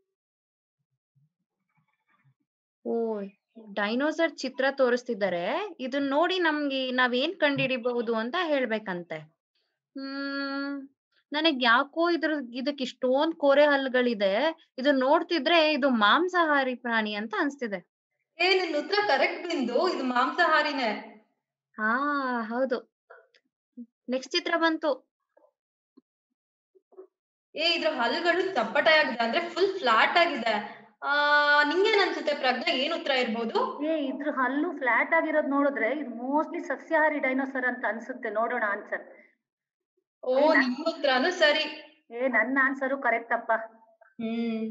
ಓ ಡೈನೋಸರ್ ಚಿತ್ರ ತೋರಿಸ್ತಿದ್ದಾರೆ ಇದನ್ನ ನೋಡಿ ನಮ್ಗೆ ನಾವೇನ್ ಕಂಡಿಡಿಬಹುದು ಅಂತ ಹೇಳ್ಬೇಕಂತೆ ಹ್ಮ್ ನನಗ್ ಯಾಕೋ ಇದ್ರ ಇದಕ್ ಇಷ್ಟೊಂದ್ ಕೋರೆ ಹಲ್ಲುಗಳಿದೆ ಇದು ನೋಡ್ತಿದ್ರೆ ಇದು ಮಾಂಸಾಹಾರಿ ಪ್ರಾಣಿ ಅಂತ ಅನ್ಸ್ತಿದೆ ಏ ನಿನ್ ಉತ್ತರ ಕರೆಕ್ಟ್ ಬಿಂದು ಇದು ಮಾಂಸಾಹಾರಿನೇ ಹಾ ಹೌದು ನೆಕ್ಸ್ಟ್ ಚಿತ್ರ ಬಂತು ಏ ಇದ್ರ ಹಲ್ಲುಗಳು ಚಪ್ಪಟೆಯಾಗಿದೆ ಅಂದ್ರೆ ಫುಲ್ ಫ್ಲಾಟ್ ಆಗಿದೆ ಆ ನಿಂಗೇನ್ ಅನ್ಸುತ್ತೆ ಪ್ರಜ್ಞಾ ಏನ್ ಉತ್ತರ ಇರ್ಬೋದು ಏ ಇದ್ರ ಹಲ್ಲು ಫ್ಲಾಟ್ ಆಗಿರೋದ್ ನೋಡಿದ್ರೆ ಇದು ಮೋಸ್ಟ್ಲಿ ಸಸ್ಯಾಹಾರಿ ಡೈನೋಸರ್ ಅಂತ ಅನ್ಸುತ್ತೆ ನೋಡೋಣ ಆನ್ಸರ್ ಓ ನಿಮ್ ಉತ್ತರನು ಸರಿ ಏ ನನ್ನ ಆನ್ಸರು ಕರೆಕ್ಟ್ ಅಪ್ಪ ಹ್ಮ್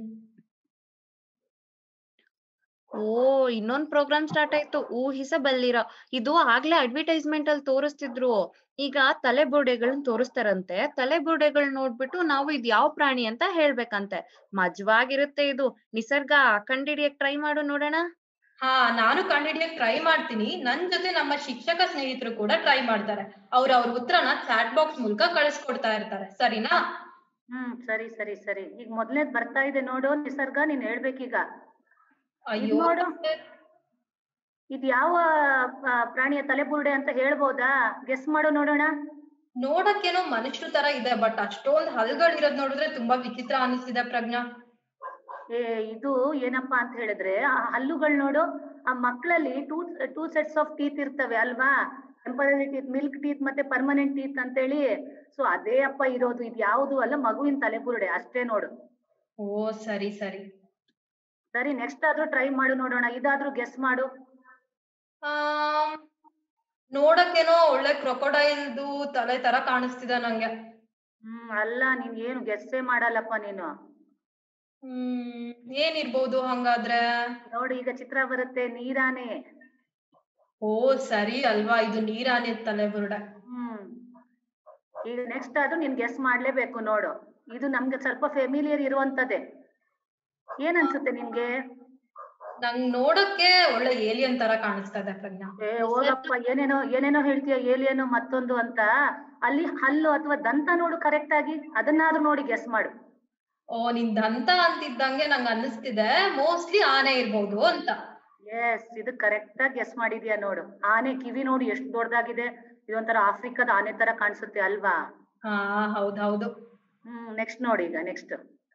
ಓ ಇನ್ನೊಂದ್ ಪ್ರೋಗ್ರಾಮ್ ಸ್ಟಾರ್ಟ್ ಆಯ್ತು ಊಹಿಸಬಲ್ಲಿರ ಇದು ಆಗ್ಲೇ ಅಡ್ವರ್ಟೈಸ್ಮೆಂಟ್ ಅಲ್ಲಿ ತೋರಿಸ್ತಿದ್ರು ಈಗ ತಲೆಬುರುಡೆಗಳನ್ನ ತೋರಿಸ್ತಾರಂತೆ ತಲೆಬುರುಡೆಗಳ್ ನೋಡ್ಬಿಟ್ಟು ನಾವು ಇದ್ ಯಾವ ಪ್ರಾಣಿ ಅಂತ ಹೇಳ್ಬೇಕಂತೆ ಮಜವಾಗಿರುತ್ತೆ ಇದು ನಿಸರ್ಗ ಕಂಡಿಡಿಯಕ್ ಟ್ರೈ ಮಾಡು ನೋಡೋಣ ಹಾ ನಾನು ಕಂಡುಹಿಡಿಯಕ್ ಟ್ರೈ ಮಾಡ್ತೀನಿ ನನ್ ಜೊತೆ ನಮ್ಮ ಶಿಕ್ಷಕ ಸ್ನೇಹಿತರು ಕೂಡ ಟ್ರೈ ಮಾಡ್ತಾರೆ ಅವ್ರ ಅವ್ರ ಉತ್ತರನ ಚಾಟ್ ಬಾಕ್ಸ್ ಮೂಲಕ ಕಳಿಸ್ಕೊಡ್ತಾ ಇರ್ತಾರೆ ಸರಿನಾ ಹ್ಮ್ ಸರಿ ಸರಿ ಸರಿ ಈಗ ಮೊದ್ಲೇದ್ ಬರ್ತಾ ಇದೆ ನೋಡು ನಿಸರ್ಗ ನೀನ್ ಹೇಳ್ಬೇಕೀಗ ಅಯ್ಯೋ ನೋಡು. ಇದ್ ಯಾವ ಆ, ಪ್ರಾಣಿಯ ತಲೆಬುರುಡೆ ಅಂತ ಹೇಳ್ಬೋದಾ ಗೆಸ್ ಮಾಡು ನೋಡೋಣ ನೋಡಕ್ಕೇನೋ ಮನುಷ್ಯರ ತರ ಇದೆ ಬಟ್ ಅಷ್ಟೊಂದ್ ಹಲ್ಗಳಿರೋದ್ ನೋಡಿದ್ರೆ ತುಂಬಾ ವಿಚಿತ್ರ ಅನಿಸ್ತಿದೆ ಪ್ರಜ್ಞಾ ಏ ಇದು ಏನಪ್ಪಾ ಅಂತ ಹೇಳಿದ್ರೆ ಆ ಹಲ್ಲುಗಳು ನೋಡು ಆ ಮಕ್ಕಳಲ್ಲಿ two two sets of teeth ಇರ್ತವೆ ಅಲ್ವಾ ಟೆಂಪರರಿ ಟೀತ್ ಮಿಲ್ಕ್ ಟೀತ್ ಮತ್ತೆ ಪರ್ಮನೆಂಟ್ ಟೀತ್ ಅಂತೇಳಿ ಸೊ ಅದೇ ಅಪ್ಪ ಇರೋದು ಇದು ಯಾವುದು ಅಲ್ಲ ಮಗುವಿನ ತಲೆಬುರುಡೆ ಅಷ್ಟೇ ನೋಡು ಓ ಸರಿ ಸರಿ ಸರಿ ನೆಕ್ಸ್ಟ್ ಆದ್ರೂ ಟ್ರೈ ಮಾಡು ನೋಡೋಣ ಇದಾದ್ರೂ ಗೆಸ್ ಮಾಡು ಆಮ್, ನೋಡಕ್ಕೇನೋ ಒಳ್ಳೆ ಕ್ರೊಕೊಡೈಲ್ದು ತಲೆ ತರ ಕಾಣಿಸ್ತಿದೆ ನಂಗೆ ಹ್ಮ್ ಅಲ್ಲ ನೀನ್ ಏನು ಗೆಸ್ಸೇ ಮಾಡಲ್ಲಪ್ಪ ನೀನು ಹ್ಮ್ ಏನಿರ್ಬೋದು ಹಂಗಾದ್ರೆ ನೋಡಿ ಈಗ ಚಿತ್ರ ಬರುತ್ತೆ ನೀರಾನೆ ಓ ಸರಿ ಅಲ್ವಾ ಇದು ನೀರಾನೆ ತಲೆ ಬುರುಡೆ ಹ್ಮ್ ಈಗ ನೆಕ್ಸ್ಟ್ ಅದು ನೀನ್ ಗೆಸ್ ಮಾಡ್ಲೇಬೇಕು ನೋಡು ಇದು ನಮ್ಗೆ ಸ್ವಲ್ಪ ಫೆಮಿಲಿಯರ್ ಇರುವಂತದ್ದೇ ಏನ್ ಅನ್ಸುತ್ತೆ ನಿನ್ಗೆ ನಂಗ್ ನೋಡಕ್ಕೆ ಒಳ್ಳೆ ಏಲಿಯನ್ ತರ ಕಾಣಿಸ್ತಾ ಇದೆ ಪ್ರಜ್ಞಾ ಏ ಹೋಗಪ್ಪ ಏನೇನೋ ಏನೇನೋ ಹೇಳ್ತೀಯ ಏಲಿಯನು ಮತ್ತೊಂದು ಅಂತ ಅಲ್ಲಿ ಹಲ್ಲು ಅಥವಾ ದಂತ ನೋಡು ಕರೆಕ್ಟ್ ಆಗಿ ಅದನ್ನಾದ್ರೂ ನೋಡಿ ಗೆಸ್ ಮಾಡು ಓ ನಿನ್ ದಂತ ಅಂತಿದ್ದಂಗೆ ನಂಗ್ ಅನ್ನಿಸ್ತಿದೆ ಮೋಸ್ಟ್ಲಿ ಆನೆ ಇರ್ಬೋದು ಅಂತ ಎಸ್ ಇದು ಕರೆಕ್ಟ್ ಆಗಿ ಗೆಸ್ ಮಾಡಿದ್ಯಾ ನೋಡು ಆನೆ ಕಿವಿ ನೋಡಿ ಎಷ್ಟು ದೊಡ್ಡದಾಗಿದೆ ಇದೊಂಥರ ಆಫ್ರಿಕಾದ ಆನೆ ತರ ಕಾಣಿಸುತ್ತೆ ಅಲ್ವಾ ಹಾ ಹೌದ್ ಹೌದು ಹ್ಮ್ ನೆಕ್ಸ್ಟ್ ನೋಡಿ ಈಗ ನೆಕ್ಸ್ಟ್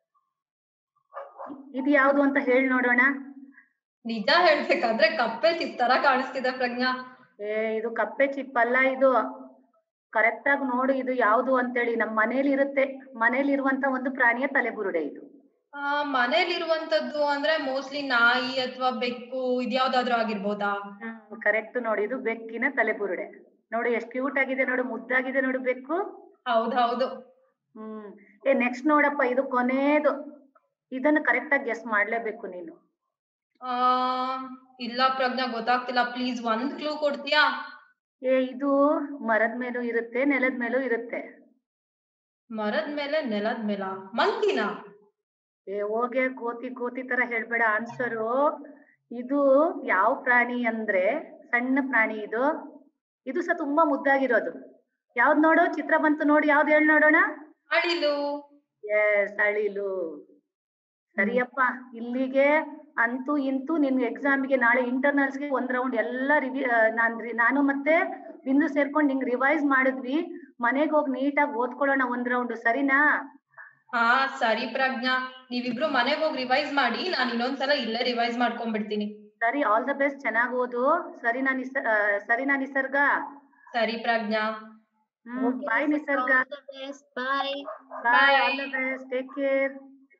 ಇದು ಯಾವ್ದು ಅಂತ ಹೇಳಿ ನೋಡೋಣ ನಿಜ ಹೇಳ್ಬೇಕಾದ್ರೆ ಕಪ್ಪೆ ಚಿಪ್ ತರ ಕಾಣಿಸ್ತಿದೆ ಪ್ರಜ್ಞಾ ಏ ಇದು ಕಪ್ಪೆ ಚಿಪ್ ಅಲ್ಲ ಇದು ಕರೆಕ್ಟ್ ಆಗಿ ನೋಡು ಇದು ಯಾವ್ದು ಅಂತೇಳಿ ನಮ್ ಮನೇಲಿ ಇರುತ್ತೆ ಮನೇಲಿ ಇರುವಂತ ಒಂದು ಪ್ರಾಣಿಯ ತಲೆಬುರುಡೆ ಇದು ಆ ಮನೇಲಿರುವಂತದ್ದು ಅಂದ್ರೆ ಮೋಸ್ಟ್ಲಿ ನಾಯಿ ಅಥವಾ ಬೆಕ್ಕು ಇದ್ಯಾವ್ದಾದ್ರು ಆಗಿರ್ಬೋದಾ ಹ್ಮ್ ಕರೆಕ್ಟ್ ನೋಡಿ ಇದು ಬೆಕ್ಕಿನ ತಲೆಬುರುಡೆ ನೋಡು ಎಷ್ಟು ಕ್ಯೂಟ್ ಆಗಿದೆ ನೋಡು ಮುದ್ದಾಗಿದೆ ನೋಡು ಬೆಕ್ಕು ಹೌದ್ ಹೌದು ಹ್ಮ್ ಏ ನೆಕ್ಸ್ಟ್ ನೋಡಪ್ಪ ಇದು ಕೊನೇದು ಇದನ್ನು ಕರೆಕ್ಟ್ ಆಗಿ ಗೆಸ್ ಮಾಡ್ಲೇಬೇಕು ನೀನು ಆ ಇಲ್ಲ ಪ್ರಜ್ಞಾ ಗೊತ್ತಾಗ್ತಿಲ್ಲ ಪ್ಲೀಸ್ ಒಂದ್ ಕ್ಲೂ ಕೊಡ್ತೀಯಾ ಏ ಇದು ಮರದ ಮೇಲೂ ಇರುತ್ತೆ ನೆಲದ ಮೇಲೂ ಇರುತ್ತೆ ಮರದ್ ಮೇಲೆ ನೆಲದ ಮೇಲ ಮಂಕಿನ ಏ ಹೋಗೆ ಕೋತಿ ಕೋತಿ ತರ ಹೇಳ್ಬೇಡ ಆನ್ಸರು ಇದು ಯಾವ ಪ್ರಾಣಿ ಅಂದ್ರೆ ಸಣ್ಣ ಪ್ರಾಣಿ ಇದು ಇದು ಸಹ ತುಂಬಾ ಮುದ್ದಾಗಿರೋದು ಯಾವ್ದ್ ನೋಡು ಚಿತ್ರ ಬಂತು ನೋಡಿ ಯಾವ್ದು ಹೇಳಿ ನೋಡೋಣ ಅಳಿಲು ಎಸ್ ಅಳಿಲು ಸರಿಯಪ್ಪ ಇಲ್ಲಿಗೆ ಅಂತೂ ಇಂತೂ ನಿನ್ ಎಕ್ಸಾಮ್ಗೆ ನಾಳೆ internals ಗೆ ಒಂದ್ ರೌಂಡ್ ಎಲ್ಲ ರಿವಿ ನಾನ್ ರಿ- ನಾನು ಮತ್ತೆ ಬಿಂದು ಸೇರ್ಕೊಂಡು ನಿಂಗ್ ರಿವೈಸ್ ಮಾಡಿದ್ವಿ ಮನೆಗ್ ಹೋಗಿ ನೀಟಾಗಿ ಓದ್ಕೊಳ್ಳೋಣ ಒಂದ್ ರೌಂಡ್ ಸರಿನಾ ಹಾ ಸರಿ ಪ್ರಜ್ಞಾ ನೀವಿಬ್ರು ಮನೆಗ್ ಹೋಗಿ ರಿವೈಸ್ ಮಾಡಿ ನಾನ್ ಇನ್ನೊಂದ್ಸಲ ಇಲ್ಲೇ ರಿವೈಸ್ ಮಾಡ್ಕೊಂಡ್ಬಿಡ್ತೀನಿ ಸರಿ ಆಲ್ ದ ಬೆಸ್ಟ್ ಚೆನ್ನಾಗ್ ಓದು ಸರಿನಾ ನಿಸ ಆ, ಸರಿನಾ ನಿಸರ್ಗ ಸರಿ ಪ್ರಜ್ಞಾ hmm bye Nisarga bye bye all the best take care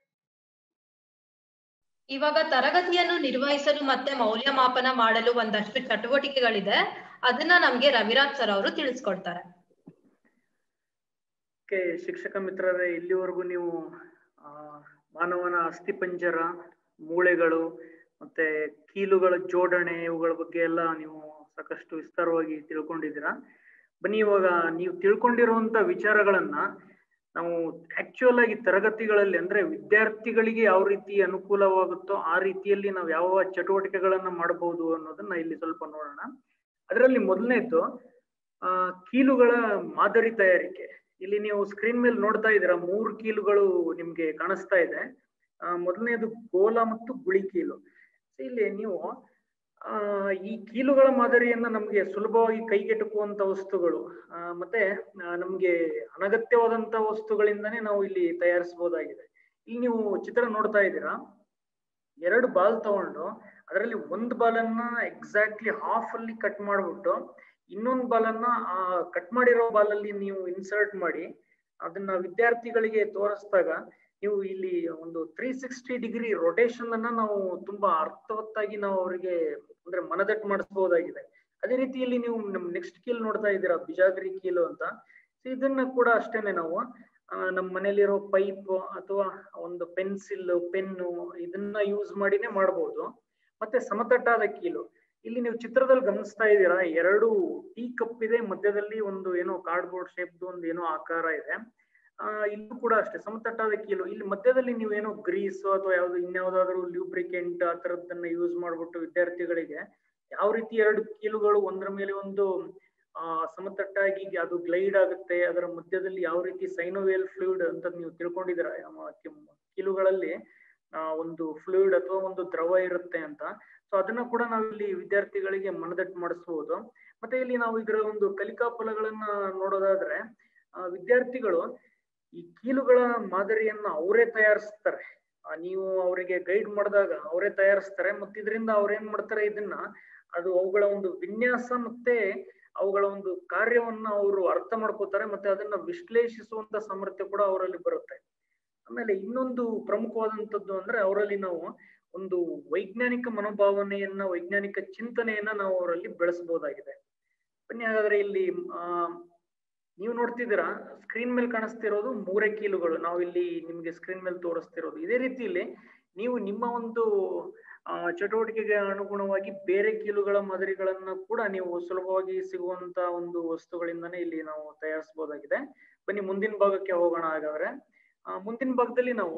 ಇವಾಗ ತರಗತಿಯನ್ನು ನಿರ್ವಹಿಸಲು ಮತ್ತೆ ಮೌಲ್ಯಮಾಪನ ಮಾಡಲು ಒಂದಷ್ಟು ಚಟುವಟಿಕೆಗಳಿದೆ ಅದನ್ನ ನಮ್ಗೆ ರವಿರಾಜ್ ಸರ್ ಅವರು ತಿಳಿಸ್ಕೊಡ್ತಾರೆ ಓಕೆ ಶಿಕ್ಷಕ ಮಿತ್ರರೇ ಇಲ್ಲಿವರೆಗೂ ನೀವು ಆ, ಮಾನವನ ಅಸ್ಥಿಪಂಜರ ಮೂಳೆಗಳು ಮತ್ತೆ ಕೀಲುಗಳ ಜೋಡಣೆ ಇವುಗಳ ಬಗ್ಗೆ ಎಲ್ಲ ನೀವು ಸಾಕಷ್ಟು ವಿಸ್ತಾರವಾಗಿ ತಿಳ್ಕೊಂಡಿದ್ದೀರಾ ಬನ್ನಿ ಇವಾಗ ನೀವು ತಿಳ್ಕೊಂಡಿರುವಂತ ವಿಚಾರಗಳನ್ನ ನಾವು ಆಕ್ಚುಯಲ್ ಆಗಿ ತರಗತಿಗಳಲ್ಲಿ ಅಂದ್ರೆ ವಿದ್ಯಾರ್ಥಿಗಳಿಗೆ ಯಾವ ರೀತಿ ಅನುಕೂಲವಾಗುತ್ತೋ ಆ ರೀತಿಯಲ್ಲಿ ನಾವು ಯಾವ ಚಟುವಟಿಕೆಗಳನ್ನ ಮಾಡಬಹುದು ಅನ್ನೋದನ್ನ ಇಲ್ಲಿ ಸ್ವಲ್ಪ ನೋಡೋಣ ಅದರಲ್ಲಿ ಮೊದಲನೇದ್ದು ಆ ಕೀಲುಗಳ ಮಾದರಿ ತಯಾರಿಕೆ ಇಲ್ಲಿ ನೀವು ಸ್ಕ್ರೀನ್ ಮೇಲೆ ನೋಡ್ತಾ ಇದ್ದೀರಾ ಮೂರು ಕೀಲುಗಳು ನಿಮ್ಗೆ ಕಾಣಿಸ್ತಾ ಇದೆ ಆ ಮೊದಲನೇದು ಗೋಲ ಮತ್ತು ಗುಳಿ ಕೀಲು So ಇಲ್ಲಿ ನೀವು ಆ ಈ ಕೀಲುಗಳ ಮಾದರಿಯನ್ನ ನಮ್ಗೆ ಸುಲಭವಾಗಿ ಕೈಗೆಟುಕುವಂತ ವಸ್ತುಗಳು ಆ ಮತ್ತೆ ಆ, ನಮ್ಗೆ ಅನಗತ್ಯವಾದಂತ ವಸ್ತುಗಳಿಂದಾನೇ ನಾವು ಇಲ್ಲಿ ತಯಾರಿಸಬಹುದಾಗಿದೆ ಇಲ್ಲಿ ನೀವು ಚಿತ್ರ ನೋಡ್ತಾ ಇದ್ದೀರಾ ಎರಡು ಬಾಲ್ ತಗೊಂಡು ಅದರಲ್ಲಿ ಒಂದು ಬಾಲನ್ನ ಎಕ್ಸಾಕ್ಟ್ಲಿ ಹಾಫ್ ಅಲ್ಲಿ ಕಟ್ ಮಾಡ್ಬಿಟ್ಟು ಇನ್ನೊಂದು ಬಾಲನ್ನ ಆ ಕಟ್ ಮಾಡಿರೋ ಬಾಲಲ್ಲಿ ನೀವು ಇನ್ಸರ್ಟ್ ಮಾಡಿ ಅದನ್ನ ವಿದ್ಯಾರ್ಥಿಗಳಿಗೆ ತೋರಿಸಿದಾಗ ನೀವು ಇಲ್ಲಿ ಒಂದು ತ್ರೀ ಸಿಕ್ಸ್ಟಿ ಡಿಗ್ರಿ ರೊಟೇಷನ್ ಅನ್ನ ನಾವು ತುಂಬಾ ಅರ್ಥವತ್ತಾಗಿ ನಾವು ಅವರಿಗೆ ಅಂದ್ರೆ ಮನದಟ್ಟು ಮಾಡಿಸಬಹುದಾಗಿದೆ ಅದೇ ರೀತಿಯಲ್ಲಿ ನೀವು ನಮ್ ನೆಕ್ಸ್ಟ್ ಕೀಲ್ ನೋಡ್ತಾ ಇದ್ದೀರಾ ಬಿಜಾಗರಿ ಕೀಲು ಅಂತ So ಇದನ್ನ ಕೂಡ ಅಷ್ಟೇನೆ ನಾವು ಆ, ನಮ್ಮ ಮನೇಲಿರೋ ಪೈಪ್ ಅಥವಾ ಒಂದು ಪೆನ್ಸಿಲ್ ಪೆನ್ನು ಇದನ್ನ ಯೂಸ್ ಮಾಡಿನೇ ಮಾಡಬಹುದು ಮತ್ತೆ ಸಮತಟ್ಟಾದ ಕೀಲು ಇಲ್ಲಿ ನೀವು ಚಿತ್ರದಲ್ಲಿ ಗಮನಿಸ್ತಾ ಇದ್ದೀರಾ ಎರಡು ಟೀ ಕಪ್ ಇದೆ ಮಧ್ಯದಲ್ಲಿ ಒಂದು ಏನೋ ಕಾರ್ಡ್ಬೋರ್ಡ್ ಶೇಪ್ದು ಒಂದು ಏನೋ ಆಕಾರ ಇದೆ ಆ ಇಲ್ಲೂ ಕೂಡ ಅಷ್ಟೇ ಸಮತಟ್ಟಾದ ಕೀಲು ಇಲ್ಲಿ ಮಧ್ಯದಲ್ಲಿ ನೀವು ಏನೋ ಗ್ರೀಸ್ ಅಥವಾ ಯಾವ್ದು ಇನ್ಯಾವುದಾದ್ರೂ ಲ್ಯೂಬ್ರಿಕೆಂಟ್ ಆ ತರದ್ದನ್ನ ಯೂಸ್ ಮಾಡ್ಬಿಟ್ಟು ವಿದ್ಯಾರ್ಥಿಗಳಿಗೆ ಯಾವ ರೀತಿ ಎರಡು ಕೀಲುಗಳು ಒಂದರ ಮೇಲೆ ಒಂದು ಆ ಸಮತಟ್ಟಾಗಿ ಅದು ಗ್ಲೈಡ್ ಆಗುತ್ತೆ ಅದರ ಮಧ್ಯದಲ್ಲಿ ಯಾವ ರೀತಿ ಸೈನೋವೇಲ್ ಫ್ಲೂಯಿಡ್ ಅಂತ ನೀವು ತಿಳ್ಕೊಂಡಿದ್ದೀರಾ ಆ, ಕೆಮ್ಮು- ಕೀಲುಗಳಲ್ಲಿ ಆ, ಒಂದು ಫ್ಲೂಯಿಡ್ ಅಥವಾ ಒಂದು ದ್ರವ ಇರುತ್ತೆ ಅಂತ ಸೊ ಅದನ್ನ ಕೂಡ ನಾವು ಇಲ್ಲಿ ವಿದ್ಯಾರ್ಥಿಗಳಿಗೆ ಮನದಟ್ಟು ಮಾಡಿಸಬಹುದು ಮತ್ತೆ ಇಲ್ಲಿ ನಾವು ಇದರ ಒಂದು ಕಲಿಕಾ ಫಲಗಳನ್ನ ನೋಡೋದಾದ್ರೆ ಆ, ವಿದ್ಯಾರ್ಥಿಗಳು ಈ ಕೀಲುಗಳ ಮಾದರಿಯನ್ನ ಅವರೇ ತಯಾರಿಸ್ತಾರೆ ಆ, ನೀವು ಅವರಿಗೆ ಗೈಡ್ ಮಾಡಿದಾಗ ಅವರೇ ತಯಾರಿಸ್ತಾರೆ ಮತ್ತೆ ಇದರಿಂದ ಅವ್ರೇನ್ ಮಾಡ್ತಾರೆ ಇದನ್ನ ಅದು ಅವುಗಳ ಒಂದು ವಿನ್ಯಾಸ ಮತ್ತೆ ಅವುಗಳ ಒಂದು ಕಾರ್ಯವನ್ನ ಅವರು ಅರ್ಥ ಮಾಡ್ಕೋತಾರೆ ಮತ್ತೆ ಅದನ್ನ ವಿಶ್ಲೇಷಿಸುವಂತ ಸಾಮರ್ಥ್ಯ ಕೂಡ ಅವರಲ್ಲಿ ಬರುತ್ತೆ ಆಮೇಲೆ ಇನ್ನೊಂದು ಪ್ರಮುಖವಾದಂತದ್ದು ಅಂದ್ರೆ ಅವರಲ್ಲಿ ನಾವು ಒಂದು ವೈಜ್ಞಾನಿಕ ಮನೋಭಾವನೆಯನ್ನ ವೈಜ್ಞಾನಿಕ ಚಿಂತನೆಯನ್ನ ನಾವು ಅವರಲ್ಲಿ ಬೆಳೆಸಬಹುದಾಗಿದೆ ಬನ್ನಿ ಹಾಗಾದ್ರೆ ಇಲ್ಲಿ ಆ ನೀವು ನೋಡ್ತಿದ್ದೀರಾ ಸ್ಕ್ರೀನ್ ಮೇಲೆ ಕಾಣಿಸ್ತಿರೋದು ಮೂರೇ ಕೀಲುಗಳು ನಾವು ಇಲ್ಲಿ ನಿಮ್ಗೆ ಸ್ಕ್ರೀನ್ ಮೇಲೆ ತೋರಿಸ್ತಿರೋದು ಇದೇ ರೀತಿಯಲ್ಲಿ ನೀವು ನಿಮ್ಮ ಒಂದು ಆ ಚಟುವಟಿಕೆಗೆ ಅನುಗುಣವಾಗಿ ಬೇರೆ ಕೀಲುಗಳ ಮಾದರಿಗಳನ್ನ ಕೂಡ ನೀವು ಸುಲಭವಾಗಿ ಸಿಗುವಂತ ಒಂದು ವಸ್ತುಗಳಿಂದನೇ ಇಲ್ಲಿ ನಾವು ತಯಾರಿಸಬಹುದಾಗಿದೆ ಬನ್ನಿ ಮುಂದಿನ ಭಾಗಕ್ಕೆ ಹೋಗೋಣ ಹಾಗಾದ್ರೆ ಆ ಮುಂದಿನ ಭಾಗದಲ್ಲಿ ನಾವು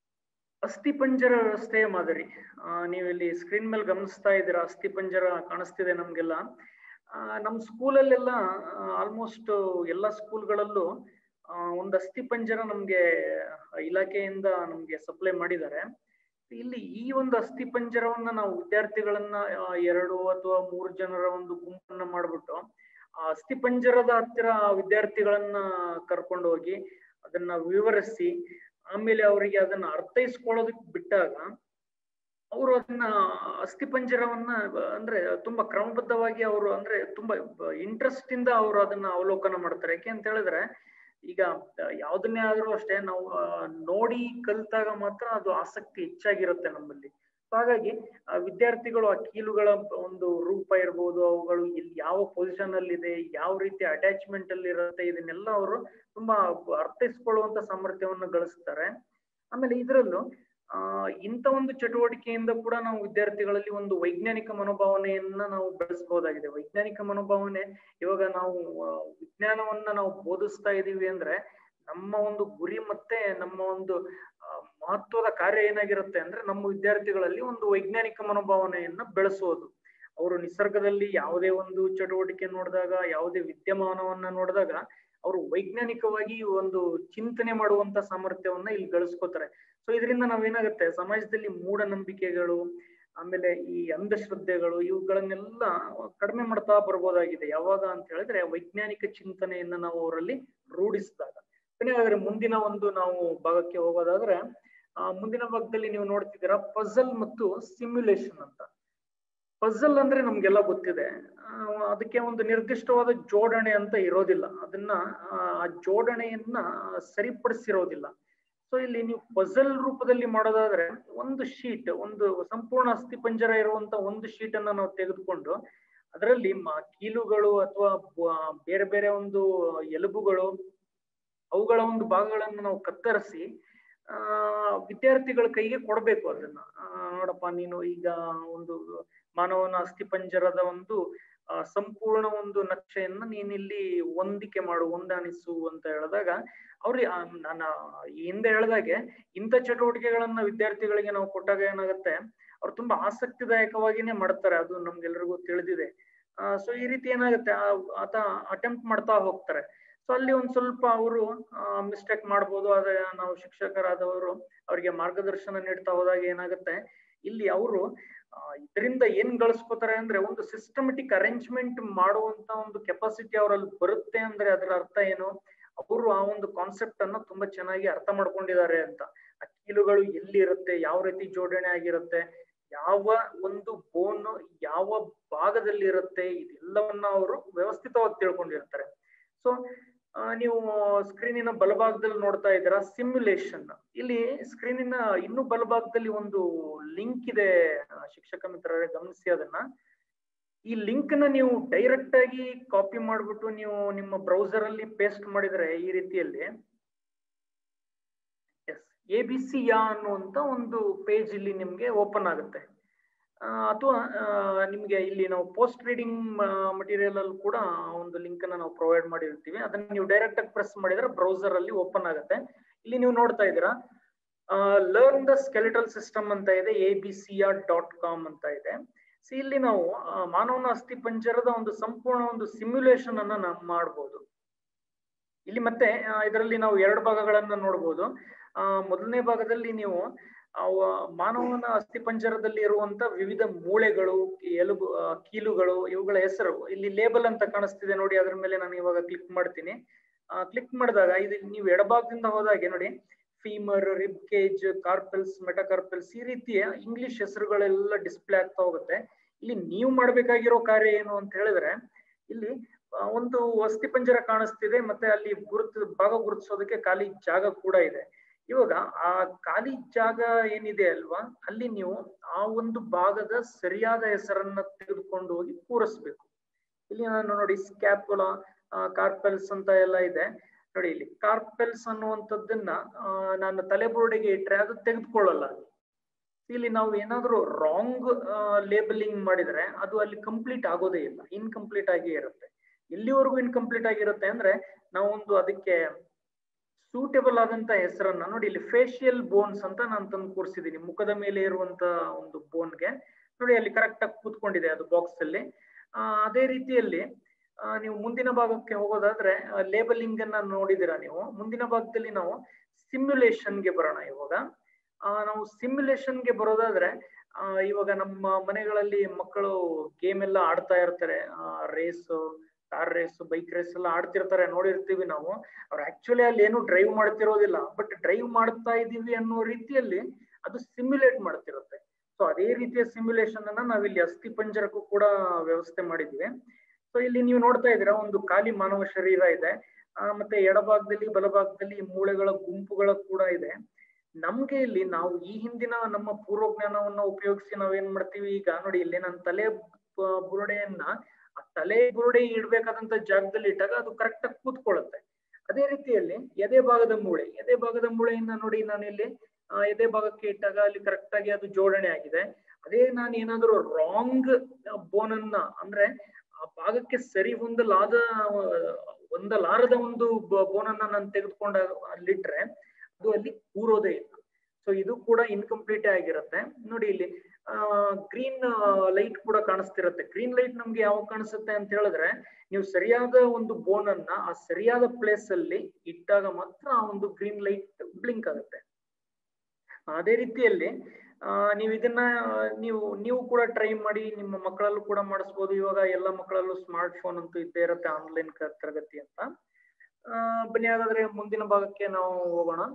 ಅಸ್ಥಿಪಂಜರ ವ್ಯವಸ್ಥೆಯ ಮಾದರಿ ಆ ನೀವು ಇಲ್ಲಿ ಸ್ಕ್ರೀನ್ ಮೇಲೆ ಗಮನಿಸ್ತಾ ಇದ್ದೀರಾ ಅಸ್ಥಿಪಂಜರ ಕಾಣಿಸ್ತಿದೆ ನಮ್ಗೆಲ್ಲ ಆ ನಮ್ ಸ್ಕೂಲಲ್ಲೆಲ್ಲ ಆಲ್ಮೋಸ್ಟ್ ಎಲ್ಲಾ ಸ್ಕೂಲ್ಗಳಲ್ಲೂ ಆ ಒಂದು ಅಸ್ಥಿಪಂಜರ ನಮ್ಗೆ ಇಲಾಖೆಯಿಂದ ನಮ್ಗೆ ಸಪ್ಲೈ ಮಾಡಿದ್ದಾರೆ ಇಲ್ಲಿ ಈ ಒಂದು ಅಸ್ಥಿಪಂಜರವನ್ನ ನಾವು ವಿದ್ಯಾರ್ಥಿಗಳನ್ನ ಆ, ಎರಡು ಅಥವಾ ಮೂರು ಜನರ ಒಂದು ಗುಂಪನ್ನ ಮಾಡ್ಬಿಟ್ಟು ಆ ಅಸ್ಥಿಪಂಜರದ ಹತ್ತಿರ ಆ ವಿದ್ಯಾರ್ಥಿಗಳನ್ನ ಕರ್ಕೊಂಡು ಹೋಗಿ ಅದನ್ನ ವಿವರಿಸಿ ಆಮೇಲೆ ಅವರಿಗೆ ಅದನ್ನ ಅರ್ಥೈಸ್ಕೊಳ್ಳೋದಕ್ಕೆ ಬಿಟ್ಟಾಗ ಅವರು ಅದನ್ನ ಅಸ್ಥಿಪಂಜರವನ್ನ ಬ- ಅಂದ್ರೆ ತುಂಬಾ ಕ್ರಮಬದ್ಧವಾಗಿ ಅವರು ಅಂದ್ರೆ ತುಂಬಾ ಇಂಟ್ರೆಸ್ಟ್ ಇಂದ ಅವರು ಅದನ್ನ ಅವಲೋಕನ ಮಾಡ್ತಾರೆ ಯಾಕೆ ಅಂತ ಹೇಳಿದ್ರೆ ಈಗ ಯಾವ್ದನ್ನೇ ಆದ್ರೂ ಅಷ್ಟೇ ನಾವು ಆ, ನೋಡಿ ಕಲಿತಾಗ ಮಾತ್ರ ಅದು ಆಸಕ್ತಿ ಹೆಚ್ಚಾಗಿರುತ್ತೆ ನಮ್ಮಲ್ಲಿ So ಹಾಗಾಗಿ ಆ ವಿದ್ಯಾರ್ಥಿಗಳು ಆ ಕೀಲುಗಳ ಒಂದು ರೂಪ ಇರ್ಬೋದು ಅವುಗಳು ಎಲ್ಲಿ ಯಾವ ಪೊಸಿಷನ್ ಅಲ್ಲಿ ಇದೆ ಯಾವ ರೀತಿ ಅಟ್ಯಾಚ್ಮೆಂಟ್ ಅಲ್ಲಿ ಇರುತ್ತೆ ಇದನ್ನೆಲ್ಲ ಅವರು ತುಂಬಾ ಅರ್ಥೈಸ್ಕೊಳ್ಳುವಂತ ಸಾಮರ್ಥ್ಯವನ್ನು ಗಳಿಸ್ತಾರೆ ಆಮೇಲೆ ಇದರಲ್ಲೂ ಆ ಇಂಥ ಒಂದು ಚಟುವಟಿಕೆಯಿಂದ ಕೂಡ ನಾವು ವಿದ್ಯಾರ್ಥಿಗಳಲ್ಲಿ ಒಂದು ವೈಜ್ಞಾನಿಕ ಮನೋಭಾವನೆಯನ್ನ ನಾವು ಬೆಳೆಸಬಹುದಾಗಿದೆ ವೈಜ್ಞಾನಿಕ ಮನೋಭಾವನೆ ಇವಾಗ ನಾವು ಆ, ವಿಜ್ಞಾನವನ್ನ ನಾವು ಬೋಧಿಸ್ತಾ ಇದೀವಿ ಅಂದ್ರೆ ನಮ್ಮ ಒಂದು ಗುರಿ ಮತ್ತೆ ನಮ್ಮ ಒಂದು ಆ, ಮಹತ್ವದ ಕಾರ್ಯ ಏನಾಗಿರುತ್ತೆ ಅಂದ್ರೆ ನಮ್ಮ ವಿದ್ಯಾರ್ಥಿಗಳಲ್ಲಿ ಒಂದು ವೈಜ್ಞಾನಿಕ ಮನೋಭಾವನೆಯನ್ನ ಬೆಳೆಸೋದು ಅವರು ನಿಸರ್ಗದಲ್ಲಿ ಯಾವುದೇ ಒಂದು ಚಟುವಟಿಕೆ ನೋಡಿದಾಗ ಯಾವುದೇ ವಿದ್ಯಮಾನವನ್ನ ನೋಡಿದಾಗ ಅವರು ವೈಜ್ಞಾನಿಕವಾಗಿ ಒಂದು ಚಿಂತನೆ ಮಾಡುವಂತ ಸಾಮರ್ಥ್ಯವನ್ನ ಇಲ್ಲಿ ಗಳಿಸ್ಕೋತಾರೆ ಸೊ ಇದರಿಂದ ನಾವೇನಾಗುತ್ತೆ ಸಮಾಜದಲ್ಲಿ ಮೂಢನಂಬಿಕೆಗಳು ಆಮೇಲೆ ಈ ಅಂಧಶ್ರದ್ಧೆಗಳು ಇವುಗಳನ್ನೆಲ್ಲ ಕಡಿಮೆ ಮಾಡ್ತಾ ಬರ್ಬೋದಾಗಿದೆ ಯಾವಾಗ ಅಂತ ಹೇಳಿದ್ರೆ ವೈಜ್ಞಾನಿಕ ಚಿಂತನೆಯನ್ನ ನಾವು ಅವರಲ್ಲಿ ರೂಢಿಸಿದಾಗ ಬನ್ನಿ ಹಾಗಾದ್ರೆ ಮುಂದಿನ ಒಂದು ನಾವು ಭಾಗಕ್ಕೆ ಹೋಗೋದಾದ್ರೆ ಆ ಮುಂದಿನ ಭಾಗದಲ್ಲಿ ನೀವು ನೋಡ್ತಿದ್ದೀರಾ ಪಜಲ್ ಮತ್ತು ಸಿಮ್ಯುಲೇಷನ್ ಅಂತ ಪಜಲ್ ಅಂದ್ರೆ ನಮ್ಗೆಲ್ಲ ಗೊತ್ತಿದೆ ಆ, ಅದಕ್ಕೆ ಒಂದು ನಿರ್ದಿಷ್ಟವಾದ ಜೋಡಣೆ ಅಂತ ಇರೋದಿಲ್ಲ ಅದನ್ನ ಆ ಆ ಜೋಡಣೆಯನ್ನ ಸರಿಪಡಿಸಿರೋದಿಲ್ಲ ಸೊ ಇಲ್ಲಿ ನೀವು ಪಜಲ್ ರೂಪದಲ್ಲಿ ಮಾಡೋದಾದ್ರೆ ಒಂದು ಶೀಟ್ ಒಂದು ಸಂಪೂರ್ಣ ಅಸ್ಥಿಪಂಜರ ಇರುವಂತ ಒಂದು ಶೀಟ್ ಅನ್ನ ನಾವು ತೆಗೆದುಕೊಂಡು ಅದರಲ್ಲಿ ಮ- ಕೀಲುಗಳು ಅಥವಾ ಬೇರೆ ಬೇರೆ ಒಂದು ಎಲುಬುಗಳು ಅವುಗಳ ಒಂದು ಭಾಗಗಳನ್ನು ನಾವು ಕತ್ತರಿಸಿ ಆ ವಿದ್ಯಾರ್ಥಿಗಳ ಕೈಗೆ ಕೊಡ್ಬೇಕು ಅದನ್ನ ಆ, ನೋಡಪ್ಪ ನೀನು ಈಗ ಒಂದು ಮಾನವನ ಅಸ್ಥಿಪಂಜರದ ಒಂದು ಆ, ಸಂಪೂರ್ಣ ಒಂದು ನಕ್ಷೆಯನ್ನ ನೀನಿಲ್ಲಿ ಹೊಂದಿಕೆ ಮಾಡು ಹೊಂದಾಣಿಸು ಅಂತ ಹೇಳಿದಾಗ ಅವ್ರಿಗೆ ಆ, ನಾನು ಈ ಹಿಂದೆ ಹೇಳ್ದಾಗೆ ಇಂಥ ಚಟುವಟಿಕೆಗಳನ್ನ ವಿದ್ಯಾರ್ಥಿಗಳಿಗೆ ನಾವು ಕೊಟ್ಟಾಗ ಏನಾಗುತ್ತೆ ಅವ್ರು ತುಂಬಾ ಆಸಕ್ತಿದಾಯಕವಾಗಿನೇ ಮಾಡ್ತಾರೆ ಅದು ನಮ್ಗೆಲ್ರಿಗೂ ತಿಳಿದಿದೆ ಸೊ ಈ ರೀತಿ ಏನಾಗುತ್ತೆ ಆ- ಆತ ಅಟೆಂಪ್ಟ್ ಮಾಡ್ತಾ ಹೋಗ್ತಾರೆ ಸೊ ಅಲ್ಲಿ ಒಂದ್ ಸ್ವಲ್ಪ ಅವರು ಮಿಸ್ಟೇಕ್ ಮಾಡ್ಬೋದು ಆದ್ರೆ ನಾವು ಶಿಕ್ಷಕರಾದವರು ಅವರಿಗೆ ಮಾರ್ಗದರ್ಶನ ನೀಡ್ತಾ ಹೋದಾಗ ಏನಾಗುತ್ತೆ ಇಲ್ಲಿ ಅವರು ಇದರಿಂದ ಏನ್ ಗಳಿಸ್ಕೋತಾರೆ ಅಂದ್ರೆ ಒಂದು ಸಿಸ್ಟಮೆಟಿಕ್ ಅರೇಂಜ್ಮೆಂಟ್ ಮಾಡುವಂತ ಒಂದು ಕೆಪಾಸಿಟಿ ಅವರಲ್ಲಿ ಬರುತ್ತೆ ಅಂದ್ರೆ ಅದರ ಅರ್ಥ ಏನು ಅವರು ಆ ಒಂದು ಕಾನ್ಸೆಪ್ಟ್ ಅನ್ನ ತುಂಬಾ ಚೆನ್ನಾಗಿ ಅರ್ಥ ಮಾಡ್ಕೊಂಡಿದ್ದಾರೆ ಅಂತ ಆ ಕೀಲುಗಳು ಎಲ್ಲಿ ಇರುತ್ತೆ ಯಾವ ರೀತಿ ಜೋಡಣೆ ಆಗಿರುತ್ತೆ ಯಾವ ಒಂದು ಬೋನ್ ಯಾವ ಭಾಗದಲ್ಲಿ ಇರುತ್ತೆ ಇದೆಲ್ಲವನ್ನ ಅವರು ವ್ಯವಸ್ಥಿತವಾಗಿ ತಿಳ್ಕೊಂಡಿರ್ತಾರೆ ಸೊ ನೀವು ಸ್ಕ್ರೀನಿನ ಬಲಭಾಗದಲ್ಲಿ ನೋಡ್ತಾ ಇದ್ದೀರಾ ಸಿಮ್ಯುಲೇಷನ್ ಇಲ್ಲಿ ಸ್ಕ್ರೀನಿನ ಇನ್ನು ಬಲಭಾಗದಲ್ಲಿ ಒಂದು ಲಿಂಕ್ ಇದೆ ಆ, ಶಿಕ್ಷಕ ಮಿತ್ರರೇ ಗಮನಿಸಿ ಅದನ್ನ ಈ ಲಿಂಕ್ ನ ನೀವು ಡೈರೆಕ್ಟ್ ಆಗಿ ಕಾಪಿ ಮಾಡ್ಬಿಟ್ಟು ನೀವು ನಿಮ್ಮ ಬ್ರೌಸರ್ ಅಲ್ಲಿ ಪೇಸ್ಟ್ ಮಾಡಿದ್ರೆ ಈ ರೀತಿಯಲ್ಲಿ ಎಸ್ ಎ ಬಿ ಸಿ ಯಾ ಅನ್ನುವಂತ ಒಂದು ಪೇಜ್ ಇಲ್ಲಿ ನಿಮ್ಗೆ ಓಪನ್ ಆಗುತ್ತೆ ಅಥವಾ ನಿಮ್ಗೆ ಇಲ್ಲಿ ನಾವು ಪೋಸ್ಟ್ ರೀಡಿಂಗ್ ಮಟೀರಿಯಲ್ ಅಲ್ಲಿ ಕೂಡ ಆ ಒಂದು ಲಿಂಕ್ ಅನ್ನ ನಾವು ಪ್ರೊವೈಡ್ ಮಾಡಿರ್ತೀವಿ ಅದನ್ನ ನೀವು ಡೈರೆಕ್ಟ್ ಆಗಿ ಪ್ರೆಸ್ ಮಾಡಿದ್ರೆ ಬ್ರೌಸರ್ ಅಲ್ಲಿ ಓಪನ್ ಆಗುತ್ತೆ ಇಲ್ಲಿ ನೀವು ನೋಡ್ತಾ ಇದ್ದೀರಾ ಲರ್ನ್ ದ ಸ್ಕೆಲಿಟಲ್ ಸಿಸ್ಟಮ್ ಅಂತ ಇದೆ A B C R dot com ಅಂತ ಇದೆ ಸೊ ಇಲ್ಲಿ ನಾವು ಆ, ಮಾನವನ ಅಸ್ಥಿಪಂಜರದ ಒಂದು ಸಂಪೂರ್ಣ ಒಂದು ಸಿಮ್ಯುಲೇಷನ್ ಅನ್ನ ನಾವು ಮಾಡಬಹುದು ಇಲ್ಲಿ ಮತ್ತೆ ಇದರಲ್ಲಿ ನಾವು ಎರಡು ಭಾಗಗಳನ್ನ ನೋಡಬಹುದು ಆ ಮೊದಲನೇ ಭಾಗದಲ್ಲಿ ನೀವು ಅವ ಮಾನವನ ಅಸ್ಥಿಪಂಜರದಲ್ಲಿ ಇರುವಂತ ವಿವಿಧ ಮೂಳೆಗಳು ಎಲುಬು ಆ, ಕೀಲುಗಳು ಇವುಗಳ ಹೆಸರು ಇಲ್ಲಿ ಲೇಬಲ್ ಅಂತ ಕಾಣಿಸ್ತಿದೆ ನೋಡಿ ಅದ್ರ ಮೇಲೆ ನಾನು ಇವಾಗ ಕ್ಲಿಕ್ ಮಾಡ್ತೀನಿ ಕ್ಲಿಕ್ ಮಾಡಿದಾಗ ಇದು ನೀವು ಎಡಭಾಗದಿಂದ ಹೋದಾಗೆ ನೋಡಿ femur rib cage carpals metacarpals ಈ ರೀತಿಯ ಇಂಗ್ಲಿಷ್ ಹೆಸರುಗಳೆಲ್ಲ ಡಿಸ್ಪ್ಲೇ ಆಗ್ತಾ ಹೋಗುತ್ತೆ ಇಲ್ಲಿ ನೀವು ಮಾಡ್ಬೇಕಾಗಿರೋ ಕಾರ್ಯ ಏನು ಅಂತ ಹೇಳಿದ್ರೆ ಇಲ್ಲಿ ಆ, ಒಂದು ಅಸ್ಥಿಪಂಜರ ಕಾಣಿಸ್ತಿದೆ ಮತ್ತೆ ಅಲ್ಲಿ ಗುರುತು ಭಾಗ ಗುರುತಿಸೋದಕ್ಕೆ ಖಾಲಿ ಜಾಗ ಕೂಡ ಇದೆ ಇವಾಗ ಆ ಖಾಲಿ ಜಾಗ ಏನಿದೆ ಅಲ್ವಾ ಅಲ್ಲಿ ನೀವು ಆ ಒಂದು ಭಾಗದ ಸರಿಯಾದ ಹೆಸರನ್ನ ತೆಗೆದುಕೊಂಡು ಹೋಗಿ ಕೂರಿಸ್ಬೇಕು ಇಲ್ಲಿ ನಾನು ನೋಡಿ ಸ್ಕ್ಯಾಪುಲಾ ಕಾರ್ಪೆಲ್ಸ್ ಅಂತ ಎಲ್ಲ ಇದೆ ನೋಡಿ ಇಲ್ಲಿ ಕಾರ್ಪೆಲ್ಸ್ ಅನ್ನುವಂಥದ್ದನ್ನ ಆ, ನಾನು ತಲೆಬುರುಡೆಗೆ ಇಟ್ರೆ ಅದು ತೆಗೆದುಕೊಳ್ಳಲ್ಲ ಇಲ್ಲಿ ನಾವು ಏನಾದ್ರೂ ರಾಂಗ್ ಲೇಬಲಿಂಗ್ ಮಾಡಿದ್ರೆ ಅದು ಅಲ್ಲಿ ಕಂಪ್ಲೀಟ್ ಆಗೋದೇ ಇಲ್ಲ ಇನ್ಕಂಪ್ಲೀಟ್ ಆಗಿ ಇರುತ್ತೆ ಎಲ್ಲಿವರೆಗೂ ಇನ್ಕಂಪ್ಲೀಟ್ ಆಗಿರುತ್ತೆ ಅಂದ್ರೆ ನಾವೊಂದು ಅದಕ್ಕೆ ಸೂಟೇಬಲ್ ಆದಂತ ಹೆಸರನ್ನ ನೋಡಿ ಇಲ್ಲಿ ಫೇಶಿಯಲ್ ಬೋನ್ಸ್ ಅಂತ ನಾನು ತಂದು ಕೂರಿಸಿದೀನಿ ಮುಖದ ಮೇಲೆ ಇರುವಂತ ಒಂದು ಬೋನ್ಗೆ ನೋಡಿ ಅಲ್ಲಿ ಕರೆಕ್ಟ್ ಆಗಿ ಕೂತ್ಕೊಂಡಿದೆ ಅದು ಬಾಕ್ಸ್ ಅಲ್ಲಿ ಆ, ಅದೇ ರೀತಿಯಲ್ಲಿ ಆ, ನೀವು ಮುಂದಿನ ಭಾಗಕ್ಕೆ ಹೋಗೋದಾದ್ರೆ ಲೇಬಲಿಂಗ್ ಅನ್ನ ನೋಡಿದಿರಾ ನೀವು ಮುಂದಿನ ಭಾಗದಲ್ಲಿ ನಾವು ಸಿಮ್ಯುಲೇಷನ್ ಗೆ ಬರೋಣ ಇವಾಗ ಆ, ನಾವು ಸಿಮ್ಯುಲೇಷನ್ ಗೆ ಬರೋದಾದ್ರೆ ಆ, ಇವಾಗ ನಮ್ಮ ಮನೆಗಳಲ್ಲಿ ಮಕ್ಕಳು ಗೇಮ್ ಎಲ್ಲ ಆಡ್ತಾ ಇರ್ತಾರೆ race car race bike race ಎಲ್ಲ ಆಡ್ತಿರ್ತಾರೆ ನೋಡಿರ್ತೀವಿ ನಾವು ಅವ್ರು ಆಕ್ಚುಲಿ ಅಲ್ಲಿ ಏನು ಡ್ರೈವ್ ಮಾಡ್ತಿರೋದಿಲ್ಲ ಬಟ್ ಡ್ರೈವ್ ಮಾಡ್ತಾ ಇದೀವಿ ಅನ್ನೋ ರೀತಿಯಲ್ಲಿ ಅದು ಸಿಮ್ಯುಲೇಟ್ ಮಾಡ್ತಿರುತ್ತೆ ಸೊ ಅದೇ ರೀತಿಯ ಸಿಮ್ಯುಲೇಷನ್ ಅನ್ನ ನಾವಿಲ್ಲಿ ಅಸ್ಥಿ ಪಂಜರಕ್ಕೂ ಕೂಡ ವ್ಯವಸ್ಥೆ ಮಾಡಿದ್ವಿ ಸೊ ಇಲ್ಲಿ ನೀವು ನೋಡ್ತಾ ಇದ್ದೀರಾ ಒಂದು ಖಾಲಿ ಮಾನವ ಶರೀರ ಇದೆ ಆ, ಮತ್ತೆ ಎಡಭಾಗದಲ್ಲಿ ಬಲಭಾಗದಲ್ಲಿ ಮೂಳೆಗಳ ಗುಂಪುಗಳ ಕೂಡ ಇದೆ ನಮ್ಗೆ ಇಲ್ಲಿ ನಾವು ಈ ಹಿಂದಿನ ನಮ್ಮ ಪೂರ್ವಜ್ಞಾನವನ್ನ ಉಪಯೋಗಿಸಿ ನಾವೇನ್ ಮಾಡ್ತೀವಿ ಈಗ ನೋಡಿ ಇಲ್ಲಿ ನನ್ನ ತಲೆ ಬ- ಬುರುಡೆಯನ್ನ ಆ ತಲೆ ಬುರುಡೆ ಇಡ್ಬೇಕಾದಂತ ಜಾಗದಲ್ಲಿ ಇಟ್ಟಾಗ ಅದು ಕರೆಕ್ಟ್ ಆಗಿ ಕೂತ್ಕೊಳ್ಳುತ್ತೆ ಅದೇ ರೀತಿಯಲ್ಲಿ ಎದೆ ಭಾಗದ ಮೂಳೆ ಎದೆ ಭಾಗದ ಮೂಳೆಯನ್ನ ನೋಡಿ ನಾನು ಇಲ್ಲಿ ಆ, ಎದೆ ಭಾಗಕ್ಕೆ ಇಟ್ಟಾಗ ಅಲ್ಲಿ ಕರೆಕ್ಟ್ ಆಗಿ ಅದು ಜೋಡಣೆ ಆಗಿದೆ ಅದೇ ನಾನು ಏನಾದರೂ ರಾಂಗ್ ಬೋನ್ ಅನ್ನ ಅಂದ್ರೆ ಆ ಭಾಗಕ್ಕೆ ಸರಿ ಹೊಂದಲಾದ ಹೊಂದಲಾರದ ಒಂದು ಬೋನ್ ಅನ್ನ ನಾನು ತೆಗೆದುಕೊಂಡ ಅಲ್ಲಿಟ್ರೆ ಅದು ಅಲ್ಲಿ ಕೂರೋದೇ ಇಲ್ಲ ಸೊ ಇದು ಕೂಡ ಇನ್ಕಂಪ್ಲೀಟ್ ಆಗಿರುತ್ತೆ ನೋಡಿ ಇಲ್ಲಿ ಗ್ರೀನ್ ಲೈಟ್ ಕೂಡ ಕಾಣಿಸ್ತಿರುತ್ತೆ ಗ್ರೀನ್ ಲೈಟ್ ನಮ್ಗೆ ಯಾವಾಗ ಕಾಣಿಸುತ್ತೆ ಅಂತ ಹೇಳಿದ್ರೆ ನೀವು ಸರಿಯಾದ ಒಂದು ಬೋನ್ ಅನ್ನ ಆ ಸರಿಯಾದ ಪ್ಲೇಸ್ ಅಲ್ಲಿ ಇಟ್ಟಾಗ ಮಾತ್ರ ಆ ಒಂದು ಗ್ರೀನ್ ಲೈಟ್ ಬ್ಲಿಂಕ್ ಆಗುತ್ತೆ ಅದೇ ರೀತಿಯಲ್ಲಿ ಆ, ನೀವು ಇದನ್ನ ಆ, ನೀವು ನೀವು ಕೂಡ ಟ್ರೈ ಮಾಡಿ ನಿಮ್ಮ ಮಕ್ಕಳಲ್ಲೂ ಕೂಡ ಮಾಡಿಸ್ಬೋದು ಇವಾಗ ಎಲ್ಲ ಮಕ್ಕಳಲ್ಲೂ ಸ್ಮಾರ್ಟ್ ಫೋನ್ ಅಂತೂ ಇದ್ದೇ ಇರುತ್ತೆ ಆನ್ಲೈನ್ ತರಗತಿ ಅಂತ ಆ, ಬನ್ನಿ ಹಾಗಾದ್ರೆ ಮುಂದಿನ ಭಾಗಕ್ಕೆ ನಾವು ಹೋಗೋಣ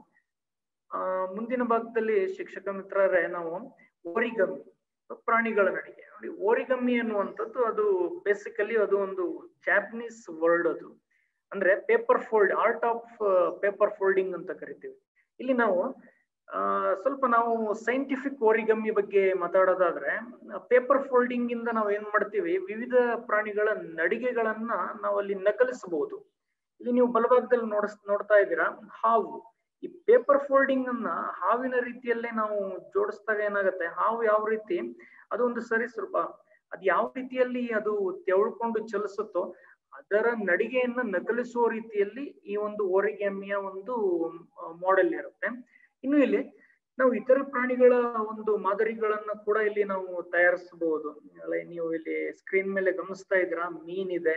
ಆ, ಮುಂದಿನ ಭಾಗದಲ್ಲಿ ಶಿಕ್ಷಕ ಮಿತ್ರರೇ ನಾವು ಓರಿಗಮ್ಮಿ ಪ್ರಾಣಿಗಳ ನಡಿಗೆ ನೋಡಿ ಓರಿಗಮ್ಮಿ ಅನ್ನುವಂಥದ್ದು ಅದು ಬೇಸಿಕಲಿ ಅದು ಒಂದು ಜಾಪನೀಸ್ ವರ್ಡ್ ಅದು ಅಂದ್ರೆ paper fold art of paper folding ಅಂತ ಕರಿತೀವಿ ಇಲ್ಲಿ ನಾವು ಆ, ಸ್ವಲ್ಪ ನಾವು ಸೈಂಟಿಫಿಕ್ ಓರಿಗಮ್ಮಿ ಬಗ್ಗೆ ಮಾತಾಡೋದಾದ್ರೆ ಪೇಪರ್ ಫೋಲ್ಡಿಂಗ್ ಇಂದ ನಾವು ಏನ್ ಮಾಡ್ತೀವಿ ವಿವಿಧ ಪ್ರಾಣಿಗಳ ನಡಿಗೆಗಳನ್ನ ನಾವು ಅಲ್ಲಿ ನಕಲಿಸಬಹುದು ಇಲ್ಲಿ ನೀವು ಬಲಭಾಗದಲ್ಲಿ ನೋಡಿಸ್ ನೋಡ್ತಾ ಇದ್ದೀರಾ ಹಾವು ಈ ಪೇಪರ್ ಫೋಲ್ಡಿಂಗ್ ಅನ್ನ ಹಾವಿನ ರೀತಿಯಲ್ಲೇ ನಾವು ಜೋಡಿಸಿದಾಗ ಏನಾಗುತ್ತೆ ಹಾವು ಯಾವ ರೀತಿ ಅದೊಂದು ಸರೀಸೃಪ ಅದ್ ಯಾವ ರೀತಿಯಲ್ಲಿ ಅದು ತೆವಳ್ಕೊಂಡು ಚಲಿಸುತ್ತೋ ಅದರ ನಡಿಗೆಯನ್ನ ನಕಲಿಸುವ ರೀತಿಯಲ್ಲಿ ಈ ಒಂದು ಓರಿಗೆಮ್ಮಿಯ ಒಂದು ಮಾಡೆಲ್ ಇರುತ್ತೆ ಇನ್ನು ಇಲ್ಲಿ ನಾವು ಇತರ ಪ್ರಾಣಿಗಳ ಒಂದು ಮಾದರಿಗಳನ್ನ ಕೂಡ ಇಲ್ಲಿ ನಾವು ತಯಾರಿಸಬಹುದು ಅಲ್ಲ, ನೀವು ಇಲ್ಲಿ ಸ್ಕ್ರೀನ್ ಮೇಲೆ ಗಮನಿಸ್ತಾ ಇದ್ದೀರಾ ಮೀನಿದೆ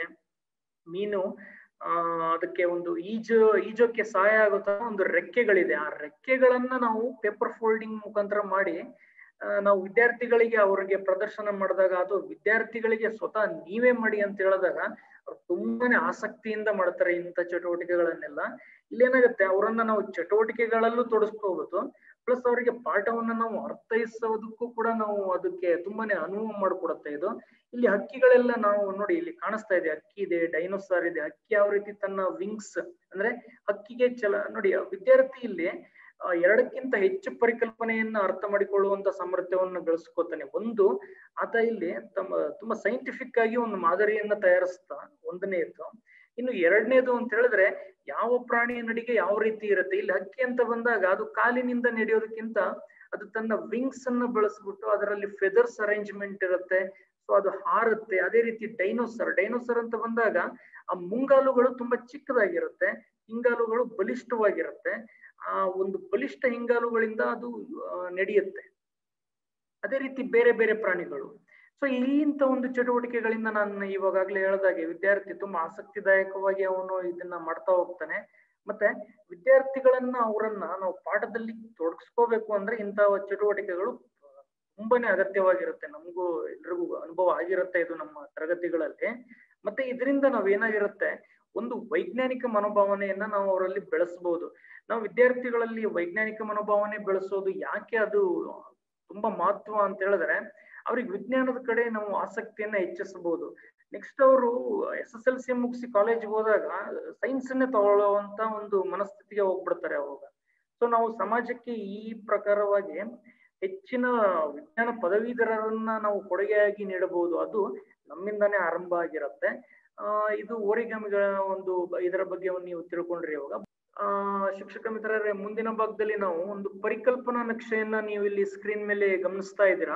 ಮೀನು ಆ ಅದಕ್ಕೆ ಒಂದು ಈಜು ಈಜೋಕೆ ಸಹಾಯ ಆಗುತ್ತಾ ಒಂದು ರೆಕ್ಕೆಗಳಿದೆ ಆ ರೆಕ್ಕೆಗಳನ್ನ ನಾವು ಪೇಪರ್ ಫೋಲ್ಡಿಂಗ್ ಮುಖಾಂತರ ಮಾಡಿ ಆ, ನಾವು ವಿದ್ಯಾರ್ಥಿಗಳಿಗೆ ಅವರಿಗೆ ಪ್ರದರ್ಶನ ಮಾಡಿದಾಗ ಅದು ವಿದ್ಯಾರ್ಥಿಗಳಿಗೆ ಸ್ವತಃ ನೀವೇ ಮಾಡಿ ಅಂತ ಹೇಳಿದಾಗ ಅವ್ರು ತುಂಬಾನೇ ಆಸಕ್ತಿಯಿಂದ ಮಾಡ್ತಾರೆ ಇಂಥ ಚಟುವಟಿಕೆಗಳನ್ನೆಲ್ಲ ಇಲ್ಲೇನಾಗುತ್ತೆ ಅವರನ್ನ ನಾವು ಚಟುವಟಿಕೆಗಳಲ್ಲೂ ತೊಡಸ್ಕೋಬಹುದು ಪ್ಲಸ್ ಅವರಿಗೆ ಪಾಠವನ್ನ ನಾವು ಅರ್ಥೈಸೋದಕ್ಕೂ ಕೂಡ ನಾವು ಅದಕ್ಕೆ ತುಂಬಾನೇ ಅನುವು ಮಾಡಿಕೊಡುತ್ತೆ ಇದು ಇಲ್ಲಿ ಹಕ್ಕಿಗಳೆಲ್ಲ ನಾವು ನೋಡಿ ಇಲ್ಲಿ ಕಾಣಿಸ್ತಾ ಇದೆ ಹಕ್ಕಿ ಇದೆ ಡೈನೋಸಾರ್ ಇದೆ ಹಕ್ಕಿ ಯಾವ ರೀತಿ ತನ್ನ ವಿಂಗ್ಸ್ ಅಂದ್ರೆ ಹಕ್ಕಿಗೆ ಚಲ ನೋಡಿ ವಿದ್ಯಾರ್ಥಿ ಇಲ್ಲಿ ಆ, ಎರಡಕ್ಕಿಂತ ಹೆಚ್ಚು ಪರಿಕಲ್ಪನೆಯನ್ನ ಅರ್ಥ ಮಾಡಿಕೊಳ್ಳುವಂತ ಸಾಮರ್ಥ್ಯವನ್ನ ಗಳಿಸ್ಕೋತಾನೆ ಒಂದು ಆತ ಇಲ್ಲಿ ತಮ್ಮ ತುಂಬಾ ಸೈಂಟಿಫಿಕ್ ಆಗಿ ಒಂದು ಮಾದರಿಯನ್ನ ತಯಾರಿಸ್ತಾ ಒಂದನೇದು ಇನ್ನು ಎರಡನೇದು ಅಂತ ಹೇಳಿದ್ರೆ ಯಾವ ಪ್ರಾಣಿಯ ನಡಿಗೆ ಯಾವ ರೀತಿ ಇರುತ್ತೆ ಇಲ್ಲಿ ಹಕ್ಕಿ ಅಂತ ಬಂದಾಗ ಅದು ಕಾಲಿನಿಂದ ನಡೆಯೋದಕ್ಕಿಂತ ಅದು ತನ್ನ ವಿಂಗ್ಸ್ ಅನ್ನ ಬಳಸ್ಬಿಟ್ಟು ಅದರಲ್ಲಿ ಫೆದರ್ಸ್ ಅರೇಂಜ್ಮೆಂಟ್ ಇರುತ್ತೆ ಸೊ ಅದು ಹಾರುತ್ತೆ ಅದೇ ರೀತಿ ಡೈನೋಸರ್ ಡೈನೋಸರ್ ಅಂತ ಬಂದಾಗ ಆ ಮುಂಗಾಲುಗಳು ತುಂಬಾ ಚಿಕ್ಕದಾಗಿರುತ್ತೆ ಹಿಂಗಾಲುಗಳು ಬಲಿಷ್ಠವಾಗಿರುತ್ತೆ ಆ ಒಂದು ಬಲಿಷ್ಠ ಹಿಂಗಾಲುಗಳಿಂದ ಅದು ಆ, ನಡೆಯುತ್ತೆ ಅದೇ ರೀತಿ ಬೇರೆ ಬೇರೆ ಪ್ರಾಣಿಗಳು ಸೊ ಇಂಥ ಒಂದು ಚಟುವಟಿಕೆಗಳಿಂದ ನಾನು ಇವಾಗಲೇ ಹೇಳ್ದಾಗೆ ವಿದ್ಯಾರ್ಥಿ ತುಂಬಾ ಆಸಕ್ತಿದಾಯಕವಾಗಿ ಅವನು ಇದನ್ನ ಮಾಡ್ತಾ ಹೋಗ್ತಾನೆ ಮತ್ತೆ ವಿದ್ಯಾರ್ಥಿಗಳನ್ನ ಅವರನ್ನ ನಾವು ಪಾಠದಲ್ಲಿ ತೊಡಗಿಸ್ಕೋಬೇಕು ಅಂದ್ರೆ ಇಂತಹ ಚಟುವಟಿಕೆಗಳು ತುಂಬಾನೇ ಅಗತ್ಯವಾಗಿರುತ್ತೆ ನಮಗೂ ಎಲ್ರಿಗೂ ಅನುಭವ ಆಗಿರುತ್ತೆ ಇದು ನಮ್ಮ ತರಗತಿಗಳಲ್ಲಿ ಮತ್ತೆ ಇದರಿಂದ ನಾವ್ ಏನಾಗಿರುತ್ತೆ ಒಂದು ವೈಜ್ಞಾನಿಕ ಮನೋಭಾವನೆಯನ್ನ ನಾವು ಅವರಲ್ಲಿ ಬೆಳೆಸಬಹುದು ನಾವು ವಿದ್ಯಾರ್ಥಿಗಳಲ್ಲಿ ವೈಜ್ಞಾನಿಕ ಮನೋಭಾವನೆ ಬೆಳೆಸೋದು ಯಾಕೆ ಅದು ತುಂಬಾ ಮಹತ್ವ ಅಂತ ಹೇಳಿದ್ರೆ ಅವ್ರಿಗೆ ವಿಜ್ಞಾನದ ಕಡೆ ನಾವು ಆಸಕ್ತಿಯನ್ನ ಹೆಚ್ಚಿಸಬಹುದು ನೆಕ್ಸ್ಟ್ ಅವರು ಎಸ್ ಎಸ್ ಎಲ್ ಸಿ ಮುಗಿಸಿ ಕಾಲೇಜ್ ಹೋದಾಗ ಸೈನ್ಸ್ ಅನ್ನೇ ತಗೊಳ್ಳುವಂತ ಒಂದು ಮನಸ್ಥಿತಿಗೆ ಹೋಗ್ಬಿಡ್ತಾರೆ ಅವಾಗ ಸೊ ನಾವು ಸಮಾಜಕ್ಕೆ ಈ ಪ್ರಕಾರವಾಗಿ ಹೆಚ್ಚಿನ ವಿಜ್ಞಾನ ಪದವೀಧರರನ್ನ ನಾವು ಕೊಡುಗೆಯಾಗಿ ನೀಡಬಹುದು ಅದು ನಮ್ಮಿಂದಾನೇ ಆರಂಭ ಆಗಿರುತ್ತೆ ಆ ಇದು ಓರಿಗಾಮಿಗಳ ಒಂದು ಇದರ ಬಗ್ಗೆ ನೀವು ತಿಳ್ಕೊಂಡ್ರಿ ಇವಾಗ ಆ ಶಿಕ್ಷಕ ಮಿತ್ರರೇ ಮುಂದಿನ ಭಾಗದಲ್ಲಿ ನಾವು ಒಂದು ಪರಿಕಲ್ಪನಾ ನಕ್ಷೆಯನ್ನ ನೀವು ಇಲ್ಲಿ ಸ್ಕ್ರೀನ್ ಮೇಲೆ ಗಮನಿಸ್ತಾ ಇದ್ದೀರಾ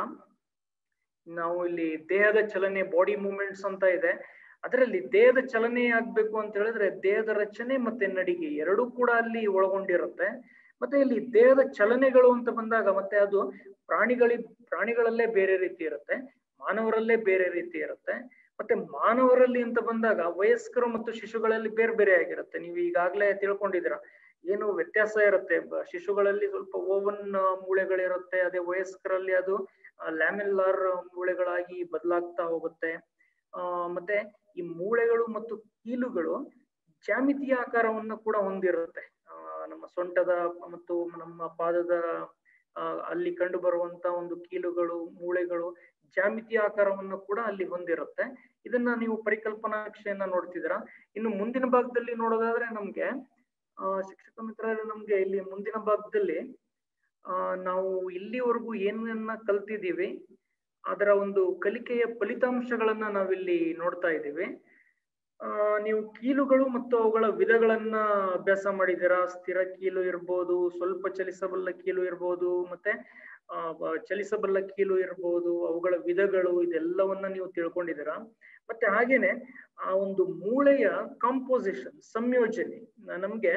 ನಾವು ಇಲ್ಲಿ ದೇಹದ ಚಲನೆ ಬಾಡಿ ಮೂವ್ಮೆಂಟ್ಸ್ ಅಂತ ಇದೆ ಅದರಲ್ಲಿ ದೇಹದ ಚಲನೆ ಆಗ್ಬೇಕು ಅಂತ ಹೇಳಿದ್ರೆ ದೇಹದ ರಚನೆ ಮತ್ತೆ ನಡಿಗೆ ಎರಡೂ ಕೂಡ ಅಲ್ಲಿ ಒಳಗೊಂಡಿರುತ್ತೆ ಮತ್ತೆ ಇಲ್ಲಿ ದೇಹದ ಚಲನೆಗಳು ಅಂತ ಬಂದಾಗ ಮತ್ತೆ ಅದು ಪ್ರಾಣಿಗಳಿ ಪ್ರಾಣಿಗಳಲ್ಲೇ ಬೇರೆ ರೀತಿ ಇರುತ್ತೆ ಮಾನವರಲ್ಲೇ ಬೇರೆ ರೀತಿ ಇರುತ್ತೆ ಮತ್ತೆ ಮಾನವರಲ್ಲಿ ಅಂತ ಬಂದಾಗ ವಯಸ್ಕರು ಮತ್ತು ಶಿಶುಗಳಲ್ಲಿ ಬೇರೆ ಬೇರೆ ಆಗಿರುತ್ತೆ ನೀವು ಈಗಾಗಲೇ ತಿಳ್ಕೊಂಡಿದ್ದೀರಾ ಏನು ವ್ಯತ್ಯಾಸ ಇರುತ್ತೆ ಶಿಶುಗಳಲ್ಲಿ ಸ್ವಲ್ಪ ಓವನ್ ಮೂಳೆಗಳಿರುತ್ತೆ ಅದೇ ವಯಸ್ಕರಲ್ಲಿ ಅದು ಲ್ಯಾಮೆಲ್ಲಾರ್ ಮೂಳೆಗಳಾಗಿ ಬದಲಾಗ್ತಾ ಹೋಗುತ್ತೆ ಆ ಮತ್ತೆ ಈ ಮೂಳೆಗಳು ಮತ್ತು ಕೀಲುಗಳು ಜಾಮಿತಿಯ ಆಕಾರವನ್ನು ಕೂಡ ಹೊಂದಿರುತ್ತೆ ಆ ನಮ್ಮ ಸೊಂಟದ ಮತ್ತು ನಮ್ಮ ಪಾದದ ಅಲ್ಲಿ ಕಂಡು ಬರುವಂತ ಒಂದು ಕೀಲುಗಳು ಮೂಳೆಗಳು ಜಾಮಿತಿಯ ಆಕಾರವನ್ನು ಕೂಡ ಅಲ್ಲಿ ಹೊಂದಿರುತ್ತೆ ಇದನ್ನ ನೀವು ಪರಿಕಲ್ಪನಾ ನಕ್ಷೆಯನ್ನ ನೋಡ್ತಿದ್ದೀರಾ ಇನ್ನು ಮುಂದಿನ ಭಾಗದಲ್ಲಿ ನೋಡೋದಾದ್ರೆ ನಮ್ಗೆ ಆ ಶಿಕ್ಷಕ ಮಿತ್ರರೇ ನಮ್ಗೆ ಇಲ್ಲಿ ಮುಂದಿನ ಭಾಗದಲ್ಲಿ ಆ ನಾವು ಇಲ್ಲಿವರೆಗೂ ಏನನ್ನ ಕಲ್ತಿದ್ದೀವಿ ಅದರ ಒಂದು ಕಲಿಕೆಯ ಫಲಿತಾಂಶಗಳನ್ನ ನಾವಿಲ್ಲಿ ನೋಡ್ತಾ ಇದ್ದೀವಿ ಆ ನೀವು ಕೀಲುಗಳು ಮತ್ತು ಅವುಗಳ ವಿಧಗಳನ್ನ ಅಭ್ಯಾಸ ಮಾಡಿದ್ದೀರಾ ಸ್ಥಿರ ಕೀಲು ಇರ್ಬೋದು ಸ್ವಲ್ಪ ಚಲಿಸಬಲ್ಲ ಕೀಲು ಇರ್ಬೋದು ಮತ್ತೆ ಆ ಚಲಿಸಬಲ್ಲ ಕೀಲು ಇರ್ಬೋದು ಅವುಗಳ ವಿಧಗಳು ಇದೆಲ್ಲವನ್ನ ನೀವು ತಿಳ್ಕೊಂಡಿದ್ದೀರಾ ಮತ್ತೆ ಹಾಗೇನೆ ಆ ಒಂದು ಮೂಳೆಯ ಕಾಂಪೋಸಿಷನ್ ಸಂಯೋಜನೆ ನಮ್ಗೆ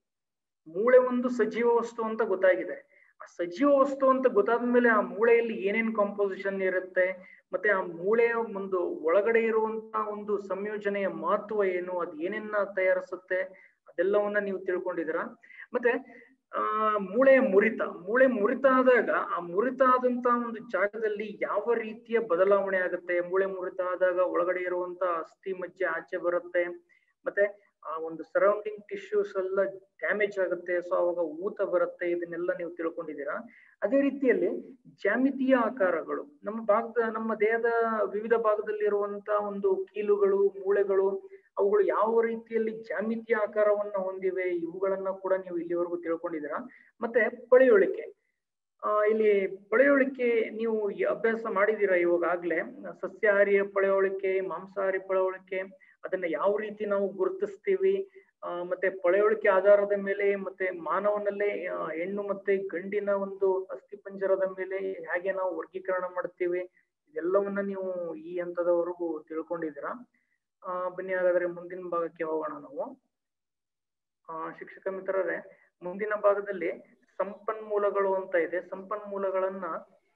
ಮೂಳೆ ಒಂದು ಸಜೀವ ವಸ್ತು ಅಂತ ಗೊತ್ತಾಗಿದೆ ಆ ಸಜೀವ ವಸ್ತು ಅಂತ ಗೊತ್ತಾದ್ಮೇಲೆ ಆ ಮೂಳೆಯಲ್ಲಿ ಏನೇನ್ ಕಾಂಪೋಸಿಷನ್ ಇರುತ್ತೆ ಮತ್ತೆ ಆ ಮೂಳೆಯ ಒಂದು ಒಳಗಡೆ ಇರುವಂತ ಒಂದು ಸಂಯೋಜನೆಯ ಮಹತ್ವ ಏನು ಅದ್ ಏನೇನ್ನ ತಯಾರಿಸುತ್ತೆ ಅದೆಲ್ಲವನ್ನ ನೀವು ತಿಳ್ಕೊಂಡಿದ್ದೀರಾ ಮತ್ತೆ ಆ ಮೂಳೆಯ ಮುರಿತ ಮೂಳೆ ಮುರಿತ ಆದಾಗ ಆ ಮುರಿತ ಆದಂತ ಒಂದು ಜಾಗದಲ್ಲಿ ಯಾವ ರೀತಿಯ ಬದಲಾವಣೆ ಆಗುತ್ತೆ ಮೂಳೆ ಮುರಿತ ಆದಾಗ ಒಳಗಡೆ ಇರುವಂತ ಅಸ್ಥಿ ಮಜ್ಜೆ ಆಚೆ ಬರುತ್ತೆ ಮತ್ತೆ ಆ ಒಂದು ಸರೌಂಡಿಂಗ್ ಟಿಶ್ಯೂಸ್ ಎಲ್ಲ ಡ್ಯಾಮೇಜ್ ಆಗುತ್ತೆ ಸೊ ಅವಾಗ ಊತ ಬರುತ್ತೆ ಇದನ್ನೆಲ್ಲ ನೀವು ತಿಳ್ಕೊಂಡಿದ್ದೀರಾ ಅದೇ ರೀತಿಯಲ್ಲಿ ಜಾಮಿತಿಯ ಆಕಾರಗಳು ನಮ್ಮ ಭಾಗದ ನಮ್ಮ ದೇಹದ ವಿವಿಧ ಭಾಗದಲ್ಲಿ ಇರುವಂತ ಒಂದು ಕೀಲುಗಳು ಮೂಳೆಗಳು ಅವುಗಳು ಯಾವ ರೀತಿಯಲ್ಲಿ ಜಾಮಿತಿಯ ಆಕಾರವನ್ನ ಹೊಂದಿವೆ ಇವುಗಳನ್ನ ಕೂಡ ನೀವು ಇಲ್ಲಿವರೆಗೂ ತಿಳ್ಕೊಂಡಿದ್ದೀರಾ ಮತ್ತೆ ಪಳೆಯುಳಿಕೆ ಆ ಇಲ್ಲಿ ಪಳೆಯುಳಿಕೆ ನೀವು ಅಭ್ಯಾಸ ಮಾಡಿದೀರಾ ಇವಾಗಲೇ ಸಸ್ಯಾಹಾರಿಯ ಪಳೆಯುಳಿಕೆ ಮಾಂಸಾಹಾರಿ ಪಳೆಯುಳಿಕೆ ಅದನ್ನ ಯಾವ ರೀತಿ ನಾವು ಗುರುತಿಸ್ತೀವಿ ಆ ಮತ್ತೆ ಪಳೆಯುಳಿಕೆ ಆಧಾರದ ಮೇಲೆ ಮತ್ತೆ ಮಾನವನಲ್ಲೇ ಹೆಣ್ಣು ಮತ್ತೆ ಗಂಡಿನ ಒಂದು ಅಸ್ಥಿಪಂಜರದ ಮೇಲೆ ಹೇಗೆ ನಾವು ವರ್ಗೀಕರಣ ಮಾಡ್ತೀವಿ ಇದೆಲ್ಲವನ್ನ ನೀವು ಈ ಹಂತದವರೆಗೂ ತಿಳ್ಕೊಂಡಿದ್ದೀರಾ ಆ ಬನ್ನಿ ಹಾಗಾದ್ರೆ ಮುಂದಿನ ಭಾಗಕ್ಕೆ ಹೋಗೋಣ ನಾವು ಆ ಶಿಕ್ಷಕ ಮಿತ್ರರೇ ಮುಂದಿನ ಭಾಗದಲ್ಲಿ ಸಂಪನ್ಮೂಲಗಳು ಅಂತ ಇದೆ ಸಂಪನ್ಮೂಲಗಳನ್ನ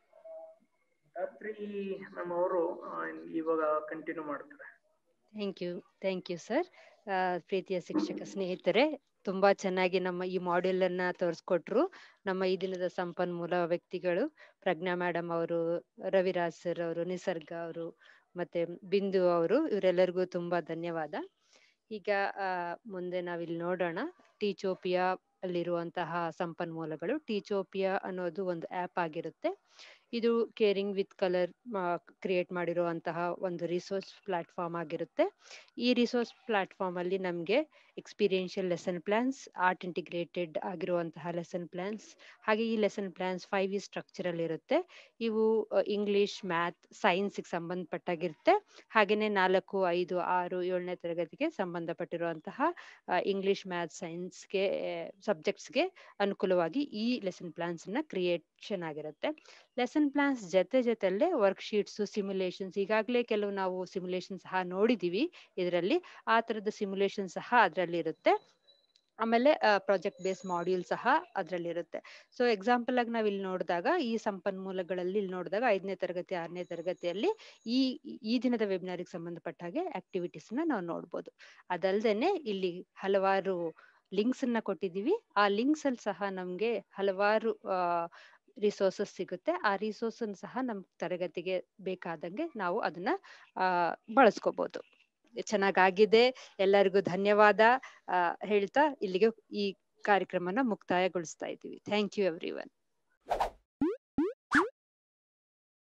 ರಾತ್ರಿ ನಮ್ಮವರು ಇವಾಗ ಕಂಟಿನ್ಯೂ ಮಾಡ್ತಾರೆ thank you thank you sir ಪ್ರೀತಿಯ ಶಿಕ್ಷಕ ಸ್ನೇಹಿತರೆ ತುಂಬಾ ಚೆನ್ನಾಗಿ ನಮ್ಮ ಈ ಮಾಡ್ಯೂಲ್ ಅನ್ನ ತೋರಿಸ್ಕೊಟ್ರು ನಮ್ಮ ಈ ದಿನದ ಸಂಪನ್ಮೂಲ ವ್ಯಕ್ತಿಗಳು ಪ್ರಜ್ಞಾ ಮೇಡಮ್ ಅವರು ರವಿರಾಜ್ ಸರ್ ಅವರು ನಿಸರ್ಗ ಅವರು ಮತ್ತೆ ಬಿಂದು ಅವರು ಇವರೆಲ್ಲರಿಗೂ ತುಂಬಾ ಧನ್ಯವಾದ ಈಗ ಆ ಮುಂದೆ ನಾವಿಲ್ಲಿ ನೋಡೋಣ ಟೀಚೋಪಿಯಾ ಅಲ್ಲಿರುವಂತಹ ಸಂಪನ್ಮೂಲಗಳು ಟೀಚೋಪಿಯಾ ಅನ್ನೋದು ಒಂದು ಆ್ಯಪ್ ಆಗಿರುತ್ತೆ ಇದು ಕೇರಿಂಗ್ ವಿತ್ ಕಲರ್ ಕ್ರಿಯೇಟ್ ಮಾಡಿರುವಂತಹ ಒಂದು ರಿಸೋರ್ಸ್ ಪ್ಲಾಟ್ಫಾರ್ಮ್ ಆಗಿರುತ್ತೆ ಈ ರಿಸೋರ್ಸ್ ಪ್ಲಾಟ್ಫಾರ್ಮ್ ಅಲ್ಲಿ ನಮಗೆ experiential lesson plans art integrated ಆಗಿರುವಂತಹ ಲೆಸನ್ ಪ್ಲಾನ್ಸ್ ಹಾಗೆ ಈ lesson plans five E structure ಅಲ್ಲಿ ಇರುತ್ತೆ ಇವು ಇಂಗ್ಲಿಷ್ ಮ್ಯಾಥ್ ಸೈನ್ಸ್ಗೆ ಸಂಬಂಧಪಟ್ಟಾಗಿರುತ್ತೆ ಹಾಗೆಯೇ ನಾಲ್ಕು ಐದು ಆರು ಏಳನೇ ತರಗತಿಗೆ ಸಂಬಂಧಪಟ್ಟಿರುವಂತಹ ಇಂಗ್ಲಿಷ್ ಮ್ಯಾಥ್ ಸೈನ್ಸ್ಗೆ ಸಬ್ಜೆಕ್ಟ್ಸ್ಗೆ ಅನುಕೂಲವಾಗಿ ಈ ಲೆಸನ್ ಪ್ಲಾನ್ಸ್ ನ ಕ್ರಿಯೇಷನ್ ಆಗಿರುತ್ತೆ ಲೆಸನ್ ಪ್ಲಾನ್ಸ್ ಜೊತೆ ಜೊತೆಲ್ಲೇ ವರ್ಕ್ ಶೀಟ್ಸ್ ಸಿಮ್ಯುಲೇಷನ್ಸ್ ಈಗಾಗಲೇ ಕೆಲವು ನಾವು ಸಿಮ್ಯುಲೇಷನ್ ಸಹ ನೋಡಿದೀವಿ ಇದರಲ್ಲಿ ಆ ತರದ ಸಿಮ್ಯುಲೇಷನ್ ಸಹ ಅದರಲ್ಲಿ ಇರುತ್ತೆ ಆಮೇಲೆ ಪ್ರಾಜೆಕ್ಟ್ ಬೇಸ್ ಮಾಡ್ಯೂಲ್ ಸಹ ಅದರಲ್ಲಿ ಇರುತ್ತೆ ಸೊ ಎಕ್ಸಾಂಪಲ್ ಆಗಿ ನಾವು ಇಲ್ಲಿ ನೋಡಿದಾಗ ಈ ಸಂಪನ್ಮೂಲಗಳಲ್ಲಿ ಇಲ್ಲಿ ನೋಡಿದಾಗ ಐದನೇ ತರಗತಿ ಆರನೇ ತರಗತಿಯಲ್ಲಿ ಈ ಈ ದಿನದ ವೆಬಿನಾರಿಗೆ ಸಂಬಂಧಪಟ್ಟ ಹಾಗೆ ಆಕ್ಟಿವಿಟೀಸ್ ನ ನಾವು ನೋಡ್ಬೋದು ಅದಲ್ದೇನೆ ಇಲ್ಲಿ ಹಲವಾರು ಲಿಂಕ್ಸ್ ಅನ್ನ ಕೊಟ್ಟಿದೀವಿ ಆ ಲಿಂಕ್ಸ್ ಅಲ್ಲಿ ಸಹ ನಮ್ಗೆ ಹಲವಾರು ರಿಸೋರ್ಸಸ್ ಸಿಗುತ್ತೆ ಆ ರಿಸೋರ್ಸ್ ಸಹ ನಮ್ ತರಗತಿಗೆ ಬೇಕಾದಂಗೆ ನಾವು ಅದನ್ನ ಆ ಬಳಸ್ಕೋಬಹುದು ಚೆನ್ನಾಗಾಗಿದೆ ಎಲ್ಲರಿಗೂ ಧನ್ಯವಾದ ಆ ಹೇಳ್ತಾ ಇಲ್ಲಿಗೆ ಈ ಕಾರ್ಯಕ್ರಮನ ಮುಕ್ತಾಯಗೊಳಿಸ್ತಾ ಇದ್ದೀವಿ ಥ್ಯಾಂಕ್ ಯು ಎವ್ರಿ ಒನ್